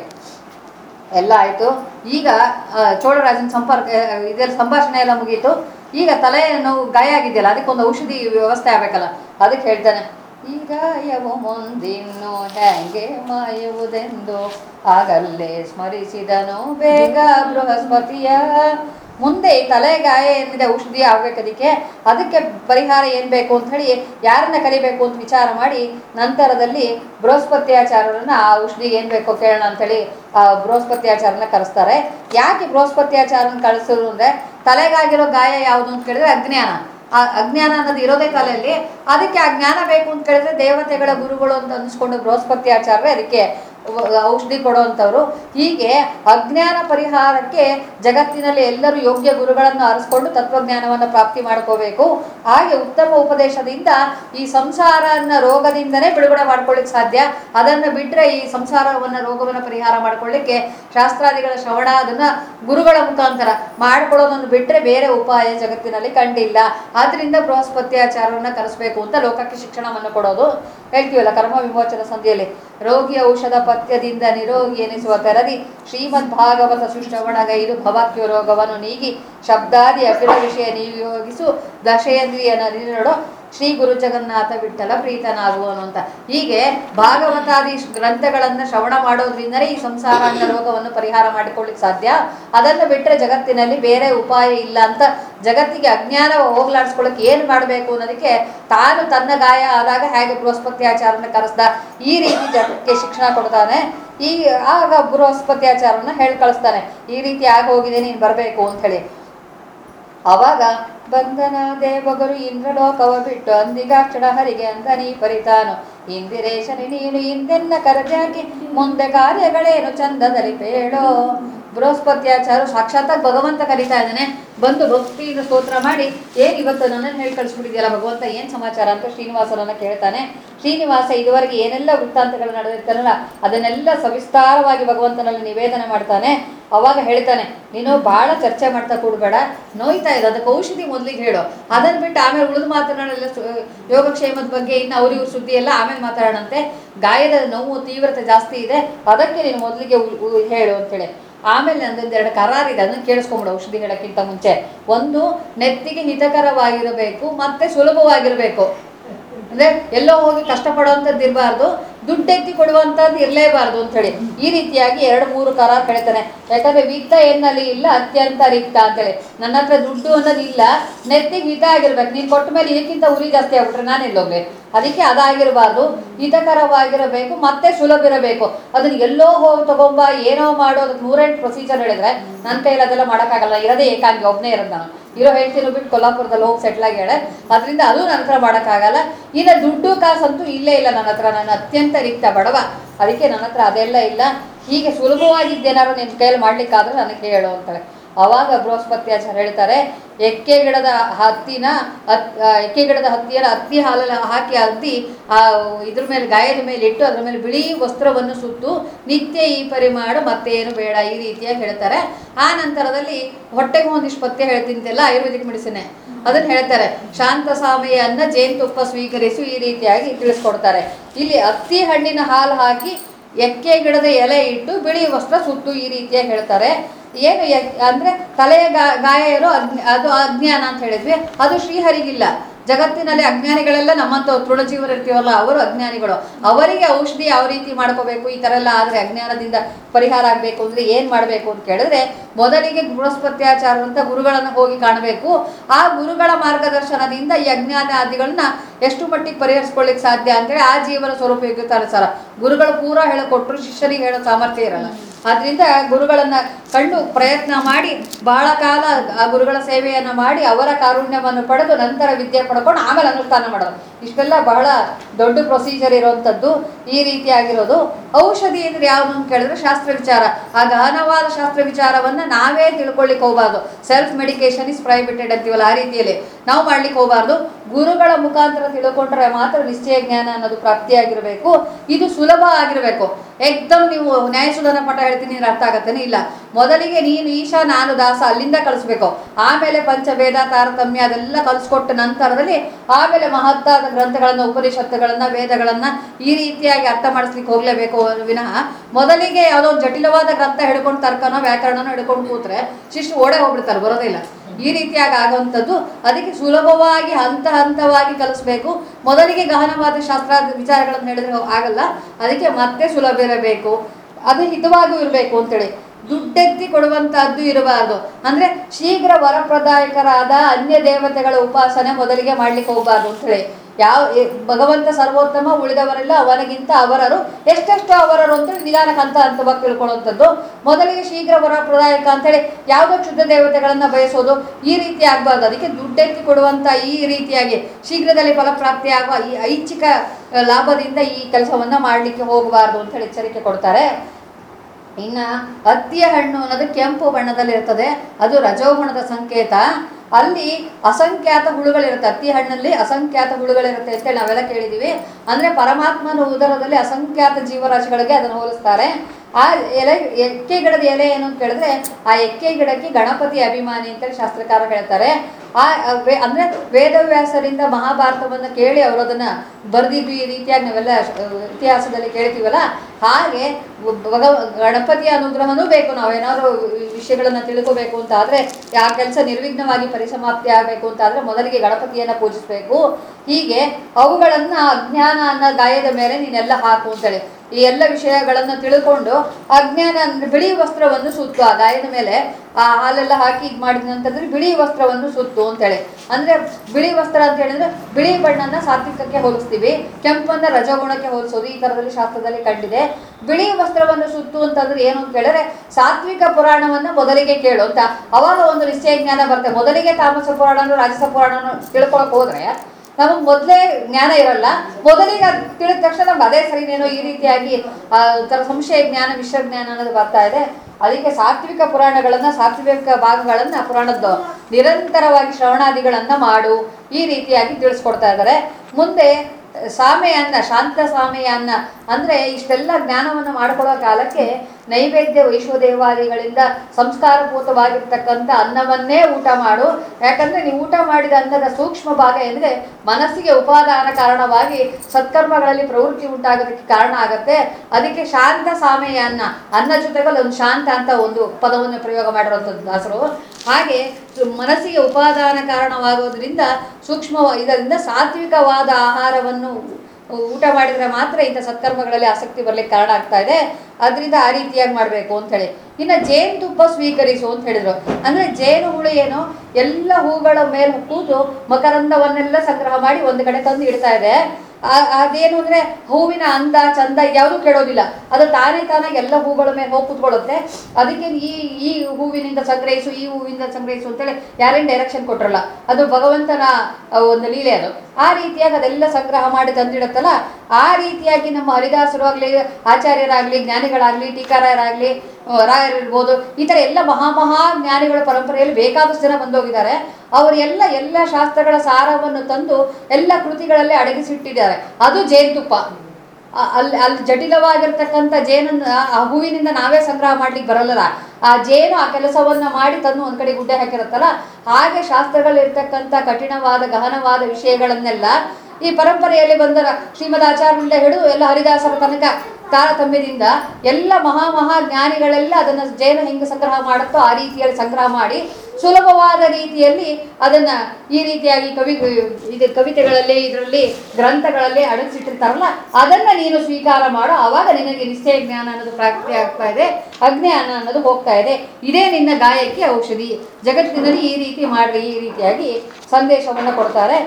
ಎಲ್ಲ ಆಯಿತು ಈಗ ಆ, ಚೋಳರಾಜನ ಸಂಪರ್ಕ ಆ, ಇದೆಲ್ಲ ಸಂಭಾಷಣೆ ಎಲ್ಲ ಮುಗೀತು ಈಗ ತಲೆ ನೋವು ಗಾಯ ಆಗಿದೆಯಲ್ಲ ಅದಕ್ಕೊಂದು ಔಷಧಿ ವ್ಯವಸ್ಥೆ ಆಗಬೇಕಲ್ಲ ಅದಕ್ಕೆ ಹೇಳ್ತಾನೆ ಈ ಗಾಯವು ಮುಂದಿನ್ನು ಹೇಗೆ ಮಾಯುವುದೆಂದು ಆಗಲ್ಲೇ ಸ್ಮರಿಸಿದನು ಬೇಗ ಬೃಹಸ್ಪತಿಯ ಮುಂದೆ ಈ ತಲೆ ಗಾಯ ಏನಿದೆ ಔಷಧಿ ಆಗ್ಬೇಕು ಅದಕ್ಕೆ ಅದಕ್ಕೆ ಪರಿಹಾರ ಏನು ಬೇಕು ಅಂತ ಹೇಳಿ ಯಾರನ್ನ ಕರಿಬೇಕು ಅಂತ ವಿಚಾರ ಮಾಡಿ ನಂತರದಲ್ಲಿ ಬೃಹಸ್ಪತ್ಯಾಚಾರ್ಯರನ್ನ ಆ ಔಷಧಿ ಏನು ಬೇಕೋ ಕೇಳೋಣ ಅಂತೇಳಿ ಆ ಬೃಹಸ್ಪತ್ಯಾಚಾರನ ಕರೆಸ್ತಾರೆ ಯಾಕೆ ಬೃಹಸ್ಪತ್ಯಾಚಾರನ ಕಳಿಸಿದ್ರು ಅಂದರೆ ತಲೆಗಾಗಿರೋ ಗಾಯ ಯಾವುದು ಅಂತ ಕೇಳಿದ್ರೆ ಅಜ್ಞಾನ ಆ ಅಜ್ಞಾನ ಅನ್ನೋದು ಇರೋದೇ ತಲೆಯಲ್ಲಿ ಅದಕ್ಕೆ ಆ ಜ್ಞಾನ ಬೇಕು ಅಂತ ಕೇಳಿದ್ರೆ ದೇವತೆಗಳ ಗುರುಗಳು ಅಂತ ಅನ್ಸ್ಕೊಂಡು ಬೃಹಸ್ಪತ್ಯಾಚಾರ್ಯ ಅದಕ್ಕೆ ವ- ಔಷಧಿ ಕೊಡುವಂಥವ್ರು ಹೀಗೆ ಅಜ್ಞಾನ ಪರಿಹಾರಕ್ಕೆ ಜಗತ್ತಿನಲ್ಲಿ ಎಲ್ಲರೂ ಯೋಗ್ಯ ಗುರುಗಳನ್ನು ಆರಿಸ್ಕೊಂಡು ತತ್ವಜ್ಞಾನವನ್ನು ಪ್ರಾಪ್ತಿ ಮಾಡ್ಕೋಬೇಕು ಹಾಗೆ ಉತ್ತಮ ಉಪದೇಶದಿಂದ ಈ ಸಂಸಾರ ಅನ್ನೋ ರೋಗದಿಂದನೇ ಬಿಡುಗಡೆ ಮಾಡ್ಕೊಳ್ಳಿಕ್ಕೆ ಸಾಧ್ಯ ಅದನ್ನು ಬಿಟ್ಟರೆ ಈ ಸಂಸಾರವನ್ನು ರೋಗವನ್ನು ಪರಿಹಾರ ಮಾಡ್ಕೊಳ್ಳಿಕ್ಕೆ ಶಾಸ್ತ್ರಾದಿಗಳ ಶ್ರವಣ ಅದನ್ನು ಗುರುಗಳ ಮುಖಾಂತರ ಮಾಡ್ಕೊಳ್ಳೋದನ್ನು ಬಿಟ್ಟರೆ ಬೇರೆ ಉಪಾಯ ಜಗತ್ತಿನಲ್ಲಿ ಕಂಡಿಲ್ಲ ಆದ್ದರಿಂದ ಬೃಹಸ್ಪತ್ಯಾಚಾರವನ್ನು ಕರೆಸಬೇಕು ಅಂತ ಲೋಕಕ್ಕೆ ಶಿಕ್ಷಣವನ್ನು ಕೊಡೋದು ಹೇಳ್ತೀವಲ್ಲ ಕರ್ಮ ವಿಮೋಚನ ಸಂಧಿಯಲ್ಲಿ ರೋಗಿ ಔಷಧ ಪಥ್ಯದಿಂದ ನಿರೋಗಿ ಎನಿಸುವ ಕರದಿ ಶ್ರೀಮದ್ ಭಾಗವತ ಸುಶ್ರವಣಗೈದು ಭವಾಕ್ಯ ರೋಗವನ್ನು ನೀಗಿ ಶಬ್ದಾದಿ ಅಖಿಲ ವಿಷಯ ನಿಯೋಗಿಸು ದಶೇಂದ್ರಿಯ ನರಿನೊಡೊ ಶ್ರೀ ಗುರು ಜಗನ್ನಾಥ ವಿಠಲ ಪ್ರೀತನಾಗುವನು ಅಂತ ಹೀಗೆ ಭಾಗವತಾದಿ ಗ್ರಂಥಗಳನ್ನು ಶ್ರವಣ ಮಾಡೋದ್ರಿಂದಲೇ ಈ ಸಂಸಾರ ಅನ್ನೋ ರೋಗವನ್ನು ಪರಿಹಾರ ಮಾಡಿಕೊಳ್ಳಿಕ್ಕೆ ಸಾಧ್ಯ ಅದನ್ನು ಬಿಟ್ಟರೆ ಜಗತ್ತಿನಲ್ಲಿ ಬೇರೆ ಉಪಾಯ ಇಲ್ಲ ಅಂತ ಜಗತ್ತಿಗೆ ಅಜ್ಞಾನ ಹೋಗ್ಲಾಡಿಸ್ಕೊಳ್ಳೋಕೆ ಏನು ಮಾಡಬೇಕು ಅನ್ನೋದಕ್ಕೆ ತಾನು ತನ್ನ ಗಾಯ ಆದಾಗ ಹೇಗೆ ಬೃಹಸ್ಪತ್ಯಾಚಾರನ ಕರೆಸ್ದ ಈ ರೀತಿ ಜಗತ್ತಿಗೆ ಶಿಕ್ಷಣ ಕೊಡ್ತಾನೆ ಈ ಆಗ ಬೃಹಸ್ಪತ್ಯಾಚಾರನ ಹೇಳಿ ಕಳಿಸ್ತಾನೆ ಈ ರೀತಿ ಆಗ ಹೋಗಿದೆ ನೀನು ಬರಬೇಕು ಅಂತ ಹೇಳಿ ಅವಾಗ ಬಂಧನ ದೇವಗರು ಇಂದ್ರಲೋಕವ ಬಿಟ್ಟು ಅಂದಿಗಾಕ್ಷಣ ಹರಿಗೆ ಅಂದ ನೀ ಪರಿತಾನು ಇಂದಿರೇಶನಿ ನೀನು ಇಂದೆನ್ನ ಕರಜಾಗಿ ಮುಂದೆ ಕಾರ್ಯಗಳೇನು ಚಂದದಲ್ಲಿ ಬೇಡೋ ಬೃಹಸ್ಪತ್ಯಾಚಾರು ಸಾಕ್ಷಾತ್ತಾಗಿ ಭಗವಂತ ಕರೀತಾ ಇದ್ದಾನೆ ಬಂದು ಭಕ್ತಿಯಿಂದ ಸ್ತೋತ್ರ ಮಾಡಿ ಏನ್ ಇವತ್ತು ನನ್ನನ್ನು ಹೇಳಿ ಕಳಿಸ್ಬಿಟ್ಟಿದ್ಯಲ್ಲ ಭಗವಂತ ಏನ್ ಸಮಾಚಾರ ಅಂತ ಶ್ರೀನಿವಾಸನನ್ನ ಕೇಳ್ತಾನೆ ಶ್ರೀನಿವಾಸ ಇದುವರೆಗೆ ಏನೆಲ್ಲ ವೃತ್ತಾಂತಗಳು ನಡೆದಿರ್ತಾನಲ್ಲ ಅದನ್ನೆಲ್ಲ ಸವಿಸ್ತಾರವಾಗಿ ಭಗವಂತನಲ್ಲಿ ನಿವೇದನೆ ಮಾಡ್ತಾನೆ ಅವಾಗ ಹೇಳ್ತಾನೆ ನೀನು ಬಹಳ ಚರ್ಚೆ ಮಾಡ್ತಾ ಕೂಡಬೇಡ ನೋಯ್ತಾ ಇದೆ ಅದಕ್ಕೆ ಔಷಧಿ ಮೊದಲಿಗೆ ಹೇಳು ಅದನ್ನ ಬಿಟ್ಟು ಆಮೇಲೆ ಉಳಿದು ಮಾತನಾಡಲ್ಲ ಯೋಗಕ್ಷೇಮದ ಬಗ್ಗೆ ಇನ್ನು ಅವ್ರ ಇವ್ರ ಸುದ್ದಿ ಎಲ್ಲ ಆಮೇಲೆ ಮಾತಾಡೋಣಂತೆ ಗಾಯದ ನೋವು ತೀವ್ರತೆ ಜಾಸ್ತಿ ಇದೆ ಅದಕ್ಕೆ ನೀನು ಮೊದಲಿಗೆ ಹೇಳು ಅಂತೇಳಿ ಆಮೇಲೆ ನಂದೊಂದು ಎರಡು ಕರಾರಿದೆ ಅದನ್ನು ಕೇಳಿಸ್ಕೊಂಬಿಡು ಔಷಧಿ ಹೇಳೋಕ್ಕಿಂತ ಮುಂಚೆ ಒಂದು ನೆತ್ತಿಗೆ ಹಿತಕರವಾಗಿರಬೇಕು ಮತ್ತೆ ಸುಲಭವಾಗಿರಬೇಕು ಅಂದ್ರೆ ಎಲ್ಲೋ ಹೋಗಿ ಕಷ್ಟಪಡುವಂಥದ್ದು ಇರಬಾರ್ದು ದುಡ್ಡೆತ್ತಿ ಕೊಡುವಂಥದ್ದು ಇರಲೇಬಾರ್ದು ಅಂತ ಹೇಳಿ ಈ ರೀತಿಯಾಗಿ ಎರಡು ಮೂರು ಕರಾರ್ ಹೇಳ್ತಾನೆ ಯಾಕಂದ್ರೆ ವಿತ್ತ ಎನ್ನಲ್ಲಿ ಇಲ್ಲ ಅತ್ಯಂತ ರಿಕ್ತ ಅಂತೇಳಿ ನನ್ನ ಹತ್ರ ದುಡ್ಡು ಅನ್ನೋದು ಇಲ್ಲ ನೆತ್ತಿಗೆ ಹಿತ ಆಗಿರ್ಬೇಕು ನೀನು ಕೊಟ್ಟ ಮೇಲೆ ಇದಕ್ಕಿಂತ ಉರಿ ಜಾಸ್ತಿ ಆಗ್ಬಿಟ್ರೆ ನಾನು ಎಲ್ಲೋಗ್ಲಿ ಅದಕ್ಕೆ ಅದಾಗಿರಬಾರ್ದು ಹಿತಕರವಾಗಿರಬೇಕು ಮತ್ತೆ ಸುಲಭ ಇರಬೇಕು ಅದನ್ನ ಎಲ್ಲೋ ಹೋಗಿ ತಗೊಂಬ ಏನೋ ಮಾಡೋ ಅದಕ್ಕೆ ನೂರೆಂಟು ಪ್ರೊಸೀಜರ್ ಹೇಳಿದ್ರೆ ನನ್ನ ಕೈಯಲ್ಲಿ ಅದೆಲ್ಲ ಮಾಡೋಕ್ಕಾಗಲ್ಲ ಇರೋದೇ ಏಕಾಂಗಿ ಒಬ್ಬನೇ ಇರೋದು ನಾನು ಇರೋ ಹೇಳ್ತೀನಿ ಬಿಟ್ಟು ಕೊಲ್ಲಾಪುರದಲ್ಲಿ ಹೋಗಿ ಸೆಟ್ಲ್ ಆಗಿ ಹೇಳೆ ಅದರಿಂದ ಅದು ನನ್ನ ಹತ್ರ ಮಾಡೋಕ್ಕಾಗಲ್ಲ ಇನ್ನು ದುಡ್ಡು ಕಾಸಂತೂ ಇಲ್ಲೇ ಇಲ್ಲ ನನ್ನ ಹತ್ರ ನಾನು ಅತ್ಯಂತ ರಿಕ್ತ ಬಡವ ಅದಕ್ಕೆ ನನ್ನ ಹತ್ರ ಅದೆಲ್ಲ ಇಲ್ಲ ಹೀಗೆ ಸುಲಭವಾಗಿದ್ದೇನಾದ್ರು ನಿನ್ನ ಕೈಯಲ್ಲಿ ಮಾಡ್ಲಿಕ್ಕಾದ್ರೆ ನನಗೆ ಹೇಳು ಅಂತಾರೆ ಅವಾಗ ಬೃಹಸ್ಪತ್ಯಾಚಾರ್ಯ ಹೇಳ್ತಾರೆ ಎಕ್ಕೆ ಗಿಡದ ಹತ್ತಿನ ಹತ್ ಆ, ಎಕ್ಕೆ ಗಿಡದ ಹತ್ತಿಯನ್ನು ಹತ್ತಿ ಹಾಲಲ್ಲಿ ಹಾಕಿ ಅದ್ದಿ ಆ ಇದ್ರ ಮೇಲೆ ಗಾಯದ ಮೇಲೆ ಇಟ್ಟು ಅದ್ರ ಮೇಲೆ ಬಿಳಿ ವಸ್ತ್ರವನ್ನು ಸುತ್ತು ನಿತ್ಯ ಈ ಪರಿ ಮಾಡು ಮತ್ತೇನು ಬೇಡ ಈ ರೀತಿಯಾಗಿ ಹೇಳ್ತಾರೆ ಆ ನಂತರದಲ್ಲಿ ಹೊಟ್ಟೆಗೆ ಒಂದಿಷ್ಟು ಪಥ್ಯ ಹೇಳ್ತಿಂತೆಲ್ಲ ಆಯುರ್ವೇದಿಕ್ ಮೆಡಿಸಿನ್ ಅದನ್ನ ಹೇಳ್ತಾರೆ ಶಾಂತ ಸಾಮೆಯನ್ನ ಜೇನುತುಪ್ಪ ಸ್ವೀಕರಿಸು ಈ ರೀತಿಯಾಗಿ ತಿಳಿಸ್ಕೊಡ್ತಾರೆ ಇಲ್ಲಿ ಹತ್ತಿ ಹಣ್ಣಿನ ಹಾಲು ಹಾಕಿ ಎಕ್ಕೆ ಗಿಡದ ಎಲೆ ಇಟ್ಟು ಬಿಳಿ ವಸ್ತ್ರ ಸುತ್ತು ಈ ರೀತಿಯಾಗಿ ಹೇಳ್ತಾರೆ ಏನು ಎಕ್- ಅಂದ್ರೆ ತಲೆಯ ಗಾ- ಗಾಯ ಇರೋ ಅಜ್ಞ- ಅದು ಅಜ್ಞಾನ ಅಂತ ಹೇಳಿದ್ವಿ ಅದು ಶ್ರೀಹರಿಗಿಲ್ಲ ಜಗತ್ತಿನಲ್ಲಿ ಅಜ್ಞಾನಿಗಳೆಲ್ಲ ನಮ್ಮಂತ ತೃಣಜೀವರು ಇರ್ತೀವಲ್ಲ ಅವರು ಅಜ್ಞಾನಿಗಳು ಅವರಿಗೆ ಔಷಧಿ ಯಾವ ರೀತಿ ಮಾಡ್ಕೋಬೇಕು ಈ ಥರ ಎಲ್ಲ ಆದರೆ ಅಜ್ಞಾನದಿಂದ ಪರಿಹಾರ ಆಗಬೇಕು ಅಂದರೆ ಏನು ಮಾಡಬೇಕು ಅಂತ ಕೇಳಿದ್ರೆ ಮೊದಲಿಗೆ ಬೃಹಸ್ಪತ್ಯಾಚಾರ ಅಂತ ಗುರುಗಳನ್ನು ಹೋಗಿ ಕಾಣಬೇಕು ಆ ಗುರುಗಳ ಮಾರ್ಗದರ್ಶನದಿಂದ ಈ ಅಜ್ಞಾನಾದಿಗಳನ್ನ ಎಷ್ಟು ಮಟ್ಟಿಗೆ ಪರಿಹರಿಸ್ಕೊಳ್ಳಿಕ್ಕೆ ಸಾಧ್ಯ ಅಂತೇಳಿ ಆ ಜೀವನ ಸ್ವರೂಪ ಯುಕ್ತಾನುಸಾರ ಗುರುಗಳು ಪೂರ ಹೇಳಿಕೊಟ್ರು ಶಿಷ್ಯನಿಗೆ ಹೇಳೋ ಸಾಮರ್ಥ್ಯ ಇರಲ್ಲ ಆದ್ರಿಂದ ಗುರುಗಳನ್ನ ಕಂಡು ಪ್ರಯತ್ನ ಮಾಡಿ ಬಹಳ ಕಾಲ ಆ ಗುರುಗಳ ಸೇವೆಯನ್ನು ಮಾಡಿ ಅವರ ಕಾರುಣ್ಯವನ್ನು ಪಡೆದು ನಂತರ ವಿದ್ಯೆ ಪಡ್ಕೊಂಡು ಆಮೇಲೆ ಅನುಷ್ಠಾನ ಮಾಡೋದು ಇಷ್ಟೆಲ್ಲ ಬಹಳ ದೊಡ್ಡ ಪ್ರೊಸೀಜರ್ ಇರುವಂಥದ್ದು ಈ ರೀತಿಯಾಗಿರೋದು ಔಷಧಿ ಅಂದ್ರೆ ಯಾವುದು ಅಂತ ಕೇಳಿದ್ರೆ ಶಾಸ್ತ್ರ ವಿಚಾರ ಆ ಗಹನವಾದ ಶಾಸ್ತ್ರ ವಿಚಾರವನ್ನ ನಾವೇ ತಿಳ್ಕೊಳ್ಳಿಕ್ಕೆ ಹೋಗಬಾರ್ದು ಸೆಲ್ಫ್ ಮೆಡಿಕೇಶನ್ ಇಸ್ ಪ್ರೈವೇಟೆಡ್ ಅಂತೀವಲ್ಲ ಆ ರೀತಿಯಲ್ಲಿ ನಾವು ಮಾಡ್ಲಿಕ್ಕೆ ಹೋಗಬಾರ್ದು ಗುರುಗಳ ಮುಖಾಂತರ ತಿಳ್ಕೊಂಡ್ರೆ ಮಾತ್ರ ನಿಶ್ಚಯ ಜ್ಞಾನ ಅನ್ನೋದು ಪ್ರಾಪ್ತಿಯಾಗಿರಬೇಕು ಇದು ಸುಲಭ ಆಗಿರಬೇಕು ಏಕ್ದಮ್ ನೀವು ನ್ಯಾಯಸುಧನ ಪಾಠ ಹೇಳ್ತೀನಿ ಅಂದ್ರೆ ಅರ್ಥ ಆಗತ್ತೇನೆ ಇಲ್ಲ ಮೊದಲಿಗೆ ನೀನು ಈಶಾ ನಾನು ದಾಸ ಅಲ್ಲಿಂದ ಕಳಿಸ್ಬೇಕು ಆಮೇಲೆ ಪಂಚಭೇದ ತಾರತಮ್ಯ ಅದೆಲ್ಲ ಕಲಿಸ್ಕೊಟ್ಟ ನಂತರದಲ್ಲಿ ಆಮೇಲೆ ಮಹತ್ತಾದ ಗ್ರಂಥಗಳನ್ನ ಉಪನಿಷತ್ತುಗಳನ್ನ ವೇದಗಳನ್ನ ಈ ರೀತಿಯಾಗಿ ಅರ್ಥ ಮಾಡಿಸ್ಲಿಕ್ಕೆ ಹೋಗ್ಲೇಬೇಕು ವಿನಃ ಮೊದಲಿಗೆ ಯಾವುದೋ ಒಂದು ಜಟಿಲವಾದ ಗ್ರಂಥ ಹಿಡ್ಕೊಂಡು ತರ್ಕನೋ ವ್ಯಾಕರಣನೋ ಹಿಡ್ಕೊಂಡು ಕೂತ್ರೆ ಶಿಷ್ಯ ಓಡೇ ಹೋಗ್ಬಿಡ್ತಾರೆ ಬರೋದಿಲ್ಲ ಈ ರೀತಿಯಾಗಿ ಆಗುವಂಥದ್ದು ಅದಕ್ಕೆ ಸುಲಭವಾಗಿ ಹಂತ ಹಂತವಾಗಿ ಕಲಿಸ್ಬೇಕು ಮೊದಲಿಗೆ ಗಹನವಾದ ಶಾಸ್ತ್ರ ವಿಚಾರಗಳನ್ನು ಹೇಳಿದ್ರೆ ಆಗಲ್ಲ ಅದಕ್ಕೆ ಮತ್ತೆ ಸುಲಭ ಇರಬೇಕು ಅದು ಹಿತವಾಗಿಯೂ ಇರಬೇಕು ಅಂತೇಳಿ ದುಡ್ಡೆತ್ತಿ ಕೊಡುವಂತಹದ್ದು ಇರಬಾರ್ದು ಅಂದ್ರೆ ಶೀಘ್ರ ವರಪ್ರದಾಯಕರಾದ ಅನ್ಯ ದೇವತೆಗಳ ಉಪಾಸನೆ ಮೊದಲಿಗೆ ಮಾಡ್ಲಿಕ್ಕೆ ಹೋಗಬಾರ್ದು ಅಂತ ಹೇಳಿ ಯಾವ ಎ- ಭಗವಂತ ಸರ್ವೋತ್ತಮ ಉಳಿದವರೆಲ್ಲ ಅವನಿಗಿಂತ ಅವರರು ಎಷ್ಟೆಷ್ಟು ಅವರರು ಅಂತೇಳಿ ನಿಧಾನಕ್ಕೆ ಹಂತ ಹಂತವಾಗಿ ತಿಳ್ಕೊಳ್ಳುವಂಥದ್ದು ಮೊದಲಿಗೆ ಶೀಘ್ರ ವರಪ್ರದಾಯಕ ಅಂತೇಳಿ ಯಾವುದೋ ಕ್ಷುದ್ಧ ದೇವತೆಗಳನ್ನ ಬಯಸೋದು ಈ ರೀತಿ ಆಗಬಾರ್ದು ಅದಕ್ಕೆ ದುಡ್ಡೆತ್ತಿ ಕೊಡುವಂಥ ಈ ರೀತಿಯಾಗಿ ಶೀಘ್ರದಲ್ಲಿ ಫಲಪ್ರಾಪ್ತಿ ಆಗುವ ಈ ಐಚ್ಛಿಕ ಆ, ಲಾಭದಿಂದ ಈ ಕೆಲಸವನ್ನ ಮಾಡಲಿಕ್ಕೆ ಹೋಗಬಾರ್ದು ಅಂತ ಹೇಳಿ ಎಚ್ಚರಿಕೆ ಕೊಡ್ತಾರೆ ಇನ್ನು ಹತ್ತಿಯ ಹಣ್ಣು ಅನ್ನೋದು ಕೆಂಪು ಬಣ್ಣದಲ್ಲಿ ಇರ್ತದೆ ಅದು ರಜೋಗುಣದ ಸಂಕೇತ ಅಲ್ಲಿ ಅಸಂಖ್ಯಾತ ಹುಳುಗಳಿರುತ್ತೆ ಹತ್ತಿ ಹಣ್ಣಲ್ಲಿ ಅಸಂಖ್ಯಾತ ಹುಳುಗಳಿರುತ್ತೆ ಅಂತೇಳಿ ನಾವೆಲ್ಲ ಕೇಳಿದ್ದೀವಿ ಅಂದರೆ ಪರಮಾತ್ಮನ ಉದರದಲ್ಲಿ ಅಸಂಖ್ಯಾತ ಜೀವರಾಶಿಗಳಿಗೆ ಅದನ್ನು ಹೋಲಿಸ್ತಾರೆ ಆ ಎಲೆ ಎಕ್ಕೆ ಗಿಡದ ಎಲೆ ಏನು ಅಂತ ಕೇಳಿದ್ರೆ ಆ ಎಕ್ಕೆ ಗಿಡಕ್ಕೆ ಗಣಪತಿ ಅಭಿಮಾನಿ ಅಂತೇಳಿ ಶಾಸ್ತ್ರಕಾರ ಹೇಳ್ತಾರೆ ಆ ವೇ- ಅಂದ್ರೆ ವೇದವ್ಯಾಸರಿಂದ ಮಹಾಭಾರತವನ್ನು ಕೇಳಿ ಅವರು ಅದನ್ನ ಬರೆದಿದ್ದು ಈ ರೀತಿಯಾಗಿ ನಾವೆಲ್ಲ ಅಹ್, ಇತಿಹಾಸದಲ್ಲಿ ಕೇಳ್ತೀವಲ್ಲ ಹಾಗೆ ಭಗ ಗಣಪತಿಯ ಅನುಗ್ರಹನೂ ಬೇಕು ನಾವೇನಾದ್ರು ವಿಷಯಗಳನ್ನ ತಿಳ್ಕೋಬೇಕು ಅಂತ ಆದ್ರೆ ಆ ಕೆಲಸ ನಿರ್ವಿಘ್ನವಾಗಿ ಪರಿಸಮಾಪ್ತಿ ಆಗಬೇಕು ಅಂತ ಆದ್ರೆ ಮೊದಲಿಗೆ ಗಣಪತಿಯನ್ನ ಪೂಜಿಸಬೇಕು ಹೀಗೆ ಅವುಗಳನ್ನ ಅಜ್ಞಾನ ಅನ್ನೋ ಗಾಯದ ಮೇಲೆ ನೀನೆಲ್ಲ ಹಾಕು ಅಂತೇಳಿ ಈ ಎಲ್ಲ ವಿಷಯಗಳನ್ನು ತಿಳ್ಕೊಂಡು ಅಜ್ಞಾನ ಅಂದ್ರೆ ಬಿಳಿ ವಸ್ತ್ರವನ್ನು ಸುತ್ತು ಆ ಗಾಯದ ಮೇಲೆ ಆ ಹಾಲೆಲ್ಲ ಹಾಕಿ ಇದು ಮಾಡಿದ ನಂತರದಲ್ಲಿ ಬಿಳಿ ವಸ್ತ್ರವನ್ನು ಸುತ್ತು ಅಂತೇಳಿ ಅಂದ್ರೆ ಬಿಳಿ ವಸ್ತ್ರ ಅಂತ ಹೇಳಿದ್ರೆ ಬಿಳಿ ಬಣ್ಣನ ಸಾತ್ವಿಕಕ್ಕೆ ಹೋಲಿಸ್ತೀವಿ ಕೆಂಪನ್ನ ರಜಗುಣಕ್ಕೆ ಹೋಲಿಸೋದು ಈ ಥರದಲ್ಲಿ ಶಾಸ್ತ್ರದಲ್ಲಿ ಕಂಡಿದೆ ಬಿಳಿ ವಸ್ತ್ರವನ್ನು ಸುತ್ತು ಅಂತಂದ್ರೆ ಏನು ಅಂತ ಕೇಳಿದ್ರೆ ಸಾತ್ವಿಕ ಪುರಾಣವನ್ನ ಮೊದಲಿಗೆ ಕೇಳು ಅಂತ ಅವಾಗ ಒಂದು ನಿಶ್ಚಯ ಜ್ಞಾನ ಬರುತ್ತೆ ಮೊದಲಿಗೆ ತಾಮಸ ಪುರಾಣ ರಾಜಸ ಪುರಾಣ ತಿಳ್ಕೊಳಕ್ ಹೋದ್ರೆ ನಮಗೆ ಮೊದಲೇ ಜ್ಞಾನ ಇರಲ್ಲ ಮೊದಲಿಗೆ ಅದು ತಿಳಿದ ತಕ್ಷಣ ನಮ್ಗೆ ಅದೇ ಸರಿನೇನೋ ಈ ರೀತಿಯಾಗಿ ಆ ಥರ ಸಂಶಯ ಜ್ಞಾನ ವಿಶ್ವ ಜ್ಞಾನ ಅನ್ನೋದು ಬರ್ತಾ ಇದೆ ಅದಕ್ಕೆ ಸಾತ್ವಿಕ ಪುರಾಣಗಳನ್ನ ಸಾತ್ವಿಕ ಭಾಗಗಳನ್ನ ಪುರಾಣದ್ದು ನಿರಂತರವಾಗಿ ಶ್ರವಣಾದಿಗಳನ್ನ ಮಾಡು ಈ ರೀತಿಯಾಗಿ ತಿಳಿಸ್ಕೊಡ್ತಾ ಇದ್ದಾರೆ ಮುಂದೆ ಸಾಮೆಯನ್ನ ಶಾಂತ ಸಾಮೆಯನ್ನ ಅಂದ್ರೆ ಇಷ್ಟೆಲ್ಲ ಜ್ಞಾನವನ್ನು ಮಾಡ್ಕೊಳ್ಳೋ ಕಾಲಕ್ಕೆ ನೈವೇದ್ಯ ವೈಶ್ವದೇವಾದಿಗಳಿಂದ ಸಂಸ್ಕಾರಭೂತವಾಗಿರ್ತಕ್ಕಂಥ ಅನ್ನವನ್ನೇ ಊಟ ಮಾಡು ಯಾಕಂದ್ರೆ ನೀವು ಊಟ ಮಾಡಿದ ಅನ್ನದ ಸೂಕ್ಷ್ಮ ಭಾಗ ಏನಿದೆ ಮನಸ್ಸಿಗೆ ಉಪಾದಾನ ಕಾರಣವಾಗಿ ಸತ್ಕರ್ಮಗಳಲ್ಲಿ ಪ್ರವೃತ್ತಿ ಉಂಟಾಗೋದಕ್ಕೆ ಕಾರಣ ಆಗತ್ತೆ ಅದಕ್ಕೆ ಶಾಂತ ಸಾಮೆಯ ಅನ್ನ ಅನ್ನ ಜೊತೆಗಲ್ಲಿ ಒಂದು ಶಾಂತ ಅಂತ ಒಂದು ಪದವನ್ನು ಪ್ರಯೋಗ ಮಾಡಿರುವಂಥದ್ದು ದಾಸರು ಹಾಗೆ ಸು- ಮನಸ್ಸಿಗೆ ಉಪಾದಾನ ಕಾರಣವಾಗೋದ್ರಿಂದ ಸೂಕ್ಷ್ಮ ಇದರಿಂದ ಸಾತ್ವಿಕವಾದ ಆಹಾರವನ್ನು ಊಟ ಮಾಡಿದ್ರೆ ಮಾತ್ರ ಇಂಥ ಸತ್ಕರ್ಮಗಳಲ್ಲಿ ಆಸಕ್ತಿ ಬರ್ಲಿಕ್ಕೆ ಕಾರಣ ಆಗ್ತಾ ಇದೆ ಅದರಿಂದ ಆ ರೀತಿಯಾಗಿ ಮಾಡಬೇಕು ಅಂತ ಹೇಳಿ ಇನ್ನು ಜೇನುತುಪ್ಪ ಸ್ವೀಕರಿಸು ಅಂತ ಹೇಳಿದ್ರು ಅಂದ್ರೆ ಜೇನು ಹುಳು ಏನು ಎಲ್ಲ ಹೂಗಳ ಮೇಲೆ ಕೂತು ಮಕರಂದವನ್ನೆಲ್ಲ ಸಂಗ್ರಹ ಮಾಡಿ ಒಂದು ಕಡೆ ತಂದು ಇಡ್ತಾ ಇದೆ ಆ- ಅದೇನು ಅಂದ್ರೆ ಹೂವಿನ ಅಂದ ಚಂದ ಯಾವುದು ಕೆಡೋದಿಲ್ಲ ಅದು ತಾನೇ ತಾನಾಗಿ ಎಲ್ಲ ಹೂಗಳ ಮೇಲೆ ಹೋಗಿ ಕೂತ್ಕೊಳ್ಳುತ್ತೆ ಅದಕ್ಕೆ ಈ ಈ ಹೂವಿನಿಂದ ಸಂಗ್ರಹಿಸು ಈ ಹೂವಿನಿಂದ ಸಂಗ್ರಹಿಸು ಅಂತೇಳಿ ಯಾರೇನು ಡೈರೆಕ್ಷನ್ ಕೊಟ್ರಲ್ಲ ಅದು ಭಗವಂತನ ಆ, ಒಂದು ಲೀಲೆ ಅದು ಆ ರೀತಿಯಾಗಿ ಅದೆಲ್ಲ ಸಂಗ್ರಹ ಮಾಡಿ ತಂದಿಡುತ್ತಲ್ಲ ಆ ರೀತಿಯಾಗಿ ನಮ್ಮ ಹರಿದಾಸರು ಆಗಲಿ ಆಚಾರ್ಯರಾಗಲಿ ಜ್ಞಾನಿಗಳಾಗಲಿ ಟೀಕಾರಾಯರಾಗಲಿ ರಾಯರಿರ್ಬೋದು ಈ ಥರ ಎಲ್ಲ ಮಹಾ ಮಹಾ ಜ್ಞಾನಿಗಳ ಪರಂಪರೆಯಲ್ಲಿ ಬೇಕಾದಷ್ಟು ಜನ ಬಂದೋಗಿದ್ದಾರೆ ಅವರೆಲ್ಲ ಎಲ್ಲ ಶಾಸ್ತ್ರಗಳ ಸಾರವನ್ನು ತಂದು ಎಲ್ಲ ಕೃತಿಗಳಲ್ಲಿ ಅಡಗಿಸಿಟ್ಟಿದ್ದಾರೆ ಅದು ಜೇನುತುಪ್ಪ ಆ- ಅಲ್ಲಿ ಅಲ್ಲಿ ಜಟಿಲವಾಗಿರ್ತಕ್ಕಂಥ ಜೇನನ್ನ ಆ ಹೂವಿನಿಂದ ನಾವೇ ಸಂಗ್ರಹ ಮಾಡ್ಲಿಕ್ಕೆ ಬರಲ್ಲ ಆ ಜೇನು ಆ ಕೆಲಸವನ್ನ ಮಾಡಿ ತಂದು ಒಂದ್ ಕಡೆ ಗುಡ್ಡೆ ಹಾಕಿರುತ್ತಲ್ಲ ಹಾಗೆ ಶಾಸ್ತ್ರಗಳಿರ್ತಕ್ಕಂಥ ಕಠಿಣವಾದ ಗಹನವಾದ ವಿಷಯಗಳನ್ನೆಲ್ಲ ಈ ಪರಂಪರೆಯಲ್ಲಿ ಬಂದ ಶ್ರೀಮದ್ ಆಚಾರ್ಯರಿಂದ ಹಿಡಿದು ಎಲ್ಲ ಹರಿದಾಸರ ತನಕ ತಾರತಮ್ಯದಿಂದ ಎಲ್ಲ ಮಹಾ ಮಹಾ ಜ್ಞಾನಿಗಳೆಲ್ಲ ಅದನ್ನ ಜೇನು ಹೆಂಗೆ ಸಂಗ್ರಹ ಮಾಡುತ್ತೋ ಆ ರೀತಿಯಲ್ಲಿ ಸಂಗ್ರಹ ಮಾಡಿ ಸುಲಭವಾದ ರೀತಿಯಲ್ಲಿ ಅದನ್ನ ಈ ರೀತಿಯಾಗಿ ಕವಿ ಇದು ಕವಿತೆಗಳಲ್ಲಿ ಇದರಲ್ಲಿ ಗ್ರಂಥಗಳಲ್ಲಿ ಅಡಗಿಸಿಟ್ಟಿರ್ತಾರಲ್ಲ ಅದನ್ನ ನೀನು ಸ್ವೀಕಾರ ಮಾಡು ಆವಾಗ ನಿನಗೆ ನಿಶ್ಚಯ ಜ್ಞಾನ ಅನ್ನೋದು ಪ್ರಾಪ್ತಿ ಆಗ್ತಾ ಇದೆ ಅಜ್ಞಾನ ಅನ್ನೋದು ಹೋಗ್ತಾ ಇದೆ ಇದೇ ನಿನ್ನ ಗಾಯಕ್ಕೆ ಔಷಧಿ ಜಗತ್ತಿನಲ್ಲಿ ಈ ರೀತಿ ಮಾಡ್ರಿ ಈ ರೀತಿಯಾಗಿ ಸಂದೇಶವನ್ನು ಕೊಡ್ತಾರೆ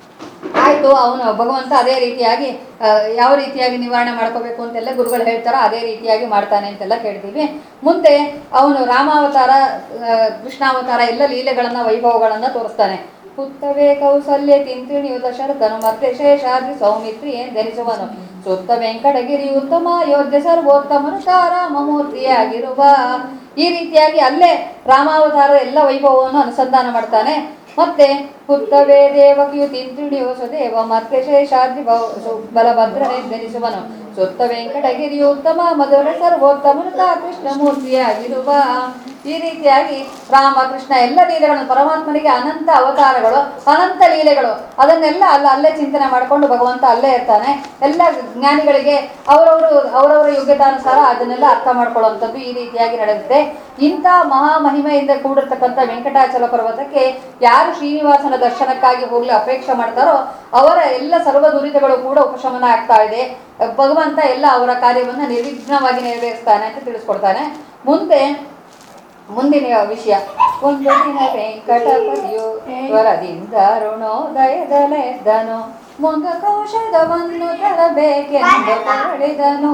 ಆಯಿತು ಅವನು ಭಗವಂತ ಅದೇ ರೀತಿಯಾಗಿ ಆ, ಯಾವ ರೀತಿಯಾಗಿ ನಿವಾರಣೆ ಮಾಡ್ಕೋಬೇಕು ಅಂತೆಲ್ಲ ಗುರುಗಳು ಹೇಳ್ತಾರೋ ಅದೇ ರೀತಿಯಾಗಿ ಮಾಡ್ತಾನೆ ಅಂತೆಲ್ಲ ಕೇಳ್ತೀವಿ ಮುಂದೆ ಅವನು ರಾಮಾವತಾರ ಆ, ಕೃಷ್ಣಾವತಾರ ಎಲ್ಲ ಲೀಲೆಗಳನ್ನ ವೈಭವಗಳನ್ನ ತೋರಿಸ್ತಾನೆ ಪುತ್ತವೇ ಕೌಸಲ್ಯ ತಿಂತ್ರಿಣಿಯು ದಶರಥನು ಮತ್ತೆ ಶೇಷಾದ್ರಿ ಸೌಮಿತ್ರಿ ಏನ್ ಧರಿಸುವನು ಸುತ್ತ ವೆಂಕಟಗಿರಿ ಉತ್ತಮ ಯೋಧ್ಯ ಸರ್ವೋತ್ತಮನು ತಾರಾಮಮೂರ್ತಿಯಾಗಿರುವ ಈ ರೀತಿಯಾಗಿ ಅಲ್ಲೇ ರಾಮಾವತಾರದ ಎಲ್ಲ ವೈಭವವನ್ನು ಅನುಸಂಧಾನ ಮಾಡ್ತಾನೆ ಮತ್ತೆ ಪುತ್ತವೇ ದೇವಕಿಯು ತಿಂತ್ರಿಣಿಯು ಸುದೇವ ಮತ್ತೆ ಶೇಷಾದ್ರಿ ಬ- ಸು- ಬಲಭದ್ರನೇ ಧರಿಸುವನು ಸುತ್ತ ವೆಂಕಟಗಿರಿಯು ಉತ್ತಮ ಮಧುರ ಸರ್ವೋತ್ತಮನು ತಾ ಕೃಷ್ಣಮೂರ್ತಿಯಾಗಿರುವ ಈ ರೀತಿಯಾಗಿ ರಾಮ ಕೃಷ್ಣ ಎಲ್ಲ ಲೀಲೆಗಳನ್ನು ಪರಮಾತ್ಮನಿಗೆ ಅನಂತ ಅವತಾರಗಳು ಅನಂತ ಲೀಲೆಗಳು ಅದನ್ನೆಲ್ಲ ಅಲ್ಲ ಅಲ್ಲೇ ಚಿಂತನೆ ಮಾಡಿಕೊಂಡು ಭಗವಂತ ಅಲ್ಲೇ ಇರ್ತಾನೆ ಎಲ್ಲ ಜ್ಞಾನಿಗಳಿಗೆ ಅವರವರು ಅವರವರ ಯೋಗ್ಯತಾನುಸಾರ ಅದನ್ನೆಲ್ಲ ಅರ್ಥ ಮಾಡ್ಕೊಳ್ಳುವಂಥದ್ದು ಈ ರೀತಿಯಾಗಿ ನಡೆಯುತ್ತೆ ಇಂಥ ಮಹಾ ಮಹಿಮೆಯಿಂದ ಕೂಡಿರ್ತಕ್ಕಂಥ ವೆಂಕಟಾಚಲ ಪರ್ವತಕ್ಕೆ ಯಾರು ಶ್ರೀನಿವಾಸನ ದರ್ಶನಕ್ಕಾಗಿ ಹೋಗ್ಲಿ ಅಪೇಕ್ಷೆ ಮಾಡ್ತಾರೋ ಅವರ ಎಲ್ಲ ಸರ್ವ ದುರಿತಗಳು ಕೂಡ ಉಪಶಮನ ಆಗ್ತಾ ಇದೆ ಭಗವಂತ ಎಲ್ಲ ಅವರ ಕಾರ್ಯವನ್ನು ನಿರ್ವಿಘ್ನವಾಗಿ ನೆರವೇರಿಸ್ತಾನೆ ಅಂತ ತಿಳಿಸ್ಕೊಡ್ತಾನೆ ಮುಂದೆ ಮುಂದಿನ ವಿಷಯ ಒಂದು ದಿನ ವೆಂಕಟಪತಿಯು ಸ್ವರದಿಂದ ಋಣೋದಯದಲೆದ್ದನು ಮುಂದಕೌಷಧವನ್ನು ತರಬೇಕೆಂದು ಹೊರಳಿದನು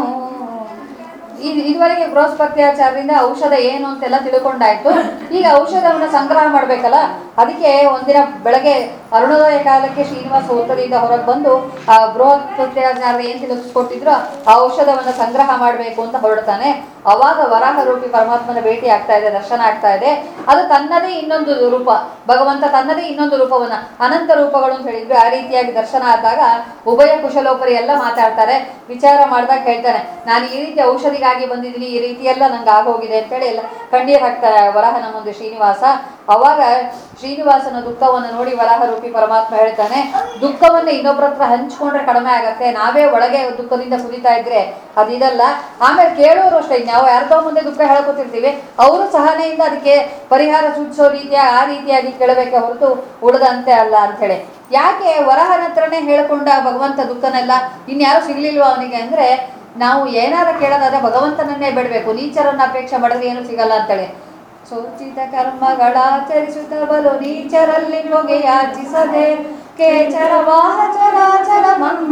ಇದು ಇದುವರೆಗೆ ಬೃಹಸ್ಪತ್ಯಾಚಾರದಿಂದ ಔಷಧ ಏನು ಅಂತೆಲ್ಲ ತಿಳ್ಕೊಂಡಾಯ್ತು ಈಗ ಔಷಧವನ್ನು ಸಂಗ್ರಹ ಮಾಡಬೇಕಲ್ಲ ಅದಕ್ಕೆ ಒಂದಿನ ಬೆಳಗ್ಗೆ ಅರುಣೋದಯ ಕಾಲಕ್ಕೆ ಶ್ರೀನಿವಾಸ ಉತ್ತರದಿಂದ ಹೊರಗೆ ಬಂದು ಆ ಬೃಹಸ್ಪತ್ಯಾಚಾರ ಏನು ತಿಳಿಸ್ಕೊಟ್ಟಿದ್ರು ಆ ಔಷಧವನ್ನು ಸಂಗ್ರಹ ಮಾಡಬೇಕು ಅಂತ ಹೊರಡ್ತಾನೆ ಅವಾಗ ವರಾಹ ರೂಪಿ ಪರಮಾತ್ಮನ ಭೇಟಿ ಆಗ್ತಾ ಇದೆ ದರ್ಶನ ಆಗ್ತಾ ಇದೆ ಅದು ತನ್ನದೇ ಇನ್ನೊಂದು ರೂಪ ಭಗವಂತ ತನ್ನದೇ ಇನ್ನೊಂದು ರೂಪವನ್ನ ಅನಂತ ರೂಪಗಳು ಅಂತ ಹೇಳಿದ್ವಿ ಆ ರೀತಿಯಾಗಿ ದರ್ಶನ ಆದಾಗ ಉಭಯ ಕುಶಲೋಪರಿ ಎಲ್ಲ ಮಾತಾಡ್ತಾರೆ ವಿಚಾರ ಮಾಡಿದಾಗ ಹೇಳ್ತಾನೆ ನಾನು ಈ ರೀತಿ ಔಷಧಿಗಾಗಿ ಬಂದಿದ್ದೀನಿ ಈ ರೀತಿ ಎಲ್ಲ ನಂಗೆ ಆಗೋಗಿದೆ ಅಂತೇಳಿ ಎಲ್ಲ ಕಣ್ಣೀರು ಹಾಕ್ತಾರೆ ವರಾಹನ ಮುಂದೆ ಶ್ರೀನಿವಾಸ ಅವಾಗ ಶ್ರೀನಿವಾಸನ ದುಃಖವನ್ನು ನೋಡಿ ವರಾಹ ರೂಪಿ ಪರಮಾತ್ಮ ಹೇಳ್ತಾನೆ ದುಃಖವನ್ನ ಇನ್ನೊಬ್ಬರ ಹತ್ರ ಹಂಚ್ಕೊಂಡ್ರೆ ಕಡಿಮೆ ಆಗತ್ತೆ ನಾವೇ ಒಳಗೆ ದುಃಖದಿಂದ ಕುದಿತಾ ಇದ್ರೆ ಅದಿದಲ್ಲ ಆಮೇಲೆ ಕೇಳೋರು ಅಷ್ಟೇ ನಾವು ಯಾರ್ದೋ ಮುಂದೆ ದುಃಖ ಹೇಳ್ಕೊತಿರ್ತೀವಿ ಅವರು ಸಹನೆಯಿಂದ ಅದಕ್ಕೆ ಪರಿಹಾರ ಸೂಚಿಸೋ ರೀತಿಯ ಆ ರೀತಿಯಾಗಿ ಕೇಳಬೇಕೆ ಹೊರತು ಉಳಿದಂತೆ ಅಲ್ಲ ಅಂತೇಳಿ ಯಾಕೆ ವರಹನ ಹತ್ರನೇ ಹೇಳ್ಕೊಂಡ ಭಗವಂತ ದುಃಖನೆಲ್ಲ ಇನ್ಯಾರು ಸಿಗ್ಲಿಲ್ವಾ ಅವನಿಗೆ ಅಂದ್ರೆ ನಾವು ಏನಾರ ಕೇಳೋದಾದ್ರೆ ಭಗವಂತನನ್ನೇ ಬಿಡಬೇಕು ನೀಚರನ್ನ ಅಪೇಕ್ಷೆ ಮಾಡಿದ್ರೆ ಏನು ಸಿಗಲ್ಲ ಅಂತೇಳಿ ಸೋಚಿತ ಕರ್ಮಗಳಾಚರಿಸುತ್ತ ಬಲು ನೀಚರಲ್ಲಿ ಹೊಗೆ ಯಾಚಿಸದೆ ಕೇಚರ ವಾಹ ಚರಾಚರ ಮಂದ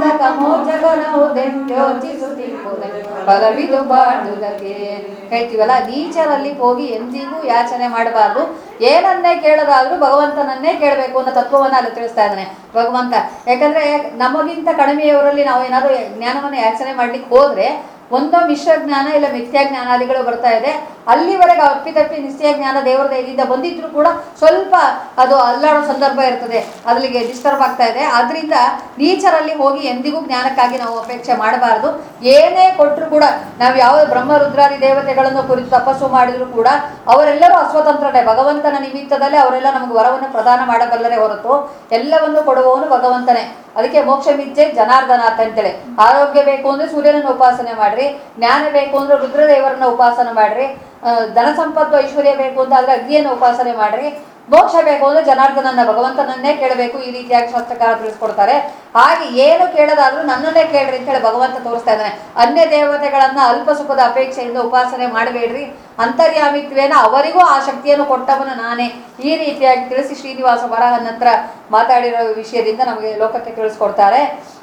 ಕಮೋಜಗನೋದೆಂದೋಚಿಸುತ್ತಿಪ್ಪುದೆ ಬಲವಿದು ಬಾಳುವುದಕ್ಕೆ ಹೇಳ್ತೀವಲ್ಲ ನೀಚರಲ್ಲಿ ಹೋಗಿ ಎಂದಿಗೂ ಯಾಚನೆ ಮಾಡಬಾರ್ದು ಏನನ್ನೇ ಕೇಳೋದಾದ್ರೂ ಭಗವಂತನನ್ನೇ ಕೇಳಬೇಕು ಅನ್ನೋ ತತ್ವವನ್ನ ಅಲ್ಲಿ ತಿಳಿಸ್ತಾ ಇದ್ದಾನೆ ಭಗವಂತ ಯಾಕಂದ್ರೆ ನಮಗಿಂತ ಕಡಿಮೆಯವರಲ್ಲಿ ನಾವು ಏನಾದ್ರು ಜ್ಞಾನವನ್ನು ಯಾಚನೆ ಮಾಡ್ಲಿಕ್ಕೆ ಹೋದ್ರೆ ಒಂದೋ ಮಿಶ್ರ ಜ್ಞಾನ ಇಲ್ಲ ಮಿಥ್ಯಾ ಜ್ಞಾನಾದಿಗಳು ಬರ್ತಾ ಇದೆ ಅಲ್ಲಿವರೆಗೆ ಅಪ್ಪಿತಪ್ಪಿ ನಿಶ್ಚಯ ಜ್ಞಾನ ದೇವರ ದಯದಿಂದ ಬಂದಿದ್ರು ಕೂಡ ಸ್ವಲ್ಪ ಅದು ಅಲ್ಲಾಡೋ ಸಂದರ್ಭ ಇರ್ತದೆ ಅಲ್ಲಿಗೆ ಡಿಸ್ಟರ್ಬ್ ಆಗ್ತಾ ಇದೆ ಆದ್ರಿಂದ ನೀಚರಲ್ಲಿ ಹೋಗಿ ಎಂದಿಗೂ ಜ್ಞಾನಕ್ಕಾಗಿ ನಾವು ಅಪೇಕ್ಷೆ ಮಾಡಬಾರದು ಏನೇ ಕೊಟ್ಟರು ಕೂಡ ನಾವು ಯಾವ ಬ್ರಹ್ಮ ರುದ್ರಾದಿ ದೇವತೆಗಳನ್ನು ಕುರಿತು ತಪಸ್ಸು ಮಾಡಿದ್ರು ಕೂಡ ಅವರೆಲ್ಲರೂ ಅಸ್ವತಂತ್ರನೇ ಭಗವಂತನ ನಿಮಿತ್ತದಲ್ಲೇ ಅವರೆಲ್ಲ ನಮಗೆ ವರವನ್ನು ಪ್ರದಾನ ಮಾಡಬಲ್ಲರೇ ಹೊರತು ಎಲ್ಲವನ್ನು ಕೊಡುವವನು ಭಗವಂತನೇ ಅದಕ್ಕೆ ಮೋಕ್ಷ ಮಿಜ್ಜೆ ಜನಾರ್ದನಾಥ ಅಂತೇಳಿ ಆರೋಗ್ಯ ಬೇಕು ಅಂದ್ರೆ ಸೂರ್ಯನನ್ನು ಉಪಾಸನೆ ಮಾಡ್ರಿ ಜ್ಞಾನ ಬೇಕು ಅಂದ್ರೆ ರುದ್ರದೇವರನ್ನ ಉಪಾಸನೆ ಮಾಡ್ರಿ ಆ, ಧನ ಸಂಪತ್ತು ಐಶ್ವರ್ಯ ಬೇಕು ಅಂತ ಆದ್ರೆ ಅಗ್ನಿಯನ್ನು ಉಪಾಸನೆ ಮಾಡ್ರಿ ಮೋಕ್ಷ ಬೇಕು ಅಂದ್ರೆ ಜನಾರ್ದನನ್ನ ಭಗವಂತನನ್ನೇ ಕೇಳಬೇಕು ಈ ರೀತಿಯಾಗಿ ಶಾಸ್ತ್ರಕಾರ ತಿಳಿಸ್ಕೊಡ್ತಾರೆ ಹಾಗೆ ಏನು ಕೇಳೋದಾದ್ರೂ ನನ್ನನ್ನೇ ಕೇಳ್ರಿ ಅಂತ ಹೇಳಿ ಭಗವಂತ ತೋರಿಸ್ತಾ ಇದ್ದಾನೆ ಅನ್ಯ ದೇವತೆಗಳನ್ನ ಅಲ್ಪ ಸುಖದ ಅಪೇಕ್ಷೆಯಿಂದ ಉಪಾಸನೆ ಮಾಡಬೇಡ್ರಿ ಅಂತರ್ಯಾಮಿತ್ವೇನ ಅವರಿಗೂ ಆ ಶಕ್ತಿಯನ್ನು ಕೊಟ್ಟವನು ನಾನೇ ಈ ರೀತಿಯಾಗಿ ತಿಳಿಸಿ ಶ್ರೀನಿವಾಸ ವರಾಹನ ಹತ್ರ ಮಾತಾಡಿರೋ ವಿಷಯದಿಂದ ನಮಗೆ ಲೋಕಕ್ಕೆ ತಿಳಿಸ್ಕೊಡ್ತಾರೆ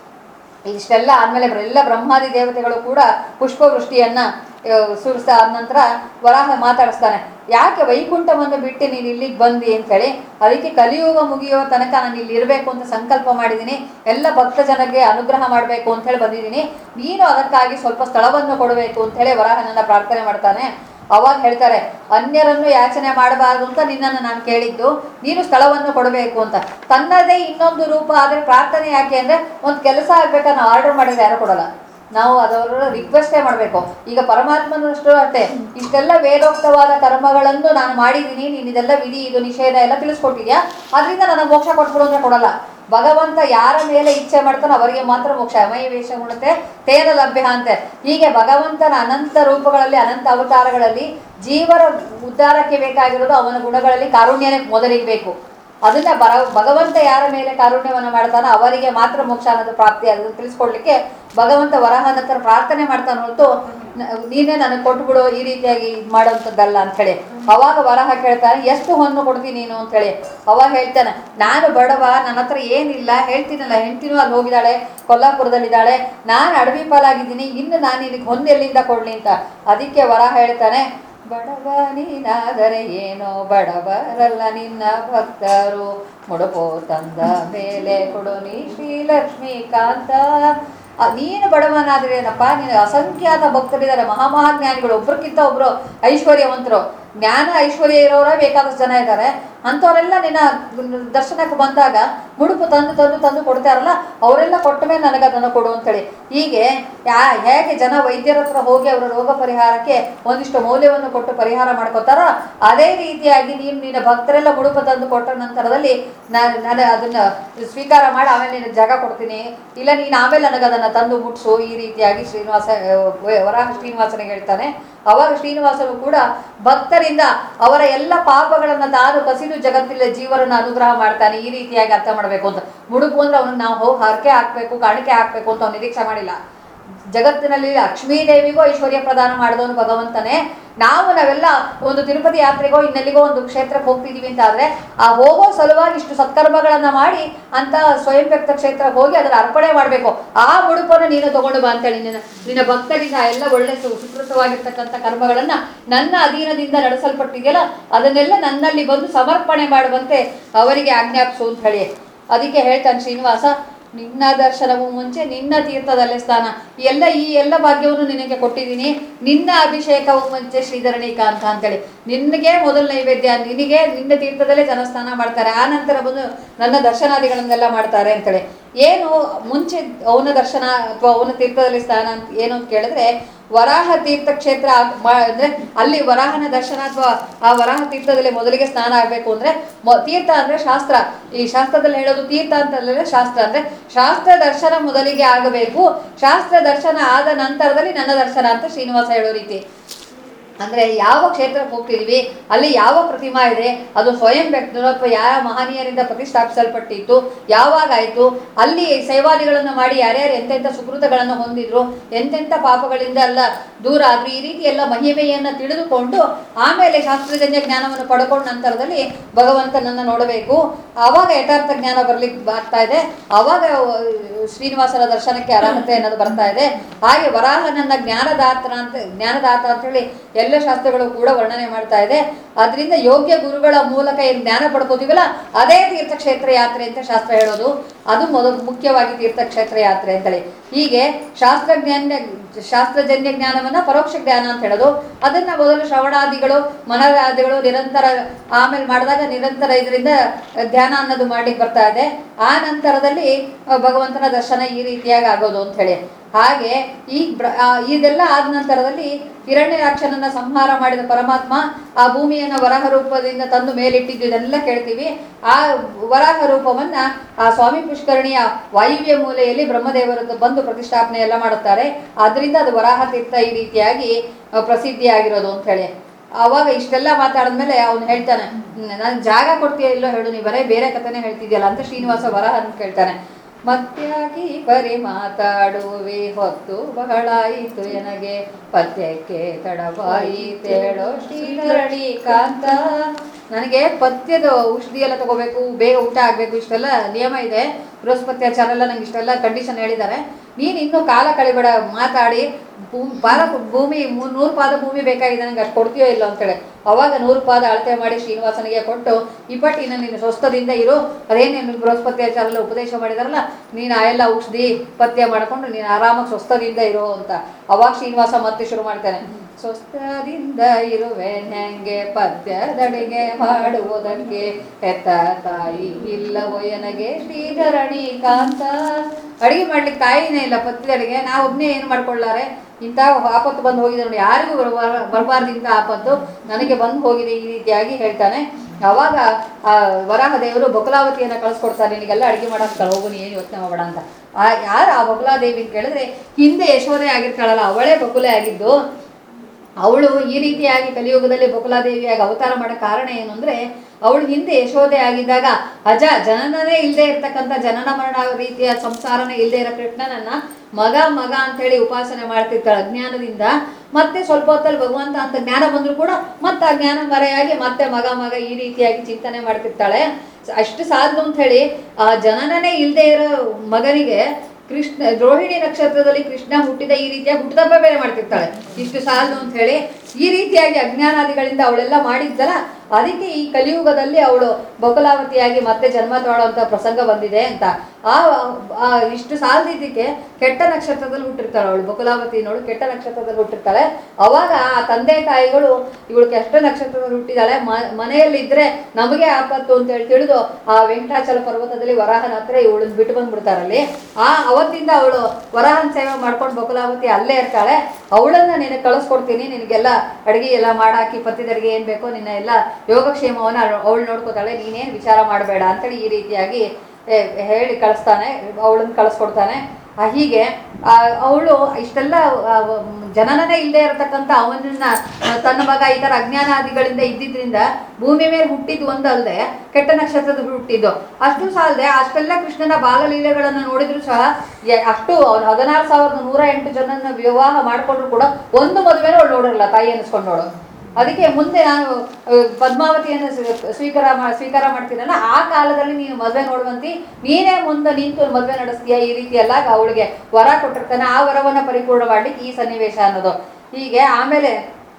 ಇಷ್ಟೆಲ್ಲ ಆದ್ಮೇಲೆ ಎಲ್ಲ ಬ್ರಹ್ಮಾದಿ ದೇವತೆಗಳು ಕೂಡ ಪುಷ್ಪವೃಷ್ಟಿಯನ್ನ ಆ, ಸುರಿಸ್ತಾ ಆದ ನಂತರ ವರಾಹ ಮಾತಾಡಿಸ್ತಾನೆ ಯಾಕೆ ವೈಕುಂಠವನ್ನು ಬಿಟ್ಟು ನೀನು ಇಲ್ಲಿಗೆ ಬಂದಿ ಅಂತೇಳಿ ಅದಕ್ಕೆ ಕಲಿಯುಗ ಮುಗಿಯೋ ತನಕ ನಾನು ಇಲ್ಲಿ ಇರಬೇಕು ಅಂತ ಸಂಕಲ್ಪ ಮಾಡಿದ್ದೀನಿ ಎಲ್ಲ ಭಕ್ತ ಜನಕ್ಕೆ ಅನುಗ್ರಹ ಮಾಡಬೇಕು ಅಂತ ಹೇಳಿ ಬಂದಿದ್ದೀನಿ ನೀನು ಅದಕ್ಕಾಗಿ ಸ್ವಲ್ಪ ಸ್ಥಳವನ್ನು ಕೊಡಬೇಕು ಅಂತ ಹೇಳಿ ವರಾಹನನ್ನ ಪ್ರಾರ್ಥನೆ ಮಾಡ್ತಾನೆ ಅವಾಗ ಹೇಳ್ತಾರೆ ಅನ್ಯರನ್ನು ಯಾಚನೆ ಮಾಡಬಾರದು ಅಂತ ನಿನ್ನನ್ನು ನಾನು ಕೇಳಿದ್ದು ನೀನು ಸ್ಥಳವನ್ನು ಕೊಡಬೇಕು ಅಂತ ತನ್ನದೇ ಇನ್ನೊಂದು ರೂಪ ಆದರೆ ಪ್ರಾರ್ಥನೆ ಯಾಕೆ ಅಂದ್ರೆ ಒಂದು ಕೆಲಸ ಆಗ್ಬೇಕಾದ್ರೆ ನಾವು ಆರ್ಡರ್ ಮಾಡಿದ್ರೆ ಯಾರು ಕೊಡಲ್ಲ ನಾವು ಅದವರ ರಿಕ್ವೆಸ್ಟೇ ಮಾಡಬೇಕು ಈಗ ಪರಮಾತ್ಮನಷ್ಟು ಅಷ್ಟೇ ಇಷ್ಟೆಲ್ಲ ವೇದೋಕ್ತವಾದ ಕರ್ಮಗಳನ್ನು ನಾನು ಮಾಡಿದ್ದೀನಿ ನೀನು ಇದೆಲ್ಲ ವಿಧಿ ಇದು ನಿಷೇಧ ಎಲ್ಲ ತಿಳಿಸ್ಕೊಟ್ಟಿದ್ಯಾ ಅದರಿಂದ ನನಗೆ ಮೋಕ್ಷ ಕೊಟ್ಬಿಡು ಅಂದ್ರೆ ಕೊಡಲ್ಲ ಭಗವಂತ ಯಾರ ಮೇಲೆ ಇಚ್ಛೆ ಮಾಡ್ತಾನೋ ಅವರಿಗೆ ಮಾತ್ರ ಮೋಕ್ಷ ಅಮಯ ವೇಷ ಉಣತೆ ತೇನ ಲಭ್ಯ ಅಂತೆ ಹೀಗೆ ಭಗವಂತನ ಅನಂತ ರೂಪಗಳಲ್ಲಿ ಅನಂತ ಅವತಾರಗಳಲ್ಲಿ ಜೀವರ ಉದ್ಧಾರಕ್ಕೆ ಬೇಕಾಗಿರೋದು ಅವನ ಗುಣಗಳಲ್ಲಿ ಕಾರುಣ್ಯನೇ ಮೊದಲಿಗೆ ಬೇಕು ಅದನ್ನ ಬರ ಭಗವಂತ ಯಾರ ಮೇಲೆ ಕಾರುಣ್ಯವನ್ನು ಮಾಡ್ತಾನೋ ಅವರಿಗೆ ಮಾತ್ರ ಮೋಕ್ಷ ಅನ್ನೋದು ಪ್ರಾಪ್ತಿ ಅದನ್ನು ತಿಳಿಸ್ಕೊಡ್ಲಿಕ್ಕೆ ಭಗವಂತ ವರಹನ ಹತ್ರ ಪ್ರಾರ್ಥನೆ ಮಾಡ್ತಾನೆ ಹೊರತು ನ- ನೀನೇ ನನಗೆ ಕೊಟ್ಬಿಡು ಈ ರೀತಿಯಾಗಿ ಇದು ಮಾಡೋಂಥದ್ದಲ್ಲ ಅಂಥೇಳಿ ಅವಾಗ ವರಹ ಕೇಳ್ತಾನೆ ಎಷ್ಟು ಹೊನ್ನು ಕೊಡ್ತೀನಿ ನೀನು ಅಂತೇಳಿ ಅವಾಗ ಹೇಳ್ತಾನೆ ನಾನು ಬಡವ ನನ್ನ ಹತ್ರ ಏನಿಲ್ಲ ಹೇಳ್ತೀನಲ್ಲ ಹೆಂಡ್ತಿನೂ ಅಲ್ಲಿ ಹೋಗಿದ್ದಾಳೆ ಕೊಲ್ಲಾಪುರದಲ್ಲಿದ್ದಾಳೆ ನಾನು ಅಡವಿ ಪಾಲಾಗಿದ್ದೀನಿ ಇನ್ನು ನಾನು ನಿನಗೆ ಹೊಂದು ಎಲ್ಲಿಂದ ಕೊಡ್ಲಿ ಅಂತ ಅದಕ್ಕೆ ವರಹ ಹೇಳ್ತಾನೆ ಬಡವ ನೀನಾದರೆ ಏನೋ ಬಡವರಲ್ಲ ನಿನ್ನ ಭಕ್ತರು ಮುಡುಪೋ ತಂದ ಮೇಲೆ ಕೊಡು ನೀ ಶ್ರೀಲಕ್ಷ್ಮೀಕಾಂತ ಆ, ನೀನು ಬಡವನಾದ್ರೆ ಏನಪ್ಪ ನೀನು ಅಸಂಖ್ಯಾತ ಭಕ್ತರಿದ್ದಾರೆ ಮಹಾಮಹಾಜ್ಞಾನಿಗಳು ಒಬ್ರಕ್ಕಿಂತ ಒಬ್ರು ಐಶ್ವರ್ಯವಂತರು ಜ್ಞಾನ ಐಶ್ವರ್ಯ ಇರೋರೇ ಬೇಕಾದಷ್ಟು ಜನ ಇದ್ದಾರೆ ಅಂಥವರೆಲ್ಲ ನಿನ್ನ ದರ್ಶನಕ್ಕೆ ಬಂದಾಗ ಮುಡುಪು ತಂದು ತಂದು ತಂದು ಕೊಡ್ತಾರಲ್ಲ ಅವರೆಲ್ಲ ಕೊಟ್ಟ ಮೇಲೆ ನನಗೆ ಅದನ್ನು ಕೊಡು ಅಂತೇಳಿ ಹೀಗೆ ಯಾ ಹೇಗೆ ಜನ ವೈದ್ಯರ ಹತ್ರ ಹೋಗಿ ಅವರ ರೋಗ ಪರಿಹಾರಕ್ಕೆ ಒಂದಿಷ್ಟು ಮೌಲ್ಯವನ್ನು ಕೊಟ್ಟು ಪರಿಹಾರ ಮಾಡ್ಕೋತಾರೋ ಅದೇ ರೀತಿಯಾಗಿ ನೀನು ನಿನ್ನ ಭಕ್ತರೆಲ್ಲ ಮುಡುಪು ತಂದು ಕೊಟ್ಟ ನಂತರದಲ್ಲಿ ನಾನು ನಾನು ಅದನ್ನ ಸ್ವೀಕಾರ ಮಾಡಿ ಆಮೇಲೆ ನಿನಗೆ ಜಾಗ ಕೊಡ್ತೀನಿ ಇಲ್ಲ ನೀನು ಆಮೇಲೆ ನನಗೆ ಅದನ್ನು ತಂದು ಮುಟ್ಸು ಈ ರೀತಿಯಾಗಿ ಶ್ರೀನಿವಾಸ ಆ, ವರಾಹ ಶ್ರೀನಿವಾಸನಿಗೆ ಹೇಳ್ತಾನೆ ಅವಾಗ ಶ್ರೀನಿವಾಸನು ಕೂಡ ಭಕ್ತರಿಂದ ಅವರ ಎಲ್ಲ ಪಾಪಗಳನ್ನು ತಾನು ಕಸಿದು ಜಗತ್ತಿನ ಜೀವರನ್ನು ಅನುಗ್ರಹ ಮಾಡ್ತಾನೆ ಈ ರೀತಿಯಾಗಿ ಅರ್ಥ ಮಾಡಬೇಕು ಅಂತ ಮುಡುಪು ಅಂದ್ರೆ ಅವನಿಗೆ ನಾವು ಹೋಗಿ ಹರಕೆ ಹಾಕ್ಬೇಕು ಕಾಣಿಕೆ ಹಾಕ್ಬೇಕು ಅಂತ ಅವ್ನು ನಿರೀಕ್ಷೆ ಮಾಡಿಲ್ಲ ಜಗತ್ತಿನಲ್ಲಿ ಲಕ್ಷ್ಮೀ ದೇವಿಗೂ ಐಶ್ವರ್ಯ ಪ್ರದಾನ ಮಾಡಿದವನು ಭಗವಂತನೇ ನಾವು ನಾವೆಲ್ಲ ಒಂದು ತಿರುಪತಿ ಯಾತ್ರೆಗೋ ಇನ್ನೆಲ್ಲಿಗೋ ಒಂದು ಕ್ಷೇತ್ರಕ್ಕೆ ಹೋಗ್ತಿದೀವಿ ಅಂತ ಆದ್ರೆ ಆ ಹೋಗೋ ಸಲುವಾಗಿ ಇಷ್ಟು ಸತ್ಕರ್ಮಗಳನ್ನ ಮಾಡಿ ಅಂತ ಸ್ವಯಂ ವ್ಯಕ್ತ ಕ್ಷೇತ್ರಕ್ಕೆ ಹೋಗಿ ಅದನ್ನ ಅರ್ಪಣೆ ಮಾಡಬೇಕು ಆ ಮುಡುಪನ್ನು ನೀನು ತಗೊಂಡು ಬಾ ಅಂತೇಳಿ ನಿನ್ನ ನಿನ್ನ ಭಕ್ತರಿಂದ ಎಲ್ಲ ಒಳ್ಳೆ ಸು- ಸುಕೃತವಾಗಿರ್ತಕ್ಕಂಥ ಕರ್ಮಗಳನ್ನ ನನ್ನ ಅಧೀನದಿಂದ ನಡೆಸಲ್ಪಟ್ಟಿದೆಯಲ್ಲ ಅದನ್ನೆಲ್ಲ ನನ್ನಲ್ಲಿ ಬಂದು ಸಮರ್ಪಣೆ ಮಾಡುವಂತೆ ಅವರಿಗೆ ಆಜ್ಞಾಪಿಸು ಅಂತ ಹೇಳಿ ಅದಕ್ಕೆ ಹೇಳ್ತಾನೆ ಶ್ರೀನಿವಾಸ ನಿನ್ನ ದರ್ಶನವು ಮುಂಚೆ ನಿನ್ನ ತೀರ್ಥದಲ್ಲೇ ಸ್ನಾನ ಎಲ್ಲ ಈ ಎಲ್ಲ ಭಾಗ್ಯವನ್ನು ನಿನಗೆ ಕೊಟ್ಟಿದ್ದೀನಿ ನಿನ್ನ ಅಭಿಷೇಕವು ಮುಂಚೆ ಶ್ರೀಧರಣೀಕಾಂತ ಅಂತೇಳಿ ನಿನಗೆ ಮೊದಲ ನೈವೇದ್ಯ ನಿನಗೆ ನಿನ್ನ ತೀರ್ಥದಲ್ಲೇ ಜನ ಸ್ನಾನ ಮಾಡ್ತಾರೆ ಆ ನಂತರ ಬಂದು ನನ್ನ ದರ್ಶನಾದಿಗಳನ್ನೆಲ್ಲ ಮಾಡ್ತಾರೆ ಅಂತೇಳಿ ಏನು ಮುಂಚೆ ಅವನ ದರ್ಶನ ಅಥವಾ ಅವನ ತೀರ್ಥದಲ್ಲಿ ಸ್ನಾನ ಅಂತ ಏನು ಅಂತ ಕೇಳಿದ್ರೆ ವರಾಹ ತೀರ್ಥ ಕ್ಷೇತ್ರ ಆಗ್- ಮಾ- ಅಂದ್ರೆ ಅಲ್ಲಿ ವರಾಹನ ದರ್ಶನ ಅಥವಾ ಆ ವರಾಹ ತೀರ್ಥದಲ್ಲಿ ಮೊದಲಿಗೆ ಸ್ನಾನ ಆಗಬೇಕು ಅಂದ್ರೆ ಮೊ- ತೀರ್ಥ ಅಂದ್ರೆ ಶಾಸ್ತ್ರ ಈ ಶಾಸ್ತ್ರದಲ್ಲಿ ಹೇಳೋದು ತೀರ್ಥ ಅಂತಂದ್ರೆ ಶಾಸ್ತ್ರ ಅಂದ್ರೆ ಶಾಸ್ತ್ರ ದರ್ಶನ ಮೊದಲಿಗೆ ಆಗಬೇಕು ಶಾಸ್ತ್ರ ದರ್ಶನ ಆದ ನಂತರದಲ್ಲಿ ನನ್ನ ದರ್ಶನ ಅಂತ ಶ್ರೀನಿವಾಸ ಹೇಳೋ ರೀತಿ ಅಂದ್ರೆ ಯಾವ ಕ್ಷೇತ್ರಕ್ಕೆ ಹೋಗ್ತಿದೀವಿ ಅಲ್ಲಿ ಯಾವ ಪ್ರತಿಮಾ ಇದೆ ಅದು ಸ್ವಯಂ ವ್ಯಕ್ತರು ಅಥವಾ ಯಾವ ಮಹನೀಯರಿಂದ ಪ್ರತಿಷ್ಠಾಪಿಸಲ್ಪಟ್ಟಿತ್ತು ಯಾವಾಗ ಆಯ್ತು ಅಲ್ಲಿ ಸೇವಾದಿಗಳನ್ನು ಮಾಡಿ ಯಾರ್ಯಾರು ಎಂತೆಂಥ ಸುಕೃತಗಳನ್ನು ಹೊಂದಿದ್ರು ಎಂತೆಂಥ ಪಾಪಗಳಿಂದ ಎಲ್ಲ ದೂರ ಆದ್ರು ಈ ರೀತಿ ಎಲ್ಲ ಮಹಿಮೆಯನ್ನ ತಿಳಿದುಕೊಂಡು ಆಮೇಲೆ ಶಾಸ್ತ್ರಜನ್ಯ ಜ್ಞಾನವನ್ನು ಪಡ್ಕೊಂಡ ನಂತರದಲ್ಲಿ ಭಗವಂತನನ್ನ ನೋಡಬೇಕು ಆವಾಗ ಯಥಾರ್ಥ ಜ್ಞಾನ ಬರ್ಲಿಕ್ಕೆ ಬರ್ತಾ ಇದೆ ಆವಾಗ ಅಹ್, ಶ್ರೀನಿವಾಸನ ದರ್ಶನಕ್ಕೆ ಅರ್ಹತೆ ಅನ್ನೋದು ಬರ್ತಾ ಇದೆ ಹಾಗೆ ವರಾಹನನ್ನ ಜ್ಞಾನದಾತನ ಅಂತ ಜ್ಞಾನದಾತ ಅಂತ ಹೇಳಿ ಎಲ್ಲ ಶಾಸ್ತ್ರಗಳು ಕೂಡ ವರ್ಣನೆ ಮಾಡ್ತಾ ಇದೆ ಅದರಿಂದ ಯೋಗ್ಯ ಗುರುಗಳ ಮೂಲಕ ಏನು ಜ್ಞಾನ ಪಡ್ಕೋತೀವಲ್ಲ ಅದೇ ತೀರ್ಥಕ್ಷೇತ್ರ ಯಾತ್ರೆ ಅಂತ ಶಾಸ್ತ್ರ ಹೇಳೋದು ಅದು ಮೊದಲು ಮುಖ್ಯವಾಗಿ ತೀರ್ಥಕ್ಷೇತ್ರ ಯಾತ್ರೆ ಅಂತೇಳಿ ಹೀಗೆ ಶಾಸ್ತ್ರಜ್ಞಾನ ಶಾಸ್ತ್ರಜನ್ಯ ಜ್ಞಾನವನ್ನ ಪರೋಕ್ಷ ಜ್ಞಾನ ಅಂತ ಹೇಳೋದು ಅದನ್ನ ಮೊದಲು ಶ್ರವಣಾದಿಗಳು ಮನರಾದಿಗಳು ನಿರಂತರ ಆಮೇಲೆ ಮಾಡಿದಾಗ ನಿರಂತರ ಇದರಿಂದ ಧ್ಯಾನ ಅನ್ನೋದು ಮಾಡ್ಲಿಕ್ಕೆ ಬರ್ತಾ ಇದೆ ಆ ನಂತರದಲ್ಲಿ ಆ, ಭಗವಂತನ ದರ್ಶನ ಈ ರೀತಿಯಾಗಿ ಆಗೋದು ಅಂತ ಹೇಳಿ ಹಾಗೆ ಈ ಬ್ರ- ಆ, ಇದೆಲ್ಲ ಆದ ನಂತರದಲ್ಲಿ ಹಿರಣ್ಯರಾಕ್ಷನನ್ನ ಸಂಹಾರ ಮಾಡಿದ ಪರಮಾತ್ಮ ಆ ಭೂಮಿಯನ್ನ ವರಾಹ ರೂಪದಿಂದ ತಂದು ಮೇಲಿಟ್ಟಿದ್ದು ಇದೆಲ್ಲ ಕೇಳ್ತೀವಿ ಆ ವರಾಹ ರೂಪವನ್ನ ಆ ಸ್ವಾಮಿ ಪುಷ್ಕರಣಿಯ ವಾಯುವ್ಯ ಮೂಲೆಯಲ್ಲಿ ಬ್ರಹ್ಮದೇವರು ಬಂದು ಪ್ರತಿಷ್ಠಾಪನೆ ಎಲ್ಲ ಮಾಡುತ್ತಾರೆ ಅದರಿಂದ ಅದು ವರಾಹ ತೀರ್ಥ ಈ ರೀತಿಯಾಗಿ ಆ, ಪ್ರಸಿದ್ಧಿಯಾಗಿರೋದು ಅಂತ ಹೇಳಿ ಅವಾಗ ಇಷ್ಟೆಲ್ಲ ಮಾತಾಡಿದ್ಮೇಲೆ ಅವನು ಹೇಳ್ತಾನೆ ನಾನು ಜಾಗ ಕೊಡ್ತೀಯ ಇಲ್ಲೋ ಹೇಳು ನೀ ಬರೇ ಬೇರೆ ಕಥೆನೇ ಹೇಳ್ತಿದ್ಯಲ್ಲ ಅಂತ ಶ್ರೀನಿವಾಸ ವರಹ ಅಂತ ಕೇಳ್ತಾನೆ ಮತ್ಯಾಗಿ ಬರೀ ಮಾತಾಡುವೆ ಹೊತ್ತು ಬಹಳಾಯಿತು ಎನಗೆ ಪದ್ಯಕ್ಕೆ ತಡವಾಯಿತೇಳೋ ಶ್ರೀಧರಣಿ ಕಾಂತ ನನಗೆ ಪಥ್ಯದ ಔಷಧಿ ಎಲ್ಲ ತಗೋಬೇಕು ಬೇಗ ಊಟ ಆಗಬೇಕು ಇಷ್ಟೆಲ್ಲ ನಿಯಮ ಇದೆ ಬೃಹಸ್ಪತ್ಯಾಚಾರ ಎಲ್ಲ ನಂಗೆ ಇಷ್ಟೆಲ್ಲ ಕಂಡೀಷನ್ ಹೇಳಿದ್ದಾರೆ ನೀನು ಇನ್ನೂ ಕಾಲ ಕಳಿಬೇಡ ಮಾತಾಡಿ ಭೂಮಿ ಪಾದ ಭೂಮಿ ಮೂ- ನೂರು ಪಾದ ಭೂಮಿ ಬೇಕಾಗಿದೆ ನನಗೆ ಅಷ್ಟು ಕೊಡ್ತೀಯೋ ಇಲ್ಲ ಅಂತೇಳಿ ಅವಾಗ ನೂರು ಪಾದ ಅಳತೆ ಮಾಡಿ ಶ್ರೀನಿವಾಸನಿಗೆ ಕೊಟ್ಟು ಇಪ್ಪಟ್ಟಿನ ನೀನು ಸ್ವಸ್ಥದಿಂದ ಇರು ಅದೇನೇನು ಬೃಹಸ್ಪತ್ಯಾಚಾರ ಎಲ್ಲ ಉಪದೇಶ ಮಾಡಿದಾರಲ್ಲ ನೀನು ಆ ಎಲ್ಲ ಔಷಧಿ ಪಥ್ಯ ಮಾಡಿಕೊಂಡು ನೀನು ಆರಾಮಾಗಿ ಸ್ವಸ್ಥದಿಂದ ಇರು ಅಂತ ಅವಾಗ ಶ್ರೀನಿವಾಸ ಮತ್ತೆ ಶುರು ಮಾಡ್ತಾನೆ ಸ್ವಸ್ಥದಿಂದ ಇರುವೆ ಹೆಂಗೆ ಪದ್ಯದಡಿಗೆ ಮಾಡುವುದಕ್ಕೆ ಹೆತ್ತ ತಾಯಿ ಇಲ್ಲವೋ ಎನಗೆ ಶ್ರೀಧರಣಿ ಕಾಂತ ಅಡಿಗೆ ಮಾಡ್ಲಿಕ್ಕೆ ತಾಯಿನೇ ಇಲ್ಲ ಪದ್ಯದಡಿಗೆ ನಾ ಒಬ್ಬನೇ ಏನು ಮಾಡ್ಕೊಳ್ಳಾರೆ ಇಂಥ ಆಪತ್ತು ಬಂದು ಹೋಗಿದೆ ನೋಡಿ ಯಾರಿಗೂ ಬರಬಾರ- ಬರಬಾರ್ದು ಇಂಥ ಆಪತ್ತು ನನಗೆ ಬಂದು ಹೋಗಿದೆ ಈ ರೀತಿಯಾಗಿ ಹೇಳ್ತಾನೆ ಅವಾಗ ಆ ವರಾಹ ದೇವರು ಬಕುಲಾವತಿಯನ್ನ ಕಳಿಸ್ಕೊಡ್ತಾರೆ ನಿನಗೆಲ್ಲ ಅಡಿಗೆ ಮಾಡಕ್ಕೆ ಹೋಗು ನೀ ಏನು ಯೋಚನೆ ಮಾಡಬೇಡ ಅಂತ ಆ ಯಾರು ಆ ಬಕುಲಾದೇವಿ ಅಂತ ಕೇಳಿದ್ರೆ ಹಿಂದೆ ಯಶೋದೆ ಆಗಿರ್ತಾಳಲ್ಲ ಅವಳೇ ಬಕುಲೆ ಆಗಿದ್ದು ಅವಳು ಈ ರೀತಿಯಾಗಿ ಕಲಿಯುಗದಲ್ಲಿ ಬಕುಲಾದೇವಿಯಾಗಿ ಅವತಾರ ಮಾಡೋ ಕಾರಣ ಏನು ಅಂದ್ರೆ ಅವಳು ಹಿಂದೆ ಯಶೋದೆ ಆಗಿದ್ದಾಗ ಅಜ ಜನನನೇ ಇಲ್ಲದೆ ಇರ್ತಕ್ಕಂಥ ಜನನ ಮರಣ ರೀತಿಯ ಸಂಸಾರನೇ ಇಲ್ಲದೆ ಇರೋ ಕೃಷ್ಣನನ್ನ ಮಗ ಮಗ ಅಂತೇಳಿ ಉಪಾಸನೆ ಮಾಡ್ತಿರ್ತಾಳೆ ಅಜ್ಞಾನದಿಂದ ಮತ್ತೆ ಸ್ವಲ್ಪ ಹೊತ್ತಲ್ಲಿ ಭಗವಂತ ಅಂತ ಜ್ಞಾನ ಬಂದ್ರು ಕೂಡ ಮತ್ತೆ ಆ ಜ್ಞಾನ ಮರೆಯಾಗಿ ಮತ್ತೆ ಮಗ ಮಗ ಈ ರೀತಿಯಾಗಿ ಚಿಂತನೆ ಮಾಡ್ತಿರ್ತಾಳೆ ಅಷ್ಟು ಸಾಧ್ಲು ಅಂತ ಹೇಳಿ ಆ ಜನನನೇ ಇಲ್ಲದೆ ಇರೋ ಮಗನಿಗೆ ಕೃಷ್ಣ ರೋಹಿಣಿ ನಕ್ಷತ್ರದಲ್ಲಿ ಕೃಷ್ಣ ಹುಟ್ಟಿದ ಈ ರೀತಿಯಾಗಿ ಹುಟ್ಟದಬ್ಬ ಬೇರೆ ಮಾಡ್ತಿರ್ತಾಳೆ ಇಷ್ಟು ಸಾಲದು ಅಂತ ಹೇಳಿ ಈ ರೀತಿಯಾಗಿ ಅಜ್ಞಾನಾದಿಗಳಿಂದ ಅವಳೆಲ್ಲ ಮಾಡಿದ್ದಲ್ಲ ಅದಕ್ಕೆ ಈ ಕಲಿಯುಗದಲ್ಲಿ ಅವಳು ಬಕುಲಾವತಿಯಾಗಿ ಮತ್ತೆ ಜನ್ಮ ತಾಳುವಂತ ಪ್ರಸಂಗ ಬಂದಿದೆ ಅಂತ ಆ ಆ ಇಷ್ಟು ಸಾಲದಿದ್ದಕ್ಕೆ ಕೆಟ್ಟ ನಕ್ಷತ್ರದಲ್ಲಿ ಹುಟ್ಟಿರ್ತಾಳೆ ಅವಳು ಬಕುಲಾವತಿನವಳು ಕೆಟ್ಟ ನಕ್ಷತ್ರದಲ್ಲಿ ಹುಟ್ಟಿರ್ತಾಳೆ ಅವಾಗ ಆ ತಂದೆ ತಾಯಿಗಳು ಇವಳು ಕೆಟ್ಟ ನಕ್ಷತ್ರದಲ್ಲಿ ಹುಟ್ಟಿದಾಳೆ ಮ- ಮನೆಯಲ್ಲಿದ್ರೆ ನಮಗೆ ಆಪತ್ತು ಅಂತ ಹೇಳಿ ತಿಳಿದು ಆ ವೆಂಕಟಾಚಲ ಪರ್ವತದಲ್ಲಿ ವರಾಹನ ಹತ್ರ ಇವಳನ್ನ ಬಿಟ್ಟು ಬಂದ್ಬಿಡ್ತಾರಲ್ಲಿ ಆ ಅವತ್ತಿಂದ ಅವಳು ವರಾಹನ ಸೇವೆ ಮಾಡ್ಕೊಂಡು ಬಕುಲಾವತಿ ಅಲ್ಲೇ ಇರ್ತಾಳೆ ಅವಳನ್ನ ನಿನಗೆ ಕಳಿಸ್ಕೊಡ್ತೀನಿ ನಿನಗೆಲ್ಲ ಅಡುಗೆ ಎಲ್ಲ ಮಾಡಾಕಿ ಪತ್ತಿದ ಅಡುಗೆ ಏನು ಬೇಕೋ ನಿನ್ನ ಎಲ್ಲ ಯೋಗಕ್ಷೇಮವನ್ನ ಅವಳು ನೋಡ್ಕೋತಾಳೆ ನೀನೇನು ವಿಚಾರ ಮಾಡಬೇಡ ಅಂತೇಳಿ ಈ ರೀತಿಯಾಗಿ ಏ, ಹೇಳಿ ಕಳಿಸ್ತಾನೆ ಅವಳನ್ನ ಕಳಿಸ್ಕೊಡ್ತಾನೆ ಆ, ಹೀಗೆ ಅವಳು ಇಷ್ಟೆಲ್ಲ ಆ, ಮ್, ಜನನನೇ ಇಲ್ಲದೆ ಇರತಕ್ಕಂಥ ಅವನನ್ನ ಆ, ತನ್ನ ಮಗ ಈ ಥರ ಅಜ್ಞಾನಾದಿಗಳಿಂದ ಇದ್ದಿದ್ರಿಂದ ಭೂಮಿ ಮೇಲೆ ಹುಟ್ಟಿದ್ದು ಒಂದಲ್ಲದೆ ಕೆಟ್ಟ ನಕ್ಷತ್ರದ ಹುಟ್ಟಿದ್ದು ಅಷ್ಟು ಸಾಲದೆ ಅಷ್ಟೆಲ್ಲ ಕೃಷ್ಣನ ಬಾಲಲೀಲೆಗಳನ್ನು ನೋಡಿದ್ರು ಸಹ ಯ- ಅಷ್ಟು ಅವ್ನು ಹದಿನಾರು ಸಾವಿರದ ನೂರ ಎಂಟು ಜನನ ವಿವಾಹ ಮಾಡಿಕೊಂಡ್ರು ಕೂಡ ಒಂದು ಮದುವೆನೂ ಅವಳು ನೋಡಿರಲ್ಲ ತಾಯಿ ಅನ್ನಿಸ್ಕೊಂಡವಳು ಅದಕ್ಕೆ ಮುಂದೆ ನಾನು ಆ, ಪದ್ಮಾವತಿಯನ್ನು ಸ್ವೀ- ಸ್ವೀಕಾರ ಮಾ- ಸ್ವೀಕಾರ ಮಾಡ್ತೀನಲ್ಲ ಆ ಕಾಲದಲ್ಲಿ ನೀನು ಮದುವೆ ನೋಡುವಂತಿ ನೀನೇ ಮುಂದೆ ನಿಂತು ಮದುವೆ ನಡೆಸ್ತೀಯ ಈ ರೀತಿ ಎಲ್ಲ ಅವಳಿಗೆ ವರ ಕೊಟ್ಟಿರ್ತಾನೆ ಆ ವರವನ್ನು ಪರಿಪೂರ್ಣ ಮಾಡ್ಲಿಕ್ಕೆ ಈ ಸನ್ನಿವೇಶ ಅನ್ನೋದು ಹೀಗೆ ಆಮೇಲೆ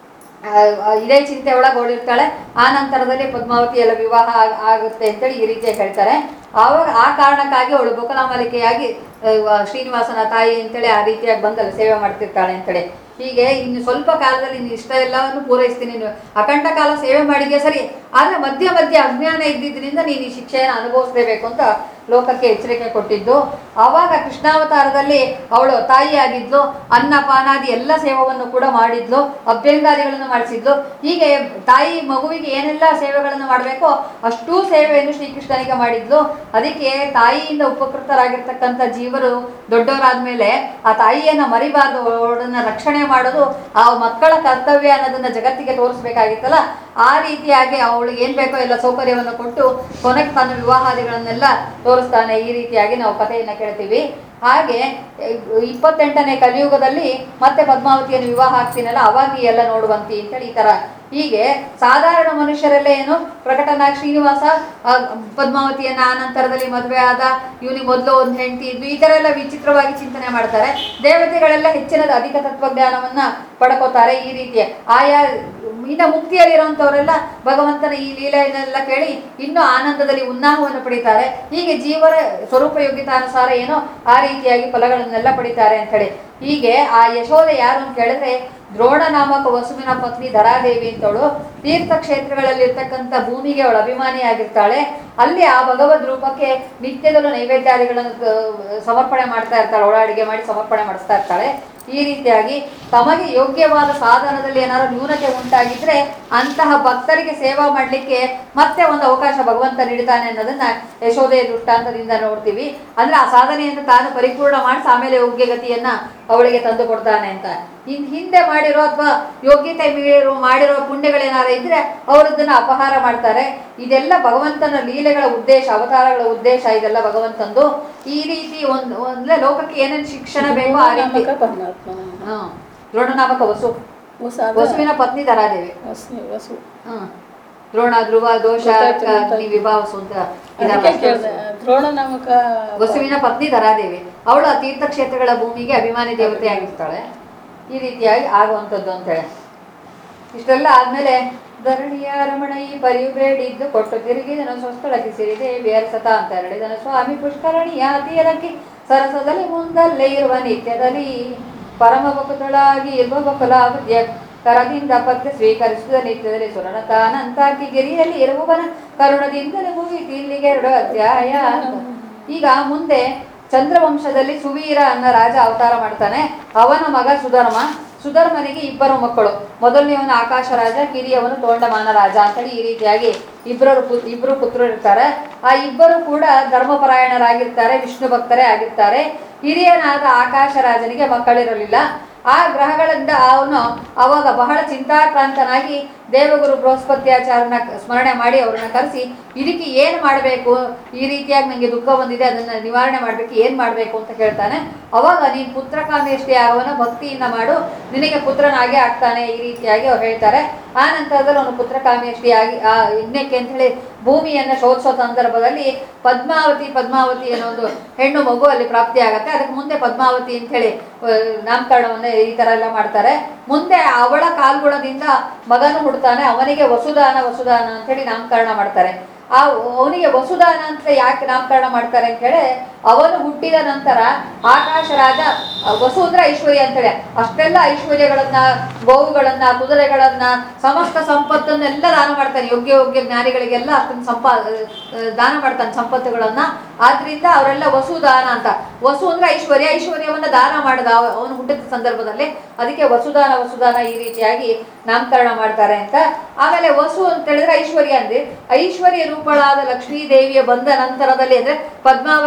ಆ, ಆ, ಇದೇ ಚಿಂತೆ ಒಳಗೆ ಓಡಿರ್ತಾಳೆ ಆ ನಂತರದಲ್ಲಿ ಪದ್ಮಾವತಿ ಎಲ್ಲ ವಿವಾಹ ಆಗ್- ಆಗುತ್ತೆ ಅಂತೇಳಿ ಈ ರೀತಿಯಾಗಿ ಹೇಳ್ತಾರೆ ಆವಾಗ ಆ ಕಾರಣಕ್ಕಾಗಿ ಅವಳು ಬಕಲಾಮಲಿಕೆಯಾಗಿ ಆ, ಶ್ರೀನಿವಾಸನ ತಾಯಿ ಅಂತೇಳಿ ಆ ರೀತಿಯಾಗಿ ಬಂದಲ್ಲಿ ಸೇವೆ ಮಾಡ್ತಿರ್ತಾಳೆ ಅಂತೇಳಿ ಹೀಗೆ ಇನ್ನು ಸ್ವಲ್ಪ ಕಾಲದಲ್ಲಿ ನೀನು ಇಷ್ಟ ಎಲ್ಲವನ್ನು ಪೂರೈಸ್ತೀನಿ ನೀನು ಅಖಂಡ ಕಾಲ ಸೇವೆ ಮಾಡಿದ್ಯಾ ಸರಿ ಆದರೆ ಮಧ್ಯ ಮಧ್ಯ ಅಜ್ಞಾನ ಇದ್ದಿದ್ದರಿಂದ ನೀನು ಈ ಶಿಕ್ಷೆಯನ್ನು ಅನುಭವಿಸಲೇಬೇಕು ಅಂತ ಲೋಕಕ್ಕೆ ಎಚ್ಚರಿಕೆ ಕೊಟ್ಟಿದ್ದು ಆವಾಗ ಕೃಷ್ಣಾವತಾರದಲ್ಲಿ ಅವಳು ತಾಯಿಯಾಗಿದ್ಲು ಅನ್ನ ಪಾನಾದಿ ಎಲ್ಲ ಸೇವವನ್ನು ಕೂಡ ಮಾಡಿದ್ಲು ಅಭ್ಯಂಗಾದಿಗಳನ್ನು ಮಾಡಿಸಿದ್ಲು ಹೀಗೆ ತಾಯಿ ಮಗುವಿಗೆ ಏನೆಲ್ಲ ಸೇವೆಗಳನ್ನು ಮಾಡಬೇಕೋ ಅಷ್ಟೂ ಸೇವೆಯನ್ನು ಶ್ರೀಕೃಷ್ಣನಿಗೆ ಮಾಡಿದ್ಲು ಅದಕ್ಕೆ ತಾಯಿಯಿಂದ ಉಪಕೃತರಾಗಿರ್ತಕ್ಕಂಥ ಜೀವರು ದೊಡ್ಡವರಾದ್ಮೇಲೆ ಆ ತಾಯಿಯನ್ನ ಮರಿಬಾರ್ದು ಅವಳನ್ನ ರಕ್ಷಣೆ ಮಾಡೋದು ಆ ಮಕ್ಕಳ ಕರ್ತವ್ಯ ಅನ್ನೋದನ್ನ ಜಗತ್ತಿಗೆ ತೋರಿಸ್ಬೇಕಾಗಿತ್ತಲ್ಲ ಆ ರೀತಿಯಾಗಿ ಅವಳಿಗೆ ಏನ್ ಬೇಕೋ ಎಲ್ಲ ಸೌಕರ್ಯವನ್ನು ಕೊಟ್ಟು ಕೊನೆಗೆ ತನ್ನ ವಿವಾಹಾದಿಗಳನ್ನೆಲ್ಲ ತೋರಿಸ್ತಾನೆ ಈ ರೀತಿಯಾಗಿ ನಾವು ಕಥೆಯನ್ನ ಕೇಳ್ತೀವಿ ಹಾಗೆ ಇಪ್ಪತ್ತೆಂಟನೇ ಕಲಿಯುಗದಲ್ಲಿ ಮತ್ತೆ ಪದ್ಮಾವತಿಯನ್ನು ವಿವಾಹ ಆಗ್ತೀನಲ್ಲ ಅವಾಗ ನೀ ಎಲ್ಲ ನೋಡುವಂತಿ ಅಂತೇಳಿ ಈ ತರ ಹೀಗೆ ಸಾಧಾರಣ ಮನುಷ್ಯರೆಲ್ಲ ಏನು ಪ್ರಕಟನಾಗಿ ಶ್ರೀನಿವಾಸ ಆ, ಪದ್ಮಾವತಿಯನ್ನ ಆ ನಂತರದಲ್ಲಿ ಮದುವೆ ಆದ ಇವನಿಗೆ ಮೊದಲು ಒಂದು ಹೆಂಡತಿ ಇದ್ವು ಈ ತರ ಎಲ್ಲ ವಿಚಿತ್ರವಾಗಿ ಚಿಂತನೆ ಮಾಡ್ತಾರೆ ದೇವತೆಗಳೆಲ್ಲ ಹೆಚ್ಚಿನ ಅಧಿಕ ತತ್ವಜ್ಞಾನವನ್ನ ಪಡ್ಕೋತಾರೆ ಈ ರೀತಿಯ ಆಯಾ ಇನ್ನ ಮುಕ್ತಿಯಲ್ಲಿರುವಂಥವರೆಲ್ಲ ಭಗವಂತನ ಈ ಲೀಲೆಯನ್ನೆಲ್ಲ ಕೇಳಿ ಇನ್ನೂ ಆನಂದದಲ್ಲಿ ಉನ್ನಾಹವನ್ನು ಪಡಿತಾರೆ ಹೀಗೆ ಜೀವರ ಸ್ವರೂಪ ಯೋಗ್ಯತಾನುಸಾರ ಏನೋ ಆ ರೀತಿಯಾಗಿ ಫಲಗಳನ್ನೆಲ್ಲ ಪಡಿತಾರೆ ಅಂತ ಹೇಳಿ ಹೀಗೆ ಆ ಯಶೋಧ ಯಾರು ಅಂತ ಕೇಳಿದ್ರೆ ದ್ರೋಣ ನಾಮಕ ವಸುವಿನ ಪತ್ನಿ ಧರಾದೇವಿ ಅಂತವಳು ತೀರ್ಥಕ್ಷೇತ್ರಗಳಲ್ಲಿ ಇರ್ತಕ್ಕಂಥ ಭೂಮಿಗೆ ಅವಳು ಅಭಿಮಾನಿಯಾಗಿರ್ತಾಳೆ ಅಲ್ಲಿ ಆ ಭಗವದ್ ರೂಪಕ್ಕೆ ನಿತ್ಯದಲ್ಲೂ ನೈವೇದ್ಯಾದಿಗಳನ್ನು ಆ, ಸಮರ್ಪಣೆ ಮಾಡ್ತಾ ಇರ್ತಾಳೆ ಒಳ ಅಡಿಗೆ ಮಾಡಿ ಸಮರ್ಪಣೆ ಮಾಡಿಸ್ತಾ ಇರ್ತಾಳೆ ಈ ರೀತಿಯಾಗಿ ತಮಗೆ ಯೋಗ್ಯವಾದ ಸಾಧನದಲ್ಲಿ ಏನಾದ್ರು ನ್ಯೂನತೆ ಉಂಟಾಗಿದ್ರೆ ಅಂತಹ ಭಕ್ತರಿಗೆ ಸೇವಾ ಮಾಡಲಿಕ್ಕೆ ಮತ್ತೆ ಒಂದು ಅವಕಾಶ ಭಗವಂತ ನೀಡ್ತಾನೆ ಅನ್ನೋದನ್ನ ಯಶೋದೆಯ ದೃಷ್ಟಾಂತದಿಂದ ನೋಡ್ತೀವಿ ಅಂದ್ರೆ ಆ ಸಾಧನೆಯನ್ನು ತಾನು ಪರಿಪೂರ್ಣ ಮಾಡಿಸಿ ಆಮೇಲೆ ಯೋಗ್ಯಗತಿಯನ್ನ ಅವಳಿಗೆ ತಂದು ಕೊಡ್ತಾನೆ ಅಂತ ಇನ್ ಹಿಂದೆ ಮಾಡಿರೋ ಅಥವಾ ಯೋಗ್ಯತೆ ಮೀರು ಮಾಡಿರೋ ಪುಣ್ಯಗಳೇನಾರ ಇದ್ರೆ ಅವರದನ್ನ ಅಪಹಾರ ಮಾಡ್ತಾರೆ ಇದೆಲ್ಲ ಭಗವಂತನ ಲೀಲೆಗಳ ಉದ್ದೇಶ ಅವತಾರಗಳ ಉದ್ದೇಶ ಇದೆಲ್ಲ ಭಗವಂತಂದು ಈ ರೀತಿ ಒಂದು ಅಂದ್ರೆ ಲೋಕಕ್ಕೆ ಏನೇನು ಶಿಕ್ಷಣ ಬೇಕೋ ಆ ರೀತಿ ನಾಮಕ ಪರಮಾತ್ಮ ಹ್ಮ್ ದ್ರೋಣನಾಮಕ ವಸು ಹೊಸ ಅದ- ವಸುವಿನ ಪತ್ನಿ ಧರಾದೇವಿ ವಸು ವಸು ಹ್ಮ್ ದ್ರೋಣ ಧ್ರುವ ದೋಷ ಗೊತ್ತಾಯ್ತು, ಗೊತ್ತಾಯ್ತು. ಅಗ್ನಿ ವಿಭಾವಸು ಅಂತ ಇದೆಲ್ಲ ಅದಕ್ಕೆ ಕೇಳಿದೆ ದ್ರೋಣ ನಾಮಕ ವಸುವಿನ ಪತ್ನಿ ಧರಾದೇವಿ ಅವಳು ಆ ತೀರ್ಥಕ್ಷೇತ್ರಗಳ ಭೂಮಿಗೆ ಅಭಿಮಾನಿ ದೇವತೆ ಆಗಿರ್ತಾಳೆ ಈ ರೀತಿಯಾಗಿ ಆಗುವಂಥದ್ದು ಅಂತೇಳಿ ಇಷ್ಟೆಲ್ಲ ಆದ್ಮೇಲೆ ಧರಣಿಯ ರಮಣೈ ಪರಿಯು ಬೇಡಿದ್ದು ಕೊಟ್ಟು ತಿರುಗಿದನು ಸ್ವಸ್ಥಳಕ್ಕೆ ಸಿರಿದೆ ಬೇರ್ಸತ ಅಂತ ಹೇಳಿದನು ಸ್ವಾಮಿ ಪುಷ್ಕರಣಿಯ ತೀರಕ್ಕೆ ಸರಸದಲ್ಲಿ ಮುಂದಲ್ಲೇ ಇರುವ ನಿತ್ಯದಲ್ಲಿ ಪರಮ ಬಕುತಳಾಗಿ ಇರುವ ಬಕುಲಾವಧ್ಯ ಕರದಿಂದ ಪತ್ತೆ ಸ್ವೀಕರಿಸಿದ ನಿತ್ಯದಲ್ಲಿ ಸುರನ ತಾನಂತಾಕಿ ಗಿರಿಯಲ್ಲಿ ಇರುವವನ ಕರುಣದಿಂದಲೇ ಮುಗಿತು ಇಲ್ಲಿಗೆ ಎರಡು ಅಧ್ಯಾಯ ಅಂತ. ಈಗ ಮುಂದೆ ಚಂದ್ರವಂಶದಲ್ಲಿ ಸುವೀರ ಅನ್ನೋ ರಾಜ ಅವತಾರ ಮಾಡ್ತಾನೆ ಅವನ ಮಗ ಸುಧರ್ಮ ಸುಧರ್ಮನಿಗೆ ಇಬ್ಬರು ಮಕ್ಕಳು ಮೊದಲನೇವನು ಆಕಾಶ ರಾಜ ಕಿರಿಯವನು ತೋಂಡಮಾನ ರಾಜ ಅಂತೇಳಿ ಈ ರೀತಿಯಾಗಿ ಇಬ್ಬರು ಪು ಇಬ್ಬರು ಪುತ್ರರು ಇರ್ತಾರೆ ಆ ಇಬ್ಬರು ಕೂಡ ಧರ್ಮಪರಾಯಣರಾಗಿರ್ತಾರೆ ವಿಷ್ಣು ಭಕ್ತರೇ ಆಗಿರ್ತಾರೆ ಹಿರಿಯನಾದ ಆಕಾಶ ರಾಜನಿಗೆ ಮಕ್ಕಳಿರಲಿಲ್ಲ ಆ ಗ್ರಹಗಳಿಂದ ಅವನು ಅವಾಗ ಬಹಳ ಚಿಂತಾಕ್ರಾಂತನಾಗಿ ದೇವಗುರು ಬೃಹಸ್ಪತ್ಯಾಚಾರನ ಸ್ಮರಣೆ ಮಾಡಿ ಅವ್ರನ್ನ ಕರೆಸಿ ಇದಕ್ಕೆ ಏನು ಮಾಡಬೇಕು ಈ ರೀತಿಯಾಗಿ ನನಗೆ ದುಃಖ ಬಂದಿದೆ ಅದನ್ನ ನಿವಾರಣೆ ಮಾಡಬೇಕು ಏನು ಮಾಡಬೇಕು ಅಂತ ಕೇಳ್ತಾನೆ ಅವಾಗ ನೀನು ಪುತ್ರಕಾಮೇಷ್ಟಿ ಆಗುವನ ಭಕ್ತಿಯಿಂದ ಮಾಡು ನಿನಗೆ ಪುತ್ರನಾಗೆ ಆಗ್ತಾನೆ ಈ ರೀತಿಯಾಗಿ ಅವ್ರು ಹೇಳ್ತಾರೆ ಆ ನಂತರದಲ್ಲಿ ಅವನು ಪುತ್ರಕಾಮೇಷ್ಟಿ ಆಗಿ ಆ ಯಜ್ಞಕ್ಕೆ ಅಂತ ಹೇಳಿ ಭೂಮಿಯನ್ನು ಶೋಧಿಸೋ ಸಂದರ್ಭದಲ್ಲಿ ಪದ್ಮಾವತಿ ಪದ್ಮಾವತಿ ಅನ್ನೋ ಒಂದು ಹೆಣ್ಣು ಮಗು ಅಲ್ಲಿ ಪ್ರಾಪ್ತಿ ಆಗತ್ತೆ ಅದಕ್ಕೆ ಮುಂದೆ ಪದ್ಮಾವತಿ ಅಂತ ಹೇಳಿ ಆ, ನಾಮಕರಣವನ್ನ ಈ ತರ ಎಲ್ಲ ಮಾಡ್ತಾರೆ ಮುಂದೆ ಅವಳ ಕಾಲ್ಗುಣದಿಂದ ಮಗನು ಹುಡ್ತಾನೆ ಅವನಿಗೆ ವಸುದಾನ ವಸುದಾನ ಅಂತ ಹೇಳಿ ನಾಮಕರಣ ಮಾಡ್ತಾರೆ ಆ ಅವನಿಗೆ ವಸುದಾನ ಅಂತ ಯಾಕೆ ನಾಮಕರಣ ಮಾಡ್ತಾರೆ ಅಂತ ಹೇಳಿ ಅವನು ಹುಟ್ಟಿದ ನಂತರ ಆಕಾಶ ರಾಜ ಆ, ವಸು ಅಂದ್ರೆ ಐಶ್ವರ್ಯ ಅಂತೇಳಿ ಅಷ್ಟೆಲ್ಲ ಐಶ್ವರ್ಯಗಳನ್ನ ಗೋವುಗಳನ್ನ ಕುದುರೆಗಳನ್ನ ಸಮಸ್ತ ಸಂಪತ್ತನ್ನೆಲ್ಲ ದಾನ ಮಾಡ್ತಾನೆ ಯೋಗ್ಯ ಯೋಗ್ಯ ಜ್ಞಾನಿಗಳಿಗೆಲ್ಲ ಅದನ್ನ ಸಂಪ ಆ, ದಾನ ಮಾಡ್ತಾನೆ ಸಂಪತ್ತುಗಳನ್ನ ಆದ್ರಿಂದ ಅವರೆಲ್ಲ ವಸು ದಾನ ಅಂತ ವಸು ಅಂದ್ರೆ ಐಶ್ವರ್ಯ ಐಶ್ವರ್ಯವನ್ನ ದಾನ ಮಾಡಿದ ಅವ- ಅವನು ಹುಟ್ಟಿದ ಸಂದರ್ಭದಲ್ಲಿ ಅದಕ್ಕೆ ವಸುದಾನ ವಸುದಾನ ಈ ರೀತಿಯಾಗಿ ನಾಮಕರಣ ಮಾಡ್ತಾರೆ ಅಂತ ಆಮೇಲೆ ವಸು ಅಂತ ಹೇಳಿದ್ರೆ ಐಶ್ವರ್ಯ ಅಂದ್ರೆ ಐಶ್ವರ್ಯ ರೂಪಳಾದ ಲಕ್ಷ್ಮೀ ದೇವಿಯ ಬಂದ ನಂತರದಲ್ಲಿ ಅಂದ್ರೆ ಪದ್ಮಾವತಿಯ ಪ್ರಾದುರ್ಭಾವ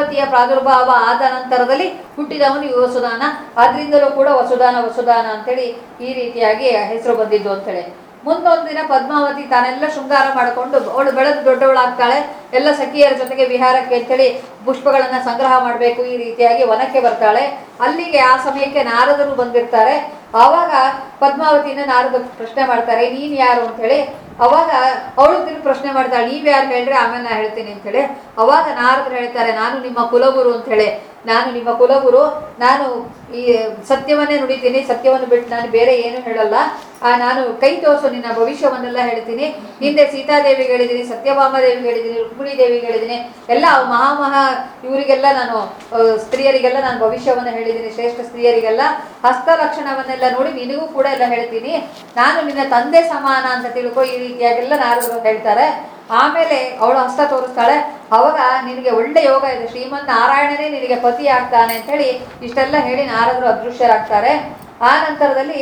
ಪ್ರಾದುರ್ಭಾವ ಆದ ನಂತರದಲ್ಲಿ ಹುಟ್ಟಿದವನು ಈ ವಸುದಾನ ಅದರಿಂದಲೂ ಕೂಡ ವಸುದಾನ ವಸುದಾನ ಅಂತೇಳಿ ಈ ರೀತಿಯಾಗಿ ಹೆಸರು ಬಂದಿದ್ದು ಅಂತೇಳಿ ಮುಂದೊಂದು ದಿನ ಪದ್ಮಾವತಿ ತಾನೆಲ್ಲ ಶೃಂಗಾರ ಮಾಡಿಕೊಂಡು ಅವಳು ಬೆಳೆದು ದೊಡ್ಡವಳಾಗ್ತಾಳೆ ಎಲ್ಲ ಸಖಿಯರ ಜೊತೆಗೆ ವಿಹಾರಕ್ಕೆ ಅಂತೇಳಿ ಪುಷ್ಪಗಳನ್ನ ಸಂಗ್ರಹ ಮಾಡಬೇಕು ಈ ರೀತಿಯಾಗಿ ವನಕ್ಕೆ ಬರ್ತಾಳೆ ಅಲ್ಲಿಗೆ ಆ ಸಮಯಕ್ಕೆ ನಾರದರು ಬಂದಿರ್ತಾರೆ ಆವಾಗ ಪದ್ಮಾವತಿನ ನಾರದ ಪ್ರಶ್ನೆ ಮಾಡ್ತಾರೆ ನೀನ್ ಯಾರು ಅಂತೇಳಿ ಅವಾಗ ಅವಳು ತಿರುಗಿ ಪ್ರಶ್ನೆ ಮಾಡ್ತಾಳೆ ನೀವ್ ಯಾರು ಹೇಳ್ರಿ ಆಮೇಲೆ ನಾ ಹೇಳ್ತೀನಿ ಅಂತೇಳಿ ಅವಾಗ ನಾರದರು ಹೇಳ್ತಾರೆ ನಾನು ನಿಮ್ಮ ಕುಲಗುರು ಅಂತೇಳಿ ನಾನು ನಿಮ್ಮ ಕುಲಗುರು ನಾನು ಈ ಸತ್ಯವನ್ನೇ ನುಡಿತೀನಿ ಸತ್ಯವನ್ನು ಬಿಟ್ಟು ನಾನು ಬೇರೆ ಏನು ಹೇಳಲ್ಲ ಆ ನಾನು ಕೈ ತೋರಿಸು ನಿನ್ನ ಭವಿಷ್ಯವನ್ನೆಲ್ಲ ಹೇಳ್ತೀನಿ ಹಿಂದೆ ಸೀತಾದೇವಿಗೆ ಹೇಳಿದ್ದೀನಿ ಸತ್ಯಭಾಮ ದೇವಿಗೆ ಹೇಳಿದ್ದೀನಿ ರುಕ್ಮಿಣಿ ದೇವಿಗೆ ಹೇಳಿದ್ದೀನಿ ಎಲ್ಲ ಮಹಾ ಮಹಾ ಇವರಿಗೆಲ್ಲ ನಾನು ಆ, ಸ್ತ್ರೀಯರಿಗೆಲ್ಲ ನಾನು ಭವಿಷ್ಯವನ್ನು ಹೇಳಿದ್ದೀನಿ ಶ್ರೇಷ್ಠ ಸ್ತ್ರೀಯರಿಗೆಲ್ಲ ಹಸ್ತ ಲಕ್ಷಣವನ್ನೆಲ್ಲ ನೋಡಿ ನಿನಗೂ ಕೂಡ ಎಲ್ಲ ಹೇಳ್ತೀನಿ ನಾನು ನಿನ್ನ ತಂದೆ ಸಮಾನ ಅಂತ ತಿಳ್ಕೊ ಈ ರೀತಿಯಾಗೆಲ್ಲ ನಾರದರು ಹೇಳ್ತಾರೆ ಆಮೇಲೆ ಅವಳು ಹಸ್ತ ತೋರಿಸ್ತಾಳೆ ಅವಾಗ ನಿನಗೆ ಒಳ್ಳೆ ಯೋಗ ಇದೆ ಶ್ರೀಮನ್ ನಾರಾಯಣನೇ ನಿನಗೆ ಪತಿ ಆಗ್ತಾನೆ ಅಂತ ಹೇಳಿ ಇಷ್ಟೆಲ್ಲ ಹೇಳಿ ನಾರದರು ಅದೃಶ್ಯರಾಗ್ತಾರೆ ಆ ನಂತರದಲ್ಲಿ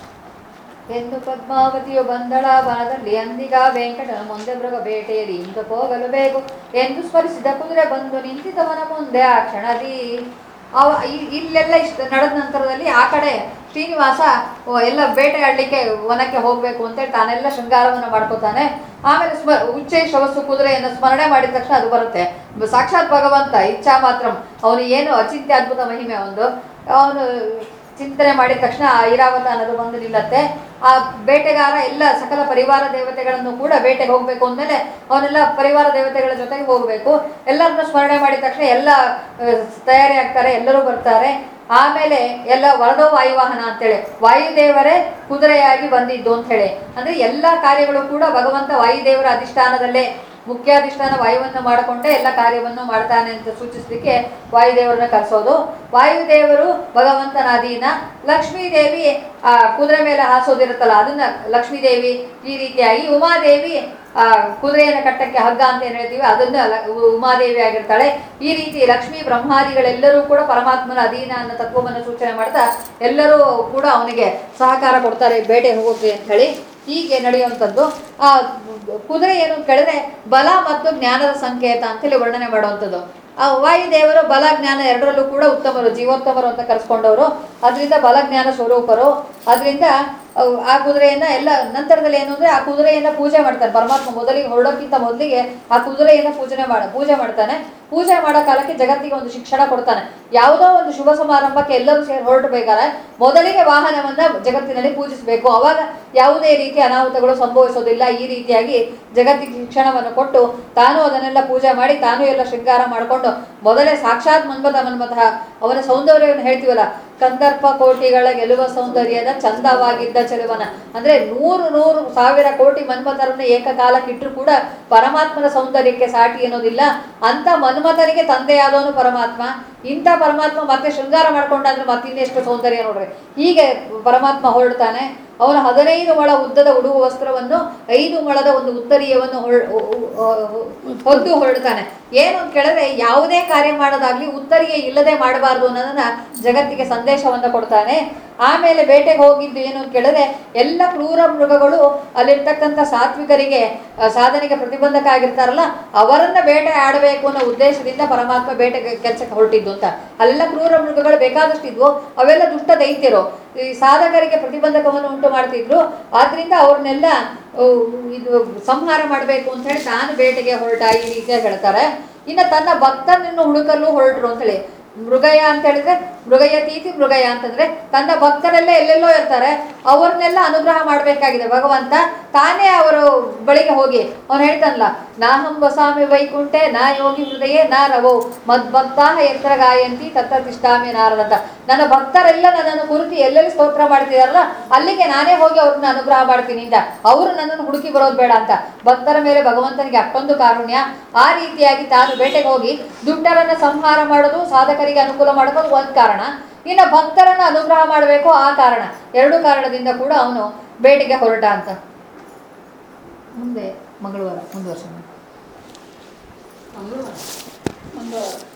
ಎಂದು ಪದ್ಮಾವತಿಯು ಬಂದಳ ವನದಲ್ಲಿ ಅಂದಿಗ ವೆಂಕಟನ ಮುಂದೆ ಮೃಗ ಬೇಟೆಯಲ್ಲಿ ಇಂದು ಹೋಗಲು ಬೇಕು ಎಂದು ಸ್ಮರಿಸಿದ ಕುದುರೆ ಬಂದು ನಿಂತಿದ್ದವನ ಮುಂದೆ ಆ ಕ್ಷಣದಿ ಅವ ಇ- ಇಲ್ಲೆಲ್ಲ ಇಷ್ಟ ನಡೆದ ನಂತರದಲ್ಲಿ ಆ ಕಡೆ ಶ್ರೀನಿವಾಸ ಓ, ಎಲ್ಲ ಬೇಟೆಯಾಡಲಿಕ್ಕೆ ವನಕ್ಕೆ ಹೋಗಬೇಕು ಅಂತೇಳಿ ತಾನೆಲ್ಲ ಶೃಂಗಾರವನ್ನು ಮಾಡ್ಕೋತಾನೆ ಆಮೇಲೆ ಸ್ಮ ಉಚ್ಚೈ ಶವಸ್ಸು ಕುದುರೆಯನ್ನು ಸ್ಮರಣೆ ಮಾಡಿದ ತಕ್ಷಣ ಅದು ಬರುತ್ತೆ ಸಾಕ್ಷಾತ್ ಭಗವಂತ ಇಚ್ಛಾ ಮಾತ್ರ ಅವನು ಏನು ಅಚಿಂತ್ಯ ಅದ್ಭುತ ಮಹಿಮೆ ಒಂದು ಅವನು ಚಿಂತನೆ ಮಾಡಿದ ತಕ್ಷಣ ಆ ಐರಾವತ ಅನ್ನೋದು ಬಂದು ನಿಲ್ಲತ್ತೆ ಆ ಬೇಟೆಗಾರ ಎಲ್ಲ ಸಕಲ ಪರಿವಾರ ದೇವತೆಗಳನ್ನು ಕೂಡ ಬೇಟೆಗೆ ಹೋಗ್ಬೇಕು ಅಂದಮೇಲೆ ಅವನೆಲ್ಲ ಪರಿವಾರ ದೇವತೆಗಳ ಜೊತೆಗೆ ಹೋಗಬೇಕು ಎಲ್ಲರನ್ನು ಸ್ಮರಣೆ ಮಾಡಿದ ತಕ್ಷಣ ಎಲ್ಲ ಆ, ತಯಾರಿ ಆಗ್ತಾರೆ ಎಲ್ಲರೂ ಬರ್ತಾರೆ ಆಮೇಲೆ ಎಲ್ಲ ವರದೋ ವಾಯುವಾಹನ ಅಂತೇಳಿ ವಾಯುದೇವರೇ ಕುದುರೆಯಾಗಿ ಬಂದಿದ್ದು ಅಂತ ಹೇಳಿ ಅಂದ್ರೆ ಎಲ್ಲ ಕಾರ್ಯಗಳು ಕೂಡ ಭಗವಂತ ವಾಯುದೇವರ ಅಧಿಷ್ಠಾನದಲ್ಲೇ ಮುಖ್ಯಾಧಿಷ್ಠಾನ ವಾಯುವನ್ನು ಮಾಡಿಕೊಂಡೇ ಎಲ್ಲ ಕಾರ್ಯವನ್ನು ಮಾಡ್ತಾನೆ ಅಂತ ಸೂಚಿಸಲಿಕ್ಕೆ ವಾಯುದೇವರನ್ನ ಕರೆಸೋದು ವಾಯುದೇವರು ಭಗವಂತನ ಅಧೀನ ಲಕ್ಷ್ಮೀ ದೇವಿ ಆ ಕುದುರೆ ಮೇಲೆ ಹಾಸೋದಿರುತ್ತಲ್ಲ ಅದನ್ನ ಲಕ್ಷ್ಮೀ ದೇವಿ ಈ ರೀತಿಯಾಗಿ ಉಮಾದೇವಿ ಆ ಕುದುರೆಯನ್ನು ಕಟ್ಟಕ್ಕೆ ಹಗ್ಗ ಅಂತ ಏನ್ ಹೇಳ್ತೀವಿ ಅದನ್ನ ಲ- ಉಮಾದೇವಿ ಆಗಿರ್ತಾಳೆ ಈ ರೀತಿ ಲಕ್ಷ್ಮೀ ಬ್ರಹ್ಮಾದಿಗಳೆಲ್ಲರೂ ಕೂಡ ಪರಮಾತ್ಮನ ಅಧೀನ ಅನ್ನೋ ತತ್ವವನ್ನು ಸೂಚನೆ ಮಾಡ್ತಾ ಎಲ್ಲರೂ ಕೂಡ ಅವನಿಗೆ ಸಹಕಾರ ಕೊಡ್ತಾರೆ ಬೇಟೆ ಹೋಗೋಕೆ ಅಂತ ಹೇಳಿ ಹೀಗೆ ನಡೆಯುವಂಥದ್ದು ಆ ಕುದುರೆ ಏನು ಅಂತ ಕೇಳಿದ್ರೆ ಬಲ ಮತ್ತು ಜ್ಞಾನದ ಸಂಕೇತ ಅಂತೇಳಿ ವರ್ಣನೆ ಮಾಡುವಂಥದ್ದು ಆ ವಾಯುದೇವರು ಬಲ ಜ್ಞಾನ ಎರಡರಲ್ಲೂ ಕೂಡ ಉತ್ತಮರು ಜೀವೋತ್ತಮರು ಅಂತ ಕರೆಸ್ಕೊಂಡವರು ಅದರಿಂದ ಬಲ ಜ್ಞಾನ ಸ್ವರೂಪರು ಅದರಿಂದ ಅವ್- ಆ ಕುದುರೆಯನ್ನ ಎಲ್ಲ ನಂತರದಲ್ಲಿ ಏನು ಅಂದ್ರೆ ಆ ಕುದುರೆಯನ್ನ ಪೂಜೆ ಮಾಡ್ತಾನೆ ಪರಮಾತ್ಮ ಮೊದಲಿಗೆ ಹೊರಡೋಕ್ಕಿಂತ ಮೊದಲಿಗೆ ಆ ಕುದುರೆಯನ್ನ ಪೂಜನೆ ಮಾಡ ಪೂಜೆ ಮಾಡ್ತಾನೆ ಪೂಜೆ ಮಾಡೋ ಕಾಲಕ್ಕೆ ಜಗತ್ತಿಗೆ ಒಂದು ಶಿಕ್ಷಣ ಕೊಡ್ತಾನೆ ಯಾವುದೋ ಒಂದು ಶುಭ ಸಮಾರಂಭಕ್ಕೆ ಎಲ್ಲರೂ ಸೇರಿ ಹೊರಟಬೇಕಾದ್ರೆ ಮೊದಲಿಗೆ ವಾಹನವನ್ನ ಜಗತ್ತಿನಲ್ಲಿ ಪೂಜಿಸಬೇಕು ಅವಾಗ ಯಾವುದೇ ರೀತಿ ಅನಾಹುತಗಳು ಸಂಭವಿಸೋದಿಲ್ಲ ಈ ರೀತಿಯಾಗಿ ಜಗತ್ತಿಗೆ ಶಿಕ್ಷಣವನ್ನು ಕೊಟ್ಟು ತಾನು ಅದನ್ನೆಲ್ಲ ಪೂಜೆ ಮಾಡಿ ತಾನು ಎಲ್ಲ ಶೃಂಗಾರ ಮಾಡಿಕೊಂಡು ಮೊದಲೇ ಸಾಕ್ಷಾತ್ ಮನ್ಮಥ ಮನ್ಮಥ ಅವನ ಸೌಂದರ್ಯವನ್ನು ಹೇಳ್ತೀವಲ್ಲ ಕಂದರ್ಪ ಕೋಟಿಗಳ ಗೆಲುವ ಸೌಂದರ್ಯದ ಚಂದವಾಗಿದ್ದ ಚೆಲುವನ ಅಂದ್ರೆ ನೂರು ನೂರು ಸಾವಿರ ಕೋಟಿ ಮನ್ಮಥರನ್ನ ಏಕಕಾಲಕ್ಕೆ ಇಟ್ಟರು ಕೂಡ ಪರಮಾತ್ಮನ ಸೌಂದರ್ಯಕ್ಕೆ ಸಾಟಿ ಅನ್ನೋದಿಲ್ಲ ಅಂತ ಮನ್ಮಥನಿಗೆ ತಂದೆಯಾದವನು ಪರಮಾತ್ಮ ಇಂಥ ಪರಮಾತ್ಮ ಮತ್ತೆ ಶೃಂಗಾರ ಮಾಡ್ಕೊಂಡಾದ್ರೆ ಮತ್ತೆ ಇನ್ನೆಷ್ಟು ಸೌಂದರ್ಯ ನೋಡ್ರಿ ಹೀಗೆ ಪರಮಾತ್ಮ ಹೊರಡ್ತಾನೆ ಅವನು ಹದಿನೈದು ಮೊಳ ಉದ್ದದ ಉಡುವ ವಸ್ತ್ರವನ್ನು ಐದು ಮೊಳದ ಒಂದು ಉತ್ತರೀಯವನ್ನು ಹೊಳ್- ಹೊ- ಹೊ- ಹೊದ್ದು ಹೊರಡ್ತಾನೆ ಏನು ಅಂತ ಕೇಳಿದ್ರೆ ಯಾವುದೇ ಕಾರ್ಯ ಮಾಡೋದಾಗ್ಲಿ ಉತ್ತರಿಯ ಇಲ್ಲದೆ ಮಾಡಬಾರ್ದು ಅನ್ನೋದನ್ನ ಜಗತ್ತಿಗೆ ಸಂದೇಶವನ್ನ ಕೊಡ್ತಾನೆ ಆಮೇಲೆ ಬೇಟೆಗೆ ಹೋಗಿದ್ದು ಏನು ಅಂತ ಕೇಳಿದ್ರೆ ಎಲ್ಲ ಕ್ರೂರ ಮೃಗಗಳು ಅಲ್ಲಿರ್ತಕ್ಕಂಥ ಸಾತ್ವಿಕರಿಗೆ ಆ, ಸಾಧನೆಗೆ ಪ್ರತಿಬಂಧಕ ಆಗಿರ್ತಾರಲ್ಲ ಅವರನ್ನ ಬೇಟೆ ಆಡಬೇಕು ಅನ್ನೋ ಉದ್ದೇಶದಿಂದ ಪರಮಾತ್ಮ ಬೇಟೆ ಕೆಲಸಕ್ಕೆ ಹೊರಟಿದ್ದು ಅಂತ ಅಲ್ಲೆಲ್ಲ ಕ್ರೂರ ಮೃಗಗಳು ಬೇಕಾದಷ್ಟು ಇದ್ವು ಅವೆಲ್ಲ ದುಷ್ಟ ದೈತ್ಯರು ಈ ಸಾಧಕರಿಗೆ ಪ್ರತಿಬಂಧಕವನ್ನು ಉಂಟು ಮಾಡ್ತಿದ್ರು ಆದ್ರಿಂದ ಅವ್ರನ್ನೆಲ್ಲ ಆ, ಇದು ಸಂಹಾರ ಮಾಡಬೇಕು ಅಂತ ಹೇಳಿ ತಾನು ಬೇಟೆಗೆ ಹೊರಟ ಈ ರೀತಿಯಾಗಿ ಹೇಳ್ತಾರೆ ಇನ್ನು ತನ್ನ ಭಕ್ತನನ್ನು ಹುಡುಕಲು ಹೊರಟರು ಅಂತೇಳಿ ಮೃಗಯ ಅಂತ ಹೇಳಿದ್ರೆ ಮೃಗಯ ತೀತಿ ಮೃಗಯ ಅಂತಂದ್ರೆ ತನ್ನ ಭಕ್ತರೆಲ್ಲ ಎಲ್ಲೆಲ್ಲೋ ಇರ್ತಾರೆ ಅವ್ರನ್ನೆಲ್ಲ ಅನುಗ್ರಹ ಮಾಡಬೇಕಾಗಿದೆ ಭಗವಂತ ತಾನೇ ಅವರು ಬಳಿಗೆ ಹೋಗಿ ಅವ್ನು ಹೇಳ್ತಾನಲ್ಲ ನಾಹಂ ವಸಾಮಿ ವೈಕುಂಠೆ ನಾ ಯೋಗಿ ಹೃದಯ ನಾ ರವೋ ಮದ್ಭಕ್ತಾ ಯತ್ರ ಗಾಯಂತಿ ತತ್ರ ತಿಷ್ಟಾಮಿ ನಾರದ ಅಂತ ನನ್ನ ಭಕ್ತರೆಲ್ಲ ನನ್ನನ್ನು ಕುರಿತು ಎಲ್ಲೆಲ್ಲಿ ಸ್ತೋತ್ರ ಮಾಡ್ತಿದಾರಲ್ಲ ಅಲ್ಲಿಗೆ ನಾನೇ ಹೋಗಿ ಅವ್ರನ್ನ ಅನುಗ್ರಹ ಮಾಡ್ತೀನಿ ಅಂತ ಅವರು ನನ್ನನ್ನು ಹುಡುಕಿ ಬರೋದು ಬೇಡ ಅಂತ ಭಕ್ತರ ಮೇಲೆ ಭಗವಂತನಿಗೆ ಅಷ್ಟೊಂದು ಕಾರುಣ್ಯ ಆ ರೀತಿಯಾಗಿ ತಾನು ಬೇಟೆಗೆ ಹೋಗಿ ದುಡ್ಡರನ್ನ ಸಂಹಾರ ಮಾಡೋದು ಸಾಧಕರಿಗೆ ಅನುಕೂಲ ಮಾಡೋದು ಒಂದು ಕಾರಣ ಇನ್ನು ಭಕ್ತರನ್ನ ಅನುಗ್ರಹ ಮಾಡಬೇಕು ಆ ಕಾರಣ ಎರಡು ಕಾರಣದಿಂದ ಕೂಡ ಅವನು ಬೇಟೆಗೆ ಹೊರಟ ಅಂತ ಮುಂದೆ ಮಂಗಳವಾರ ಮುಂದುವರ್ಸೋಣ ಮಂಗಳವಾರ